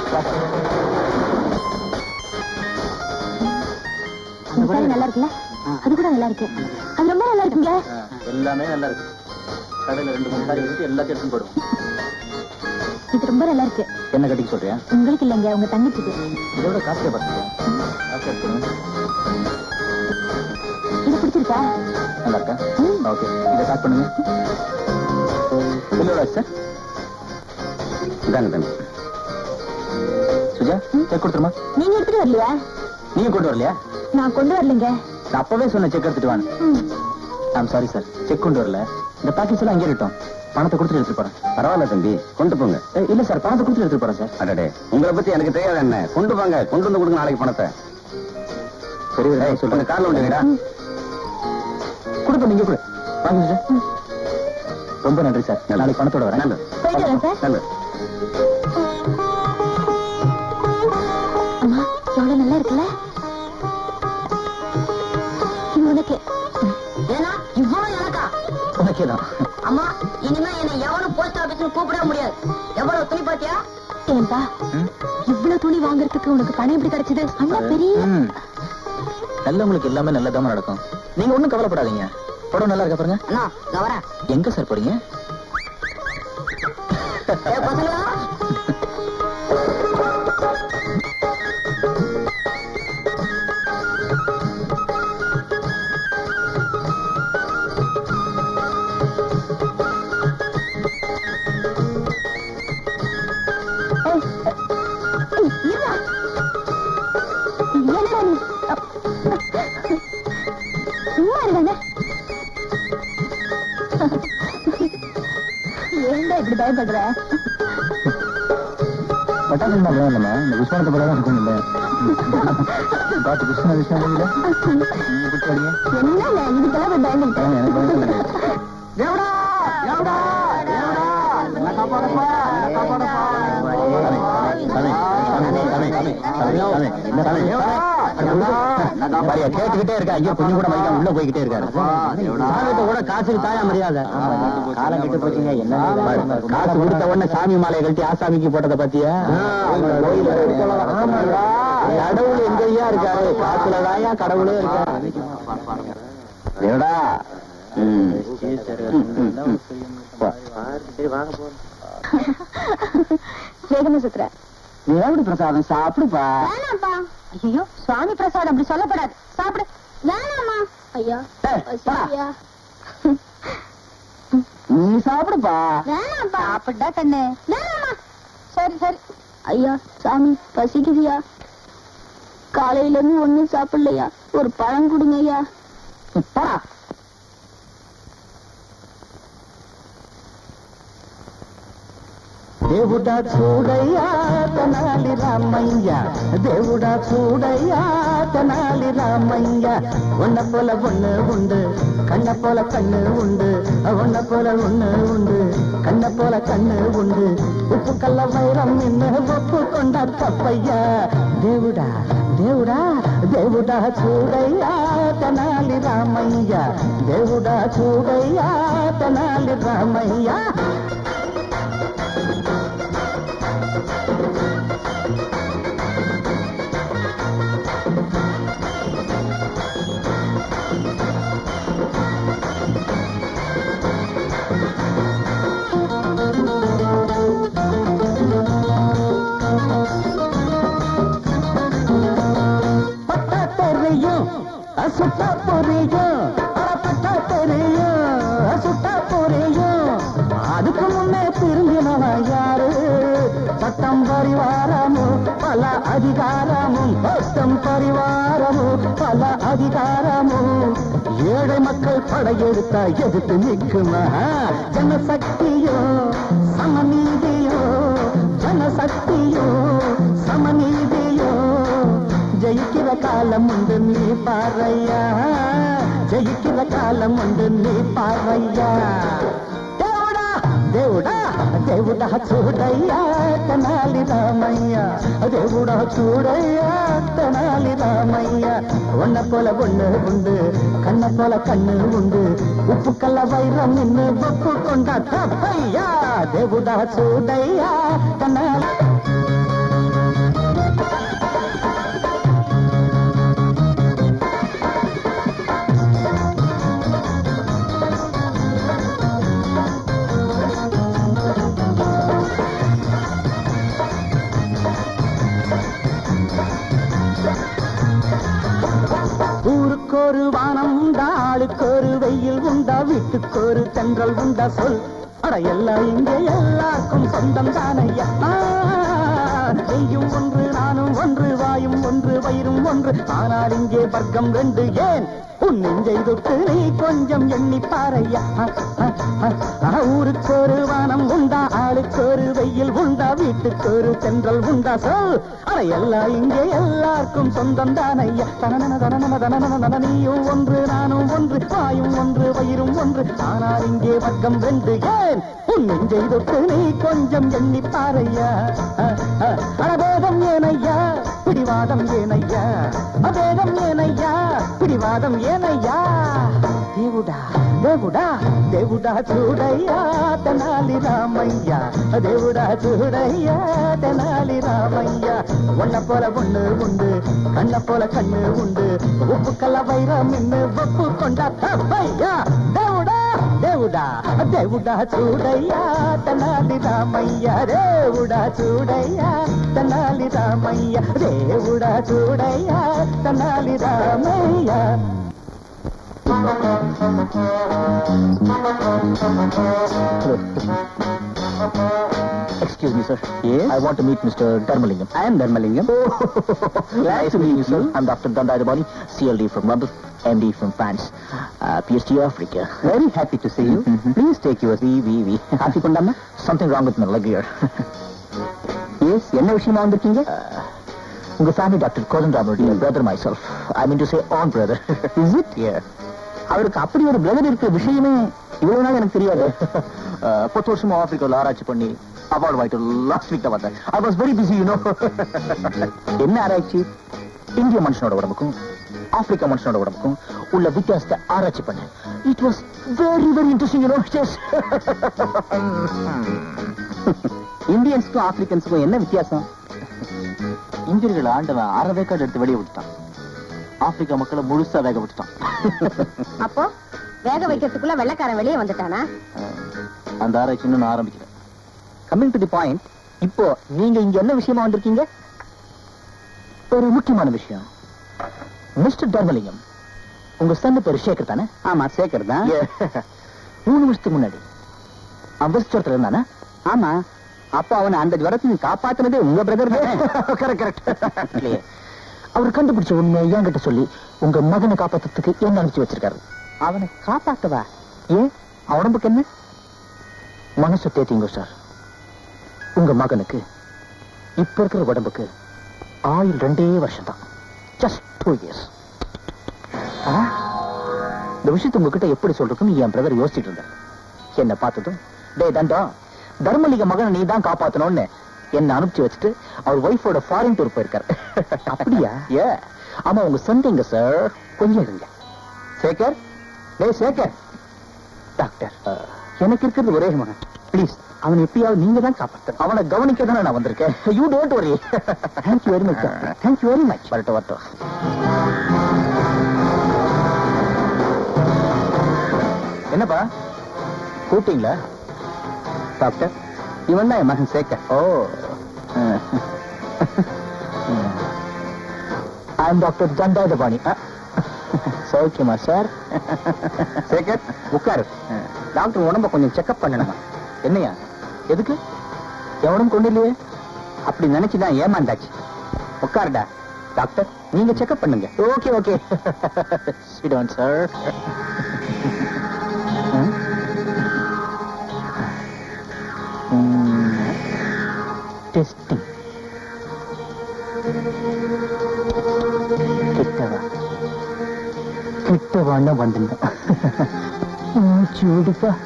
இந்த saree நல்லா இருக்குல்ல அது கூட நல்லா இருக்கு அது ரொம்ப நல்லா இருக்குங்க எல்லாமே நல்லா இருக்கு கடையில ரெண்டு மூணு சாரி வச்சுட்டு எல்லாத்தையும் எடுத்து போடுவோம் இது ரொம்ப நல்லா இருக்கு என்ன கட்டிக்க சொல்றியா உங்களுக்கு இல்லைங்க உங்க தங்கச்சிக்கு இதோட காசு பார்த்துக்கோ காசு எடுத்துக்கணும் இது பிடிச்சிருக்கா நல்லா இருக்கா ஓகே இதை பேக் பண்ணுங்க இல்லோட சார் இதாங்க தம்பி சுஜா செக் கொடுத்துருமா நீங்க எடுத்துட்டு வரலையா நீங்க கொண்டு வரலையா நான் கொண்டு வரலைங்க நான் அப்பவே சொன்ன செக் எடுத்துட்டு வாங்க ம். ஐம் சாரி சார் செக் கொண்டு வரல இந்த பேக்கேஜ் எல்லாம் அங்கே இருக்கட்டும் பணத்தை கொடுத்துட்டு எடுத்துட்டு போறேன் பரவாயில்ல தம்பி கொண்டு போங்க இல்ல சார் பணத்தை கொடுத்துட்டு எடுத்துட்டு போறேன் சார் அடடே உங்களை பத்தி எனக்கு தெரியாது என்ன கொண்டு போங்க கொண்டு வந்து கொடுங்க நாளைக்கு பணத்தை சரி சொல்லுங்க கார்ல வந்துடா கொடுப்போம் நீங்க கொடு வாங்க சார் ரொம்ப நன்றி சார் நாளைக்கு பணத்தோட வரேன் நல்லது போயிட்டு வரேன் சார் நல்லது அம்மா எவ்வளவு நல்லா இருக்குல்ல இது உனக்கு ஏன்னா இவ்வளவு எனக்கா உனக்கே தான் அம்மா இனிமே என்னை எவனும் போஸ்ட் ஆபீஸ்னு கூப்பிடவே முடியாது எவ்வளவு துணி பாத்தியா ஏன்பா இவ்வளவு துணி வாங்குறதுக்கு உனக்கு பணம் எப்படி கிடைச்சது அண்ணா பெரிய ம். நல்லவங்களுக்கு எல்லாமே நல்லதாம நடக்கும் நீங்க ஒண்ணும் கவலைப்படாதீங்க படம் நல்லா இருக்கா பாருங்க அண்ணா நான் வரேன் எங்க சார் போறீங்க ஏ பசங்களா ஏய், இருடா. என்னடா நீ சும்மா இருங்க ஏன்டா இப்படி பயப்படுற பட்டாசு தான் இல்லம்மா இந்த விஸ்வானத்தை படம் தான் இருக்கும் இல்ல பாட்டு கிருஷ்ண விஷயம் இல்ல நீங்க குட்டி அடிங்க என்ன இதுக்கெல்லாம் போய் பயந்துட்டேன் ஆமா, எனக்கு பயம் கிடையாது கேட்டுக்கிட்டே இருக்கா ஐயோ கொஞ்சம் கூட மதிக்காம உள்ள போய்கிட்டே இருக்காரு சாமிகிட்ட கூட காசுக்கு தாயா மரியாதை காலம் கெட்டு போச்சுங்க என்ன காசு கொடுத்த உடனே சாமி மாலையை கழட்டி ஆசாமிக்கு போட்டதை பத்தியா கடவுள் எங்கய்யா இருக்காரு காசுலதாயா கடவுளே இருக்காரு என்னடா வேகமா சுத்துற தேவடி பிரசாதம் சாப்பிடுப்பா வேணாம்ப்பா ஐயோ சுவாமி பிரசாத் அப்படி சொல்லப்படாது சாப்பிடு வேணாமா ஐயா ஏய், பசியா? நீ சாப்பிடுப்பா வேணாம்ப்பா அப்படிடா கண்ணு வேணாமா சரி சரி ஐயா சாமி பசிக்குதுயா காலையில இருந்து ஒண்ணும் சாப்பிடலையா ஒரு பழம் கொடுங்க ஐயா போடா దేవుడా చూడయ్యా తెనాలి రామయ్య దేవుడా చూడయ్యా తెనాలి రామయ్య ஒன்ன போல ஒண்ணு உண்டு கண்ண போல கண்ணு உண்டு ஒன்ன போல ஒண்ணு உண்டு கண்ண போல கண்ணு உண்டு உப்பு கல்ல வைரம் நின்னு ஒப்பு கொண்ட தப்பையா దేవుడా దేవుడా దేవుడా చూడయ్యా తెనాలి రామయ్య దేవుడా చూడయ్యా తెనాలి రామయ్య பட்டா தெரியும் சுட்டா புரியும் பட்டா தெரியும் சுட்டா புரியும் அதுக்கு முன்னே திரும்பினவன் யாரு சட்டம் பரிவாரமும் பல அதிகாரமும் சட்டம் பரிவாரமும் பல அதிகாரமும் ஏழை மக்கள் படையெடுத்தா எதிர்த்து நிற்குமா ஜனசக்தியோ சமநீதியோ ஜனசக்தியோ சமநீதியோ ஜெயிக்கிற காலம் உண்டு நீ பாறையா ஜெயிக்கிற காலம் உண்டு நீ பாறையா దేవుడా దేవుడా దేవుడా చూడయ్యా తెనాలి రామయ్య దేవుడా చూడయ్యా తెనాలి రామయ్య ஒன்ன போல ஒண்ணு உண்டு கண்ண போல கண்ணு உண்டு உப்பு கல்ல வைரம் நின்னு ஒப்பு கொண்டா தப்பையா దేవుడా చూడయ్యా తెనాలి ஊருக்கொரு வானம் உண்டா ஆளுக்கொரு வெயில் உண்டா வீட்டுக்கொரு தென்றல் உண்டா சொல் அட எல்லாம் இங்கே எல்லாருக்கும் சொந்தம் தானையா செய்யும் ஒன்று நானும் ஒன்று வாயும் ஒன்று வயிறும் ஒன்று ஆனால் இங்கே வர்க்கம் ரெண்டு ஏன் உன் நெஞ்சை தொட்டு நீ கொஞ்சம் எண்ணி பாறையா ஊருக்கொரு வானம் உண்டா ஆளுக்கொரு வெயில் உண்டா வீட்டுக்கொரு தென்றல் உண்டா சொல் அட எல்லாம் இங்கே எல்லாருக்கும் சொந்தம் தானையா தனன தனன தனன தன நீயும் ஒன்று நானும் ஒன்று வாயும் ஒன்று வயிறும் ஒன்று ஆனால் இங்கே வர்க்கம் ரெண்டு ஏன் உன் நெஞ்சை தொட்டு நீ கொஞ்சம் எண்ணி பாறையா அனபேதம் ஏனையா பிடிவாதம் ஏனையா அபேதம் ஏனையா பிடிவாதம் ஏனையா దేవుడా దేవుడా దేవుడా చూడయ్యా తెనాలి రామయ్య దేవుడా చూడయ్యా తెనాలి రామయ్య ஒன்ன போல ஒண்ணு உண்டு கண்ண போல கண்ணு உண்டு உப்பு கல்ல வைரம் இன்னு ஒப்பு கொண்டா தப்பையா దేవుడా దేవుడా దేవుడా చూడయ్యా తెనాలి రామయ్య దేవుడా చూడయ్యా తెనాలి రామయ్య దేవుడా చూడయ్యా Tenali Ramayya Excuse me, sir. Yes? I want to meet Mr. Dharmalingam. I am Dharmalingam. Glad to meet you, sir. I'm Dr. Dandadabani, CLD from London, MD from France, uh, PhD Africa. Very happy to see you. Please take your V, V, V. Happy Kundama? Something wrong with my leg here. yes, என்ன விஷயமா வந்திருக்கீங்க உங்க family doctor கோதண்டராமனுடைய brother myself I mean to say own brother is it yeah அவருக்கு அப்படி ஒரு brother இருக்கிற விஷயமே இவ்வளவு நாள் எனக்கு தெரியாது அஹ், பத்து வருஷமா ஆப்பிரிக்காவில் ஆராய்ச்சி பண்ணி அவார்டு வாங்கிட்டு லாஸ்ட் வீக் தான் வந்தேன் I was very busy you know என்ன ஆராய்ச்சி இந்திய மனுஷனோட உடம்புக்கும் ஆப்பிரிக்கா மனுஷனோட உடம்புக்கும் உள்ள வித்தியாசத்தை ஆராய்ச்சி பண்ணேன் it was very very interesting you know இந்தியன்ஸ்க்கும் ஆப்பிரிக்கன்ஸுக்கும் என்ன வித்தியாசம் இந்தியர்கள் ஆண்டவன் அரை வேக்காடு எடுத்து வெளியே விட்டுட்டான் ஆப்பிரிக்கா மக்களை முழுசா வேக விட்டுட்டான் அப்போ வேக வைக்கிறதுக்குள்ள வெள்ளக்காரன் வெளியே வந்துட்டானா அந்த ஆராய்ச்சி இன்னும் நான் ஆரம்பிக்கிறேன் கம்மிங் டு தி பாயிண்ட் இப்போ நீங்க இங்க என்ன விஷயமா வந்திருக்கீங்க ஒரு முக்கியமான விஷயம் மிஸ்டர் தர்மலிங்கம் உங்க சன்னு பேரு சேகர் தானே ஆமா சேகர் தான் மூணு வருஷத்துக்கு முன்னாடி அம்பஸ்டோரத்துல இருந்தானா ஆமா அப்ப அவனை அந்த ஜுரத்தை காப்பாத்துனதே உங்க பிரதர் கரெக்ட் கரெக்ட் அவர் கண்டுபிடிச்ச உண்மையை என்கிட்ட சொல்லி உங்க மகனை காப்பாத்துறதுக்கு என்ன அனுப்பிச்சு வச்சிருக்காரு அவனை காப்பாத்தவா ஏன் அவன் உடம்புக்கு என்ன மனசு தேத்திங்க சார் உங்க மகனுக்கு இப்ப இருக்கிற உடம்புக்கு ஆயுள் ரெண்டே வருஷம் தான் ஜஸ்ட் டூ இயர்ஸ் இந்த விஷயத்தை உங்ககிட்ட எப்படி சொல்றதுன்னு என் பிரதர் யோசிச்சுட்டு இருந்தார் என்ன பார்த்ததும் டே தண்டம் தர்மலிங்க மகனை நீ தான் காப்பாத்தணும்னு என்ன அனுப்பிச்சு வச்சுட்டு அவர் ஒய்ஃபோட ஃபாரின் டூர் போயிருக்காரு அப்படியா ஏ ஆமா உங்க சந்தைங்க சார் கொஞ்சம் இருங்க சேகர் டே சேகர் டாக்டர் எனக்கு இருக்கிறது ஒரே மகன் ப்ளீஸ் அவனை எப்படியாவது நீங்க தான் காப்பாத்த அவனை கவனிக்க தானே நான் வந்திருக்கேன் you don't worry thank you very much thank you very much வரட்டும் வரட்டும் என்னப்பா கூப்பிட்டீங்களா டாக்டர் இவன் தான் என் மகன் Sekar oh I'm doctor Thandayuthapani சௌக்கியமா சார் சேகர் உட்காரு டாக்டர் உடம்ப கொஞ்சம் செக்அப் பண்ணணுமா என்னையா எதுக்கு எவனும் கொண்டு இல்லையே அப்படி நினைச்சுதான் ஏமாந்தாச்சு உட்காருடா டாக்டர் நீங்க செக்அப் பண்ணுங்க okay okay sit down sir testing கிட்டவா கிட்டவான்னு வந்துட்டோம் சூடுப்பா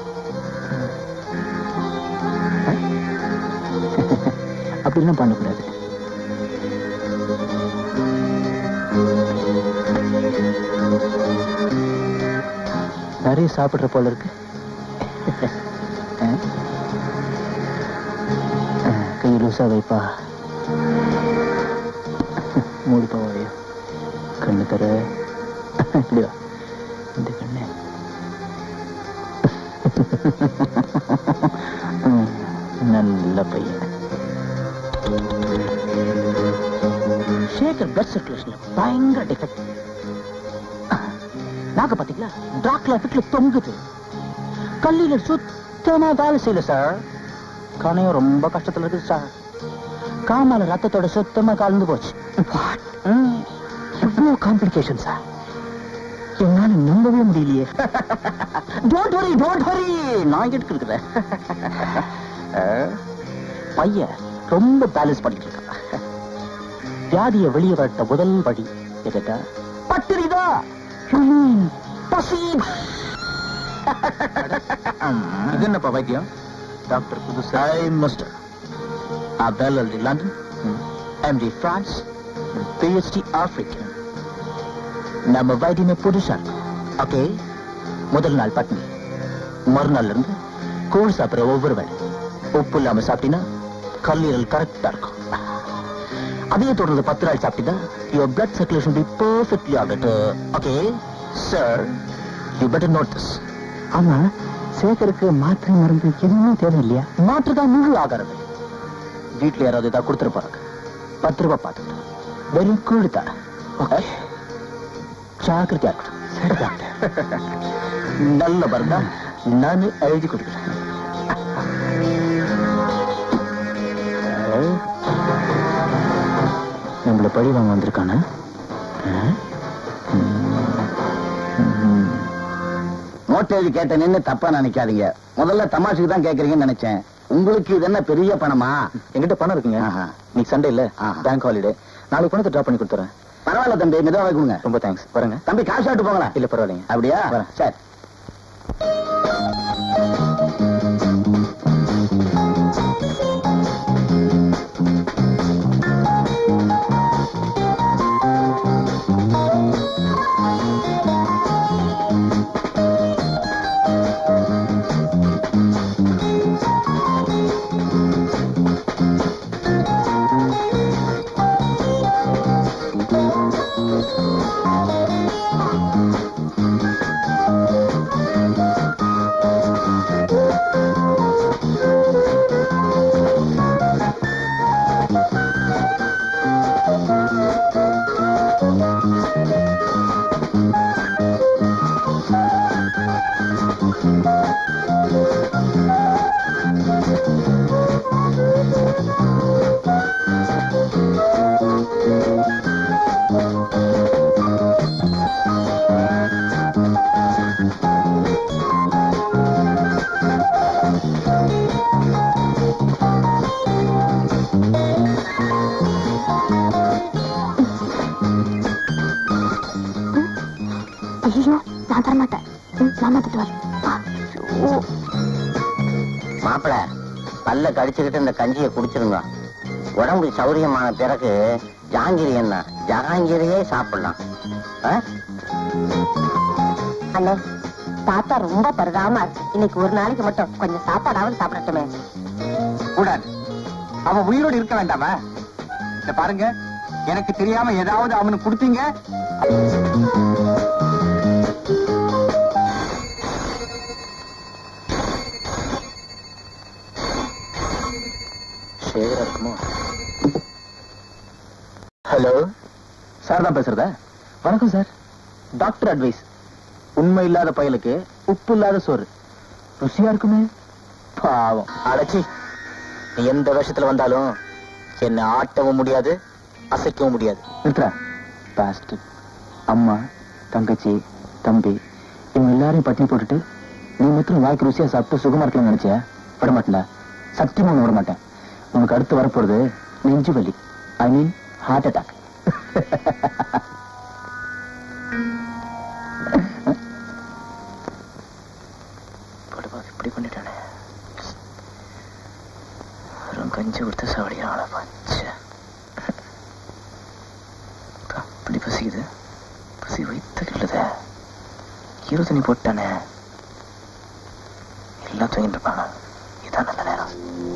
அப்படிலாம் பண்ணக்கூடாது நிறைய சாப்பிடுற போல இருக்கு கை லூசா வைப்பா மூடி போவையோ கண்ணு தர இப்படியா இந்த கண்ணு ம், நல்ல பையன் சேகர் பிளட் சர்க்குலேஷன்ல பயங்கர டிஃபெக்ட் நாக்க பாத்தீங்களா டாக்ல ஃபிட்ல தொங்குது கல்லில சுத்தமா வேலை செய்யல சார் கணையும் ரொம்ப கஷ்டத்துல இருக்குது சார் காமால ரத்தத்தோட சுத்தமா கலந்து போச்சு ம், எவ்வளவு காம்ப்ளிகேஷன் சார் என்னால நம்பவே முடியலையே டோன்ட் வரி டோன்ட் வரி நான் எதுக்கு இருக்கிறேன் பையன் ரொம்ப பேலன்ஸ் பண்ணிட்டு இருக்கான் வியாதிய வெளியே வரட்ட முதல் வழி எதுட்டா பட்டிரிதா பசி இது என்னப்பா வைத்தியம் டாக்டர் புதுசா மிஸ்டர் அபெல் அல்டி லண்டன் எம்டி பிரான்ஸ் பிஎஸ்டி ஆப்பிரிக்கன் நம்ம வைத்தியமே புதுசா ஓகே முதல் நாள் பட்னி மறுநாள்ல இருந்து கூழ் சாப்பிடுற ஒவ்வொரு வேலை உப்பு இல்லாம சாப்பிட்டீங்கன்னா கல்லீரல் கரெக்டா இருக்கும் அதே தொடர்ந்து பத்து நாள் சாப்பிட்டீங்கன்னா your blood circulation be perfectly ஆகட்டு okay sir you better note this ஆமா சேகருக்கு மாத்திரை மருந்து எதுவுமே தேவையில்லையா மாற்று தான் முழு ஆகிறது வீட்டுல யாராவது ஏதாவது கொடுத்துருப்பாங்க பத்து ரூபாய் பார்த்துட்டு வெறும் கூழ் தான் ஓகே ஜாக்கிரதையா இருக்கட்டும் சரி டாக்டர் நல்ல மருந்தா நான் எழுதி கொடுக்குறேன் நம்மள பழி வாங்க வந்திருக்கானே நோட் எழுதி கேட்ட நின்னு தப்பா நினைக்காதீங்க முதல்ல தமாஷுக்கு தான் கேக்குறீங்கன்னு நினைச்சேன் உங்களுக்கு இது என்ன பெரிய பணமா என்கிட்ட பணம் இருக்குங்க நீ சண்டே இல்ல பேங்க் ஹாலிடே நாளைக்கு பணத்தை டிராப் பண்ணி கொடுத்துறேன் பரவாயில்ல தம்பி மெதுவா கொடுங்க ரொம்ப தேங்க்ஸ் வரேங்க தம்பி காசு ஆட்டு போங்களா இல்ல பரவாயில்லைங்க அப்படியா வரேன் சரி சாரி மாப்பிள பல்ல கடிச்சுக்கிட்டு இந்த கஞ்சியை குடிச்சிருங்க உடம்பு சௌரியமான பிறகு ஜாங்கிரி என்ன ஜஹாங்கீரையே சாப்பிடலாம் ஆ? அண்ணே தாத்தா ரொம்ப பரிதாபமா இருக்கு இன்னைக்கு ஒரு நாளைக்கு மட்டும் கொஞ்சம் சாப்பாடாவது சாப்பிடட்டுமே கூடாது அவன் உயிரோடு இருக்க வேண்டாமா இத பாருங்க எனக்கு தெரியாம ஏதாவது அவனுக்கு கொடுத்தீங்க சேகரா இருக்குமோ ஹலோ சார் தான் பேசுறதா வணக்கம் சார் டாக்டர் அட்வைஸ் உண்மை இல்லாத பயலுக்கு உப்பு இல்லாத சோறு ருசியா இருக்குமே பாவம் அடச்சி நீ எந்த விஷயத்துல வந்தாலும் என்ன ஆட்டவும் முடியாது அசைக்கவும் முடியாது நிறுத்துறா பாஸ்ட் அம்மா தங்கச்சி தம்பி இவங்க எல்லாரையும் பட்டி போட்டுட்டு நீ மட்டும் வாய்க்கு ருசியா சாப்பிட்டு சுகமா இருக்கலாம்னு நினைச்சியா விட மாட்டேன்டா சத்தியமா ஒண்ணு விட மாட்டேன் உனக்கு அடுத்து வரப்போறது நெஞ்சு வலி ஐ மீன் ஹார்ட் அட்டாக் இப்படி பண்ணிட்டானே வெறும் கஞ்சி கொடுத்து சாவடியான பச்சை அப்படி பசிக்குது பசி வைத்த கிள்ளுதே கீரை தண்ணி போட்டானே எல்லாம் தூங்கிட்டு இருப்பாங்க இதான் நல்ல நேரம்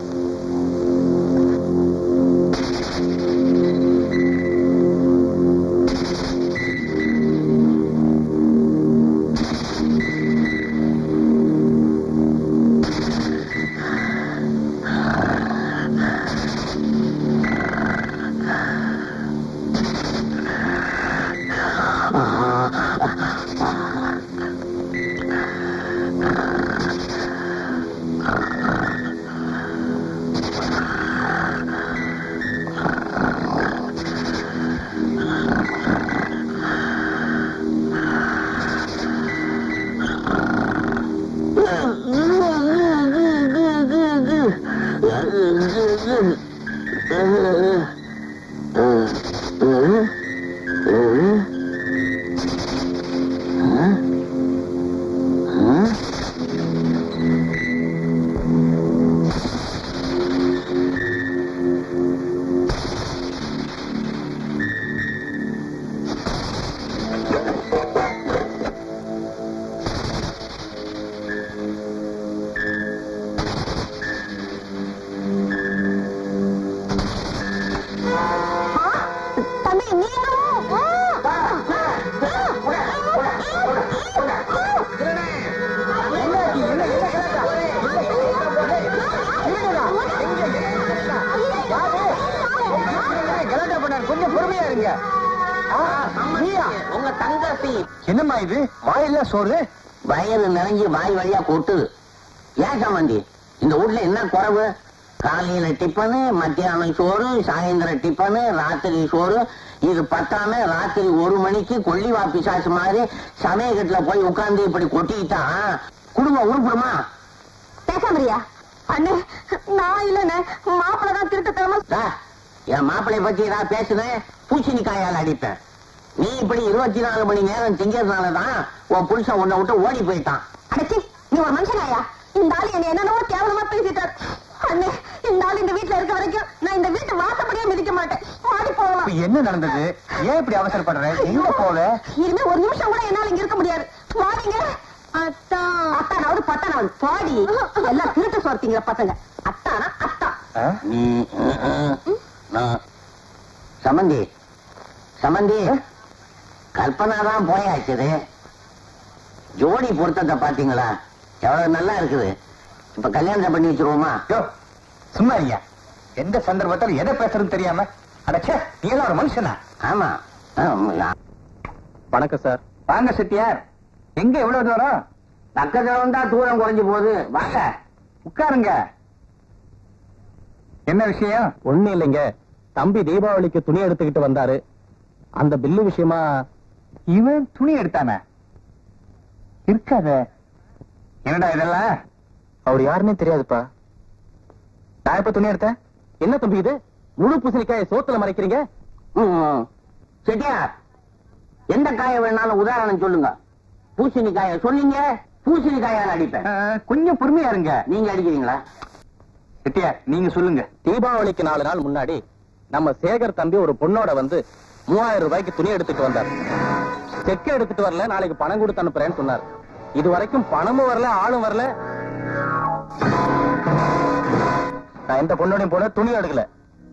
தம்பி நீ கொஞ்சம் பொறுமையா இருங்க உங்க தங்கச்சி என்னம்மா இது வாயில்ல சோறு வயறு நிறைஞ்சு வாய் வழியா கொட்டுது ஏன் சம்பந்தி இந்த வீட்ல என்ன குறைவு காலையில டிஃபனு மத்தியானம் சோறு சாயந்தரம் டிஃபனு ராத்திரி சோறு இது பத்தாம ராத்திரி ஒரு மணிக்கு கொல்லிவா பிசாசு மாதிரி சமயக்கட்டுல போய் உட்கார்ந்து இப்படி கொட்டிக்கிட்டா குடும்பம் உருப்படுமா பேசாமரியா அண்ணே நான் இல்லண்ணே மாப்பிள்ள தான் திருட்டுத்தனமா சார், என் மாப்பிளை பத்தி நான் பேசுனேன் பூசணிக்காயால் அடிப்பேன் நீ இப்படி இருபத்தி நாலு மணி நேரம் திங்கிறதுனாலதான் உன் புருஷன் உன்னை விட்டு ஓடி போயிட்டான் அடச்சி நீ ஒரு மனுஷனாயா இந்த ஆள் என்ன என்னென்னவோ கேவலமா பேசிட்டார் அண்ணே இந்த ஆள் இந்த வீட்டுல இருக்க வரைக்கும் நான் இந்த வீட்டு வாசப்படியே மிதிக்க மாட்டேன் மாடி போகலாம் இப்ப என்ன நடந்தது ஏன் இப்படி அவசரப்படுற எங்க போல இனிமே ஒரு நிமிஷம் கூட என்னால இங்க இருக்க முடியாது வாடிங்க அத்தான் அத்தானாவது பத்தானாவது பாடி எல்லாம் திருட்டு சோர்த்தீங்க பசங்க அத்தானா அத்தா நீ ம், ம், நான் சமந்தி சமந்தி கல்பனா தான் போயாச்சுது ஜோடி பொருத்தத்தை பாத்தீங்களா எவ்வளவு நல்லா இருக்குது இப்ப கல்யாணத்தை பண்ணி வச்சிருவோமா யோ சும்மா இருங்க எந்த சந்தர்ப்பத்தில் எதை பேசுறதுன்னு தெரியாம அடச்சே நீ எல்லாம் ஒரு மனுஷனா ஆமா ஆமா. வணக்கம் சார் வாங்க செட்டியார் எங்க எவ்வளவு தூரம் பக்கத்துல வந்தா தூரம் குறைஞ்சு போகுது வாங்க உட்காருங்க என்ன விஷயம் ஒண்ணு இல்லைங்க தம்பி தீபாவளிக்கு துணி எடுத்துக்கிட்டு வந்தாரு அந்த பில்லு விஷயமா இவன் துணி எடுத்தானே இருக்காத என்னடா இதெல்லாம் அவர் யாருன்னே தெரியாதுப்பா நான் எப்ப துணி எடுத்தேன் என்ன தம்பி இது முழு பூசணிக்காயை சோத்துல மறைக்கிறீங்க ம். செட்டியார் எந்த காய வேணாலும் உதாரணம் சொல்லுங்க பூசணிக்காய சொன்னீங்க பூசணிக்காயால் அடிப்பேன் கொஞ்சம் பொறுமையா இருங்க நீங்க அடிக்கிறீங்களா செட்டியா நீங்க சொல்லுங்க தீபாவளிக்கு நாலு நாள் முன்னாடி நம்ம சேகர் தம்பி ஒரு பொண்ணோட வந்து மூவாயிரம் ரூபாய்க்கு துணி எடுத்துட்டு வந்தார் செக் எடுத்துட்டு வரல நாளைக்கு பணம் கொடுத்து அனுப்புறேன்னு சொன்னார் இது வரைக்கும் பணமும் வரல ஆளும் வரல நான் எந்த பொண்ணோடையும் போன துணி எடுக்கல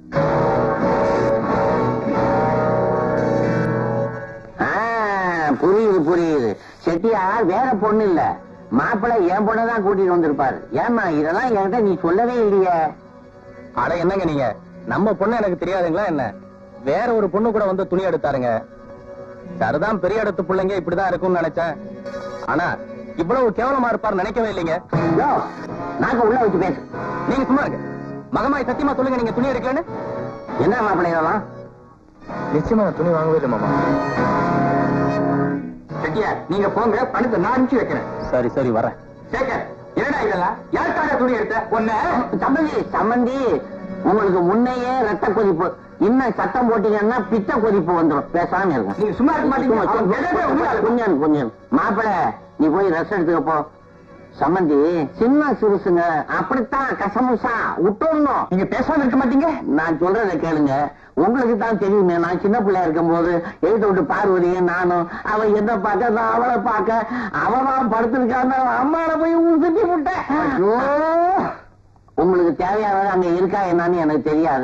ஆ, புரியுது புரியுது செட்டியார் வேற பொண்ணு இல்ல மாப்பிள்ளை என் பொண்ணை தான் கூட்டிட்டு வந்திருப்பாரு ஏமா இதெல்லாம் என்கிட்ட நீ சொல்லவே இல்லையே அட என்னங்க நீங்க நம்ம பொண்ணு எனக்கு தெரியாதுங்களா என்ன வேற ஒரு பொண்ணு கூட வந்து துணி எடுத்தாருங்க சரிதான் பெரிய இடத்து பிள்ளைங்க இப்படிதான் இருக்கும்னு நினைச்சேன் ஆனா இவ்வளவு கேவலமா இருப்பார் நினைக்கவே இல்லைங்க யோ, நாக்க உள்ள வச்சு பேசு நீங்க சும்மா இருங்க மகமாய் சத்தியமா சொல்லுங்க நீங்க துணி எடுக்கலன்னு என்ன மாப்பிள்ளை இதெல்லாம் நிச்சயமா நான் துணி வாங்கவே இல்லை மாமா செட்டியார் நீங்க போங்க பணத்தை நான் அனுப்பிச்சு வைக்கிறேன் சரி சரி வரேன் சேகர் என்னடா இதெல்லாம் யாருக்காக துணி எடுத்த ஒன்ன சம்பந்தி சம்பந்தி உங்களுக்கு முன்னையே ரத்த கொதிப்பு இன்னும் சத்தம் போட்டீங்கன்னா பித்த கொதிப்பு வந்துடும் பேசாம இருங்க நீங்க சும்மா இருக்க மாட்டீங்க அவன் எதை உண்மையா இருக்கும்? கொஞ்சம் கொஞ்சம் மாப்பிள நீ போய் ரெஸ்ட் எடுத்துக்க போ சம்பந்தி சின்ன சிறுசுங்க அப்படித்தான் கசமுசா விட்டுடணும் நீங்க பேசாம இருக்க மாட்டீங்க நான் சொல்றதை கேளுங்க உங்களுக்கு தான் தெரியுமே நான் சின்ன பிள்ளையா இருக்கும்போது எழுத விட்டு பார்வதியும் நானும் அவ என்ன பார்க்க நான் அவளை பார்க்க அவதான் படுத்திருக்கான்னு அம்மாவை போய் சுத்தி விட்டேன் ஐயோ! உங்களுக்கு தேவையானது அங்க இருக்கா என்னன்னு எனக்கு தெரியாது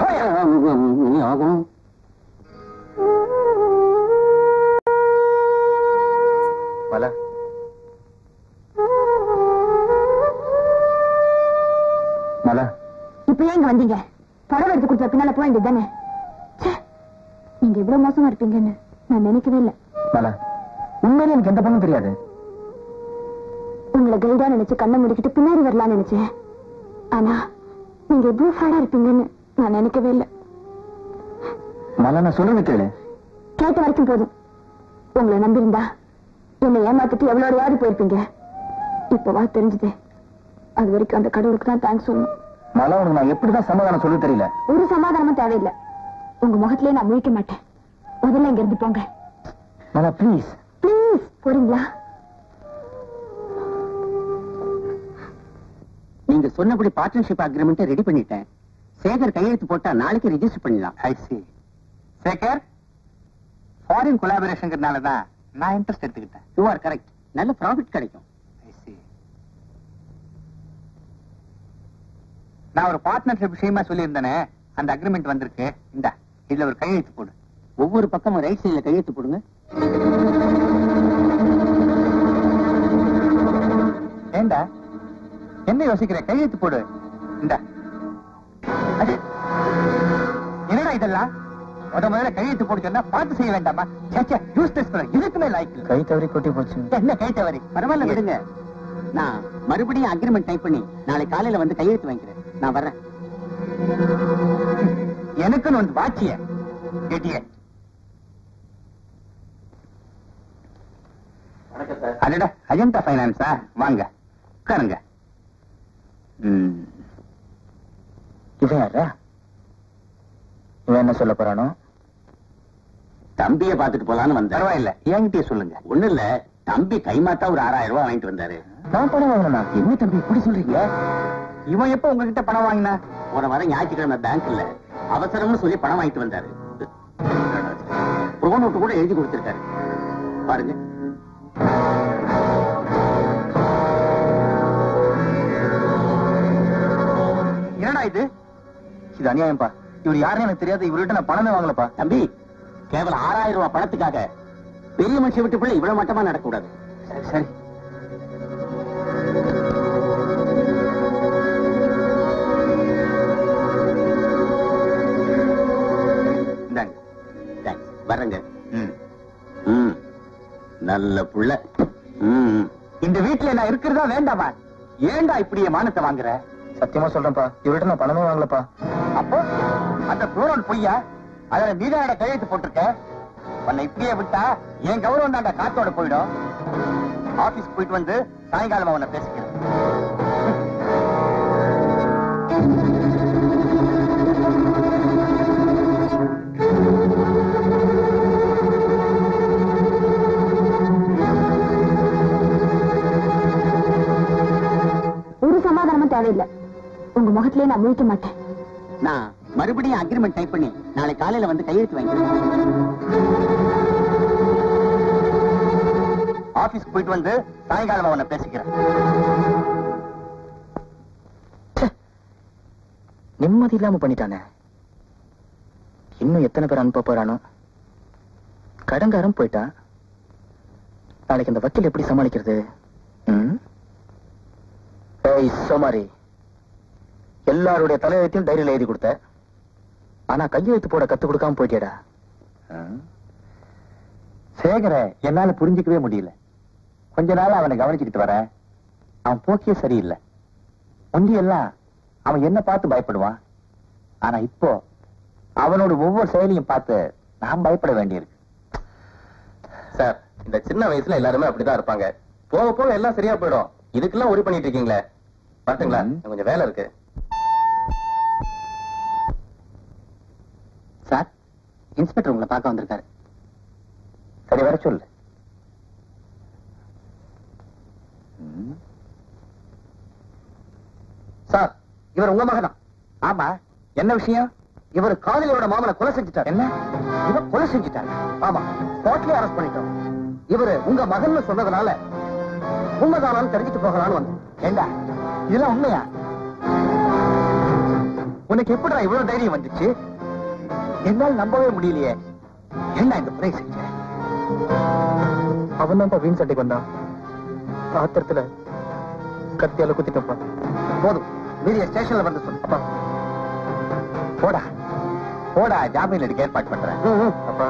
மலா மலா இப்ப ஏன் இங்க வந்தீங்க படம் எடுத்து கொடுத்த பின்னால போக வேண்டியது தானே நீங்க இவ்வளவு மோசமா இருப்பீங்கன்னு நான் நினைக்கவே இல்ல மலா உண்மையிலே எனக்கு எந்த பொண்ணும் தெரியாது உங்களை கைடா நினைச்சு கண்ணை முடிக்கிட்டு பின்னாடி வரலாம்னு நினைச்சேன் ஆனா நீங்க இவ்வளவு ஃபேடா இருப்பீங்கன்னு நான் நினைக்கவே இல்ல மலா நான் சொல்றது கேளு கேட்ட வரைக்கும் போதும் உங்களை நம்பியிருந்தா என்னை ஏமாத்திட்டு எவ்வளவு யாரு போயிருப்பீங்க இப்பவா தெரிஞ்சுது அது வரைக்கும் அந்த கடவுளுக்கு தான் தேங்க்ஸ் சொல்லணும் மலா உனக்கு நான் எப்படிதான் சமாதானம் சொல்ல தெரியல ஒரு சமாதானமும் தேவையில்லை உங்க முகத்திலே நான் முழிக்க மாட்டேன் முதல்ல இங்க இருந்து போங்க மலா ப்ளீஸ் ப்ளீஸ் போறீங்களா நீங்க சொன்னபடி பார்ட்னர்ஷிப் அக்ரிமெண்ட் ரெடி பண்ணிட்டேன் சேகர் கையெழுத்து போட்டா நாளைக்கு ரிஜிஸ்டர் பண்ணிடலாம் ஐ சி சேகர் ஃபாரின் கொலாபரேஷன்ங்கிறதுனால தான் நான் இன்ட்ரெஸ்ட் எடுத்துக்கிட்டேன் யூ ஆர் கரெக்ட் நல்ல ப்ராஃபிட் கிடைக்கும் ஐ சி நான் ஒரு பார்ட்னர்ஷிப் விஷயமா சொல்லியிருந்தேனே அந்த அக்ரிமெண்ட் வந்திருக்கு இந்த இதுல ஒரு கையெழுத்து போடு ஒவ்வொரு பக்கமும் ரைட் சைடுல கையெழுத்து போடுங்க ஏண்டா என்ன யோசிக்கிற கையெழுத்து போடு இந்த என்னடா இதெல்லாம் முத முதல்ல கையெழுத்து போட்டு சொன்னா பார்த்து செய்ய வேண்டாமா சேச்சே யூஸ்லெஸ் இதுக்குமே லாய்க்கு கை தவறி கொட்டி போச்சு என்ன கை தவறி பரவாயில்ல விடுங்க நான் மறுபடியும் அக்ரிமெண்ட் டைப் பண்ணி நாளை காலையில வந்து கையெழுத்து வாங்கிக்கிறேன் நான் வர்றேன் எனக்குன்னு ஒன்று வாட்சிய கெட்டிய அடடா அஜந்தா பைனான்ஸா வாங்க உட்காருங்க ம். இவன் யாரா இவன் என்ன சொல்ல போறானோ தம்பிய பாத்துட்டு போலான்னு வந்தேன் பரவாயில்ல என்கிட்டயே சொல்லுங்க ஒண்ணு இல்ல தம்பி கைமாத்தா ஒரு ஆறாயிரம் ரூபாய் வாங்கிட்டு வந்தாரு நான் பணம் வாங்கினா என்ன தம்பி இப்படி சொல்றீங்க இவன் எப்ப உங்ககிட்ட பணம் வாங்கினா போன வாரம் ஞாயிற்றுக்கிழமை பேங்க்ல அவசரம்னு சொல்லி பணம் வாங்கிட்டு வந்தாரு ப்ரோ நோட்டு கூட எழுதி கொடுத்திருக்காரு பாருங்க என்னடா இது இது அநியாயம்ப்பா இவர் யாருன்னு எனக்கு தெரியாது இவர்கிட்ட நான் பணமே வாங்கலப்பா தம்பி கேவலம் ஆறாயிரம் ரூபாய் பணத்துக்காக பெரிய மனுஷன் விட்டு பிள்ளை இவ்வளவு மட்டமா நடக்கக்கூடாது சரி சரி இந்தாங்க தேங்க்ஸ் வர்றேங்க ம். ம் நல்ல புள்ள ம் இந்த வீட்டுல நான் இருக்கிறதா வேண்டாமா ஏன்டா இப்படி என் மானத்தை வாங்குற சத்தியமா சொல்றேன்ப்பா இவர்கிட்ட நான் பணமே வாங்கலப்பா அப்போ அந்த குரோன் பொய்யா அதுல மீதான கையெழுத்து போட்டிருக்க உன்னை இப்படியே விட்டா என் கௌரவம் தாண்டா காத்தோட போயிடும் ஆபீஸ் போயிட்டு வந்து சாயங்காலமா உன்னை பேசிக்கிறேன் நேரத்திலேயே நான் முழிக்க மாட்டேன் நான் மறுபடியும் அக்ரிமெண்ட் டைப் பண்ணி நாளை காலையில வந்து கையெழுத்து வாங்கிக்கிறேன் ஆபீஸ்க்கு போயிட்டு வந்து சாயங்காலம் அவனை பேசிக்கிறேன் ச்சே, நிம்மதி இல்லாம பண்ணிட்டானே இன்னும் எத்தனை பேர் அனுப்ப போறானோ கடங்காரம் போயிட்டான் நாளைக்கு இந்த வக்கீல் எப்படி சமாளிக்கிறது ம்? ஏய் சோமாரி எல்லாருடைய தலையெழுத்தையும் டைரியில எழுதி கொடுத்த ஆனா கையெழுத்து போட கத்து கொடுக்காம போயிட்டியடா சேகர என்னால புரிஞ்சுக்கவே முடியல கொஞ்ச நாள் அவனை கவனிச்சுக்கிட்டு வரேன் அவன் போக்கியே சரியில்லை முந்தி எல்லாம் அவன் என்ன பார்த்து பயப்படுவான் ஆனா இப்போ அவனோட ஒவ்வொரு செயலையும் பார்த்து நான் பயப்பட வேண்டியிருக்கு சார் இந்த சின்ன வயசுல எல்லாருமே அப்படிதான் இருப்பாங்க போக போக எல்லாம் சரியா போயிடும் இதுக்கெல்லாம் உரி பண்ணிட்டு இருக்கீங்களே வரட்டுங்களா ம். எனக்கு கொஞ்சம் வேலை இருக்கு சார் இன்ஸ்பெக்டர் உங்களை பார்க்க வந்திருக்காரு சரி வர சொல்லு சார் இவர் உங்க மகனா ஆமா என்ன விஷயம் இவர் காதலியோட மாமனை கொலை செஞ்சுட்டார் என்ன இவர் கொலை செஞ்சுட்டார் ஆமா ஸ்பாட்லயே அரெஸ்ட் பண்ணிட்டோம் இவரு உங்க மகன் சொன்னதுனால உண்மைதானான்னு தெரிஞ்சுட்டு போகலான்னு வந்தோம் ஏண்டா இதெல்லாம் உண்மையா உனக்கு எப்படிடா இவ்வளவு தைரியம் வந்துச்சு என்னால நம்பவே முடியலையே என்ன இந்த முறை செஞ்ச அவன் தான் வீண் சண்டைக்கு வந்தான் ஆத்திரத்துல கத்தியால குத்திட்டப்பா போதும் மீதிய ஸ்டேஷன்ல வந்து சொல்லு அப்பா போடா போடா ஜாமீன் எடுக்க ஏற்பாடு பண்றேன் ம், ம். அப்பா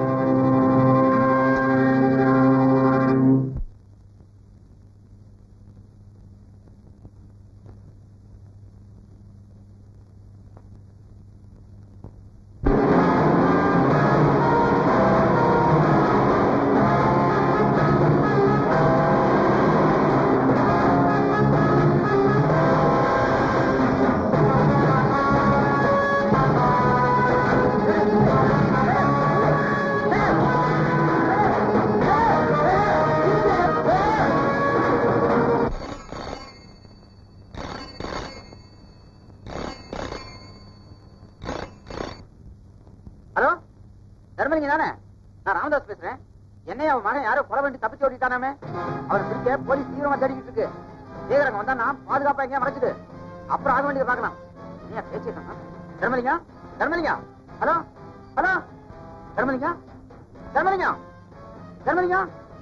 ஹலோ தர்மலிங்க தானே நான் ராமதாஸ் பேசுறேன் என்னைய அவன் மகன் யாரோ கொலை பண்ணி தப்பிச்சு ஓடிட்டானாமே அவர் பிடிக்க போலீஸ் தீவிரமா தேடிக்கிட்டு இருக்கு சேகரங்க வந்தா நான் பாதுகாப்பா எங்கேயா மறைச்சிட்டு அப்புறம் ஆக வேண்டியதை பார்க்கலாம் நீ பேசிட்டான் தர்மலிங்க தர்மலிங்க ஹலோ ஹலோ தர்மலிங்க தர்மலிங்க தர்மலிங்க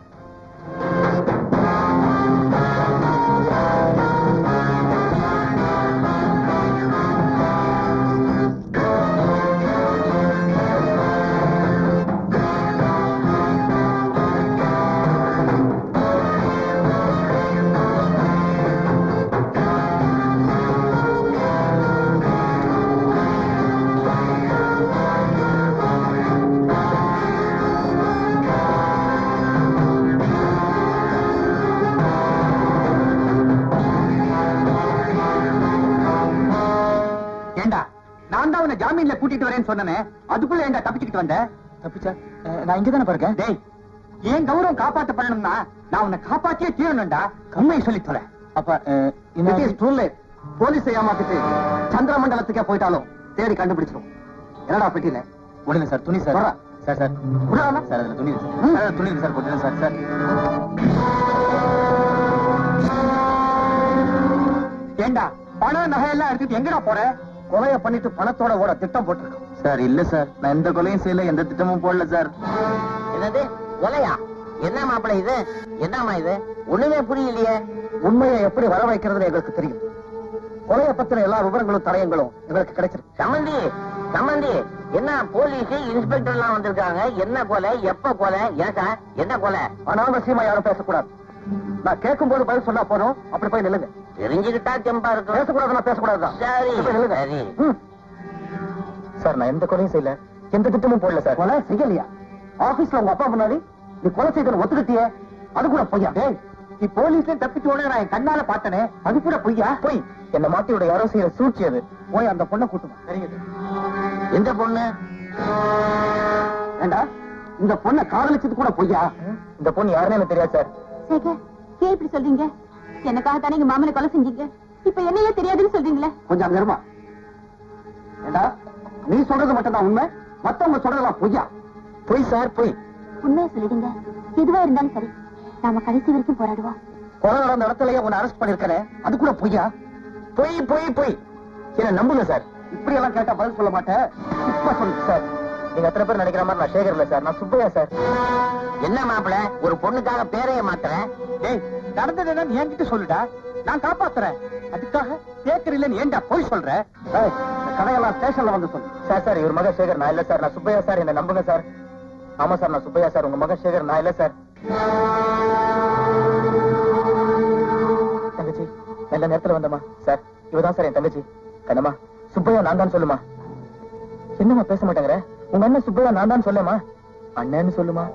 ஏண்டா நான் தான் உன்னை ஜாமீன்ல கூட்டிட்டு வரேன்னு சொன்னனே அதுக்குள்ள ஏண்டா தப்பிச்சுக்கிட்டு வந்த தப்பிச்சா நான் இங்க தானே இருக்கேன் டேய் ஏன் கௌரவம் காப்பாற்றப்படணும்னா நான் உன்னை காப்பாத்தியே தீரணும்டா உண்மையை சொல்லி தொலை அப்ப It is too late. போலீஸை ஏமாத்திட்டு சந்திரமண்டலத்துக்கே போயிட்டாலும் தேடி கண்டுபிடிச்சிடும் என்னடா பெட்டியில உடனே சார் துணி சார் வரா. சார் சார் விடாம? சார் அதுல துணி இருக்கு சார். சார், துணி இருக்கு சார் போட்டுருங்க சார் சார் ஏண்டா பணம் நகை எல்லாம் எடுத்துட்டு எங்கடா போற கொலைய பண்ணிட்டு பணத்தோட ஓட திட்டம் போட்டிருக்கோம் சார் இல்ல சார் நான் எந்த கொலையும் செய்யல எந்த திட்டமும் போடல சார் என்னது கொலையா என்ன மாப்பிள இது என்னம்மா இது ஒண்ணுமே புரியலையே உண்மையை எப்படி வர வைக்கிறதுன்னு எங்களுக்கு தெரியும் கொலைய பத்தின எல்லா விவரங்களும் தடயங்களும் எங்களுக்கு கிடைச்சிருக்கு சம்மந்தி சம்மந்தி என்ன போலீஸ் இன்ஸ்பெக்டர் எல்லாம் வந்திருக்காங்க என்ன கொலை எப்ப கொலை ஏன் சார் என்ன கொலை அனாவசியமா யாரும் பேசக்கூடாது நான் கேட்கும் போது பதில் சொன்னா போதும் அப்படி போய் நில்லுங்க தெரிஞ்சுக்கிட்டா தெம்பா இருக்கும் பேசக்கூடாதுன்னா பேசக்கூடாதுதான் சரி இப்படி நில்லுங்க சரி ம். சார் நான் எந்த கொலையும் செய்யல எந்த திட்டமும் போடல சார் கொலை செய்யலையா ஆபீஸ்ல உங்க அப்பா முன்னாடி நீ கொலை செய்தன்னு ஒத்துக்கிட்டியே அது கூட பொய்யா டேய் நீ போலீஸ்ல தப்பிச்சு ஓட நான் என் கண்ணால பார்த்தனே அது கூட பொய்யா போய் என்ன மாட்டி விட யாரோ செய்யற சூழ்ச்சி அது போய் அந்த பொண்ணை கூட்டுமா சரிங்க எந்த பொண்ணு ஏண்டா இந்த பொண்ணை காதலிச்சது கூட பொய்யா இந்த பொண்ணு யாருன்னு எனக்கு தெரியாது சார் சேகர் ஏன் இப்படி சொல்றீங்க எனக்காக தானே எங்க மாமனை கொலை செஞ்சீங்க இப்ப என்னையே தெரியாதுன்னு சொல்றீங்களே கொஞ்சம் அங்க இருமா ஏண்டா நீ சொல்றது மட்டும் தான் உண்மை மத்தவங்க சொல்றதெல்லாம் பொய்யா பொய் சார் பொய் உண்மையை சொல்லிடுங்க எதுவா இருந்தாலும் சரி நாம கடைசி வரைக்கும் போராடுவோம் கொலை நடந்த இடத்துலயே உன்னை அரெஸ்ட் பண்ணிருக்கிறேன் அது கூட பொய்யா பொய் பொய் பொய் என்ன நம்புங்க சார் இப்படி எல்லாம் கேட்டா பதில் சொல்ல மாட்டேன் இப்ப சொல்லு சார் நீங்க அத்தனை பேர் நினைக்கிற மாதிரி நான் சேகர் இல்ல சார் நான் சுப்பையா சார் என்ன மாப்பிள ஒரு பொண்ணுக்காக பேரைய மாத்துறேன் டேய் நடந்தது என்னன்னு என்கிட்ட சொல்லுடா நான் காப்பாத்துறேன் அதுக்காக கேட்கற இல்லன்னு ஏன்டா போய் சொல்ற ஏய், இந்த கதையெல்லாம் ஸ்டேஷன்ல வந்து சொல்லு சார் சார் இவர் மகன் சேகர் நான் இல்ல சார் நான் சுப்பையா சார் என்ன நம்புங்க சார் ஆமா சார் நான் சுப்பையா சார் உங்க மகன் சேகர் நான் இல்ல சார் தங்கச்சி நல்ல நேரத்துல வந்தமா சார் இவதான் சார் என் தங்கச்சி கண்ணம்மா சுப்பையா நான் தான் சொல்லுமா என்னம்மா பேச மாட்டேங்கிற உங்க அண்ணன் சுப்பையா நான் தான் சொல்லுமா அண்ணன்னு சொல்லுமா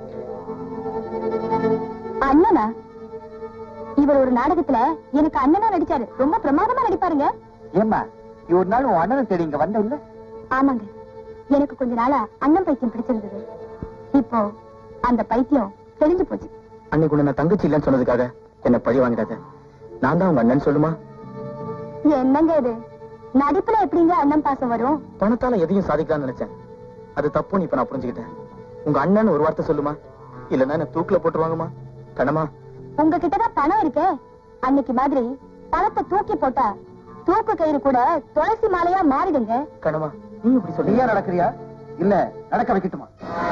அண்ணனா இவர் ஒரு நாடகத்துல எனக்கு அண்ணனா நடிச்சாரு ரொம்ப பிரமாதமா நடிப்பாருங்க ஏம்மா ஒரு நாள் உன் அண்ணனை தேடி இங்க வந்த இல்ல ஆமாங்க எனக்கு கொஞ்ச நாளா அண்ணன் பைத்தியம் பிடிச்சிருந்தது இப்போ அந்த பைத்தியம் தெளிஞ்சு போச்சு அன்னைக்கு உன்னை நான் தங்கச்சி இல்லைன்னு சொன்னதுக்காக என்ன பழி வாங்கிடாத நான் தான் உங்க அண்ணன் சொல்லுமா என்னங்க இது நடிப்புல எப்படிங்க அண்ணன் பாசம் வரும் பணத்தால எதையும் சாதிக்கலாம்னு நினைச்சேன் அது தப்புன்னு இப்ப நான் புரிஞ்சுக்கிட்டேன் உங்க அண்ணன் ஒரு வார்த்தை சொல்லுமா இல்லன்னா என்ன தூக்குல போட்டுருவாங்கம்மா கண்ணம்மா உங்ககிட்ட தான் பணம் இருக்கே அன்னைக்கு மாதிரி பணத்தை தூக்கி போட்டா தூக்கு கயிறு கூட துளசி மாலையா மாறிடுங்க கண்ணம்மா நீ இப்படி நீயா சொல்லியா நடக்கிறியா இல்ல நடக்க வைக்கட்டுமா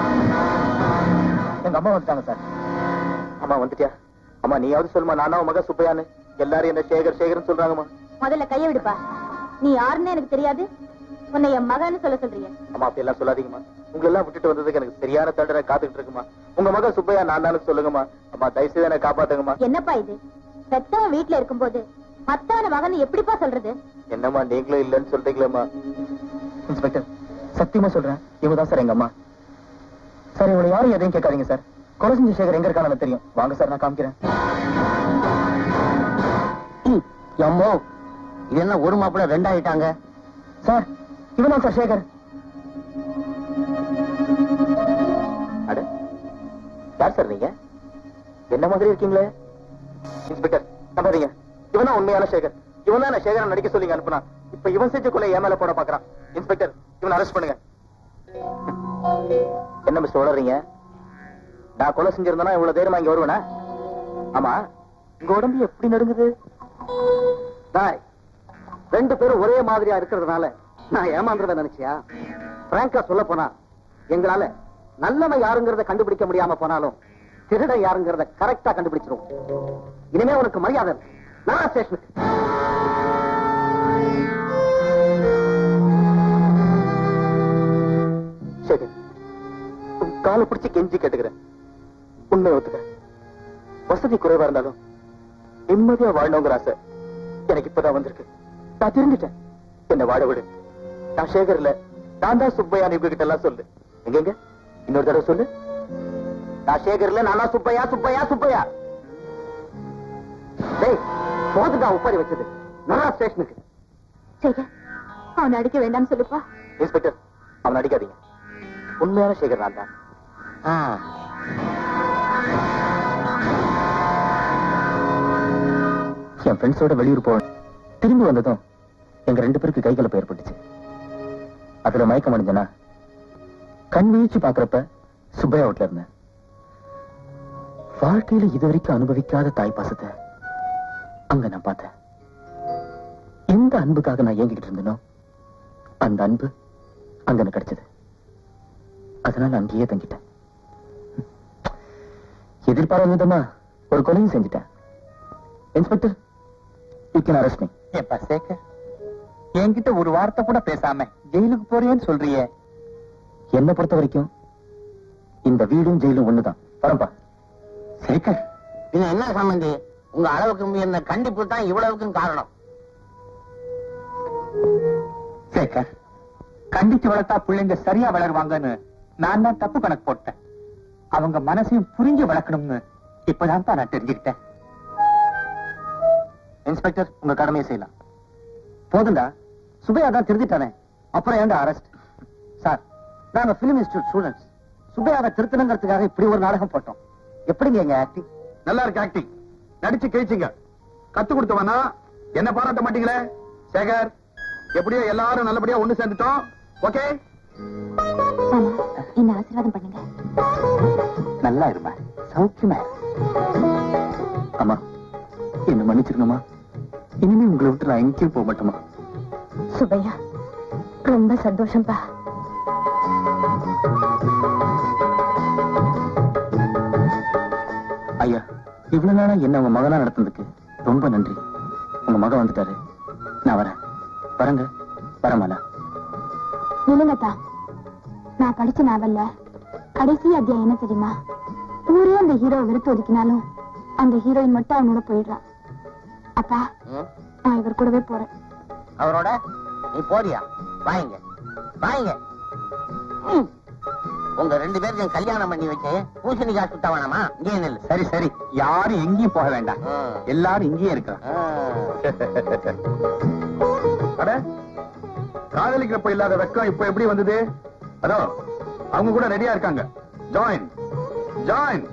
எங்க அம்மா வந்துட்டாங்க சார் அம்மா வந்துட்டியா அம்மா நீயாவது சொல்லுமா நானா உன் மக சுப்பையான்னு எல்லாரும் என்ன சேகர் சேகர்னு சொல்றாங்கம்மா முதல்ல கைய விடுப்பா நீ யாருன்னு எனக்கு தெரியாது உன்னை என் மகன்னு சொல்ல சொல்றீங்க அம்மா அப்படி எல்லாம் சொல்லாதீங்கம்மா உங்களை எல்லாம் விட்டுட்டு வந்ததுக்கு எனக்கு சரியான தண்டனை காத்துக்கிட்டு இருக்குமா உங்க மக சுப்பையா நான் தானே சொல்லுங்கம்மா அம்மா தயவு செய்து என்ன காப்பாத்துங்கம்மா என்னப்பா இது பெத்தவன் வீட்டுல இருக்கும்போது மத்தவன மகன் எப்படிப்பா சொல்றது என்னம்மா நீங்களும் இல்லைன்னு சொல்றீங்களேம்மா இன்ஸ்பெக்டர் சத்தியமா சொல்றேன் இவங்க தான் சார் எங்க அம்மா சார் இவங்களை யாரும் எதையும் கேட்காதீங்க சார் கொலை செஞ்ச சேகர் எங்க இருக்கான்னு எனக்கு தெரியும் வாங்க சார் நான் காமிக்கிறேன் எம்மோ இது என்ன ஒரு மாப்பிள ரெண்டாயிட்டாங்க சார் இவன் தான் சார் சேகர் அட யார் சார் நீங்க என்ன மாதிரி இருக்கீங்களே இன்ஸ்பெக்டர் நம்பாதீங்க இவன் தான் உண்மையான சேகர் இவன் தான் சேகரன் நடிக்க சொல்லி அனுப்புனா இப்ப இவன் செஞ்ச கொலை என் மேல போட பாக்குறான் இன்ஸ்பெக்டர் இவன் அரெஸ்ட் பண்ணுங்க என்ன மிஸ்டர் உளறீங்க நான் கொலை செஞ்சிருந்தேனா இவ்வளவு தைரியமா இங்க வருவேனா ஆமா உங்க உடம்பு எப்படி நடுங்குது தாய் ரெண்டு பேரும் ஒரே மாதிரியா இருக்கிறதுனால நான் ஏமாந்துருவேன் நினைச்சியா பிராங்கா சொல்ல போனா எங்களால நல்லவன் யாருங்கிறத கண்டுபிடிக்க முடியாம போனாலும் திருடன் யாருங்கிறத கரெக்டா கண்டுபிடிச்சிருவோம் இனிமே உனக்கு மரியாதை இருக்கு. நான் ஸ்டேஷனுக்கு சரி உன் காலை பிடிச்சு கெஞ்சி கேட்டுக்கிறேன் உண்மை ஒத்துக்கிறேன் வசதி குறைவா இருந்தாலும் நிம்மதியா வாழணுங்கிற ஆசை எனக்கு இப்பதான் வந்திருக்கு நான் திரும்பிட்டேன் என்ன வாழ விடு நான் சேகர்ல நான் தான் சுப்பையா இவங்க கிட்ட எல்லாம் சொல்லு எங்க எங்க இன்னொரு தடவை சொல்லு நான் சேகர்ல நானா சுப்பையா சுப்பையா சுப்பையா டேய் போதுடா உப்பாரி வச்சது நான் ஸ்டேஷனுக்கு சரி அவனை அடிக்க வேண்டாம்னு சொல்லுப்பா இன்ஸ்பெக்டர் அவன் அடிக்காதீங்க உண்மையான சேகர் நான் தான் என் ஃப்ரெண்ட்ஸோட வெளியூர் போவேன் திரும்பி வந்ததும் எங்க ரெண்டு பேருக்கு கைகலப்பு ஏற்பட்டுச்சு அதுல மயக்கம் அடைஞ்சனா கண் வீழ்ச்சி பாக்குறப்ப சுப்பையா வீட்டுல இருந்தேன் வாழ்க்கையில இதுவரைக்கும் அனுபவிக்காத தாய் பாசத்தை அங்க நான் பார்த்தேன் எந்த அன்புக்காக நான் ஏங்கிட்டு இருந்தேனோ அந்த அன்பு அங்க எனக்கு கிடைச்சது அதனால அங்கேயே தங்கிட்டேன் எதிர்பாராத விதமா ஒரு கொலையும் செஞ்சுட்டேன் inspector you can arrest me ஏப்பா சேகர் என்கிட்ட ஒரு வார்த்தை கூட பேசாம ஜெயிலுக்கு போறியேன்னு சொல்றியே என்னை பொறுத்த வரைக்கும் இந்த வீடும் ஜெயிலும் ஒண்ணுதான் வரம்பா சேகர் இது என்ன சம்பந்தி உங்க அளவுக்கு மீறின கண்டிப்பு தான் இவ்வளவுக்கும் காரணம் சேகர் கண்டிச்சு வளர்த்தா பிள்ளைங்க சரியா வளருவாங்கன்னு நான் தான் தப்பு கணக்கு போட்டேன் அவங்க மனசையும் புரிஞ்சு வளர்க்கணும்னு இப்பதான் நான் தெரிஞ்சுக்கிட்டேன் இன்ஸ்பெக்டர் உங்க கடமையை செய்யலாம் போதுண்டா சுபையா தான் திருத்திட்டானே அப்புறம் ஏன்டா அரெஸ்ட் சார் நாங்க பிலிம் இன்ஸ்டியூட் ஸ்டூடெண்ட்ஸ் சுபையாவை திருத்தணுங்கிறதுக்காக இப்படி ஒரு நாடகம் போட்டோம் எப்படிங்க எங்க ஆக்டிங் நல்லா இருக்கு ஆக்டிங் நடிச்சு கிழிச்சிங்க கத்து கொடுத்தவனா என்ன பாராட்ட மாட்டீங்களே சேகர் எப்படியோ எல்லாரும் நல்லபடியா ஒண்ணு சேர்ந்துட்டோம் ஓகே மாமா என்ன ஆசீர்வாதம் பண்ணுங்க நல்லா இருமா சௌக்கியமா இரு. அம்மா என்ன மன்னிச்சிருங்கம்மா இனிமே உங்களை விட்டு நான் எங்கேயும் போக மாட்டேமா சுபையா ரொம்ப சந்தோஷம்பா ஐயா இவ்வளவு நாளா என்ன உங்க மகனா நடத்துனதுக்கு ரொம்ப நன்றி உங்க மகன் வந்துட்டாரு நான் வரேன் வரேங்க வரமாலா நிலுங்கத்தா நான் படிச்ச நாவல்ல கடைசி அத்தியாயம் என்ன தெரியுமா ஊரே அந்த ஹீரோ வெறுத்து ஒதுக்கினாலும் அந்த ஹீரோயின் மட்டும் அவனோட போயிடுறான் அப்பா நான் இவர் கூடவே போறேன் அவரோட நீ போறியா வாங்க வாங்க ம். உங்க ரெண்டு பேருக்கும் கல்யாணம் பண்ணி வச்சு பூசணிக்காய் சுத்த வேணாமா இங்கே நில்லு சரி சரி யாரும் எங்கேயும் போக வேண்டாம் ஆ. எல்லாரும் இங்கேயே இருக்கிறோம் ஆ. அட காதலிக்கிறப்ப இல்லாத வெக்கம் இப்ப எப்படி வந்தது அதோ அவங்க கூட ரெடியா இருக்காங்க ஜாயின் ஜாயின்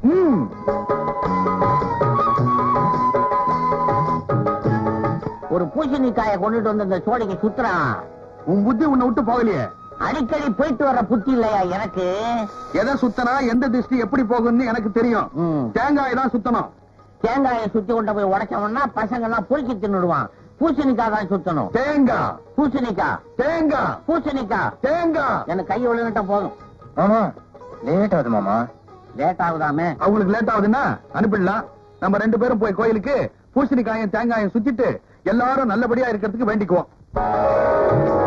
ஒரு பூசணிக்காயை கொண்டுட்டு வந்து இந்த சோடைக்கு சுத்துறான் உன் புத்தி உன்னை விட்டு போகலையே அடிக்கடி போயிட்டு வர புத்தி இல்லையா எனக்கு எதை சுத்தனா எந்த திருஷ்டி எப்படி போகும்னு எனக்கு தெரியும் ம். தேங்காய் தான் சுத்தணும் தேங்காயை சுத்தி கொண்டு போய் உடைச்சவன்னா பசங்க எல்லாம் பொறுக்கி தின்னுடுவான் பூசணிக்காய் தான் சுத்தணும் தேங்காய் பூசணிக்காய் தேங்காய் பூசணிக்காய் தேங்காய் எனக்கு கை விழுந்துட்டா போதும் மாமா லேட் ஆகுது மாமா லேட் ஆகுதாமே அவங்களுக்கு லேட் ஆகுதுன்னா அனுப்பிடலாம் நம்ம ரெண்டு பேரும் போய் கோயிலுக்கு பூசணிக்காயும் தேங்காயும் சுத்திட்டு எல்லாரும் நல்லபடியா இருக்கிறதுக்கு வேண்டிக்குவோம்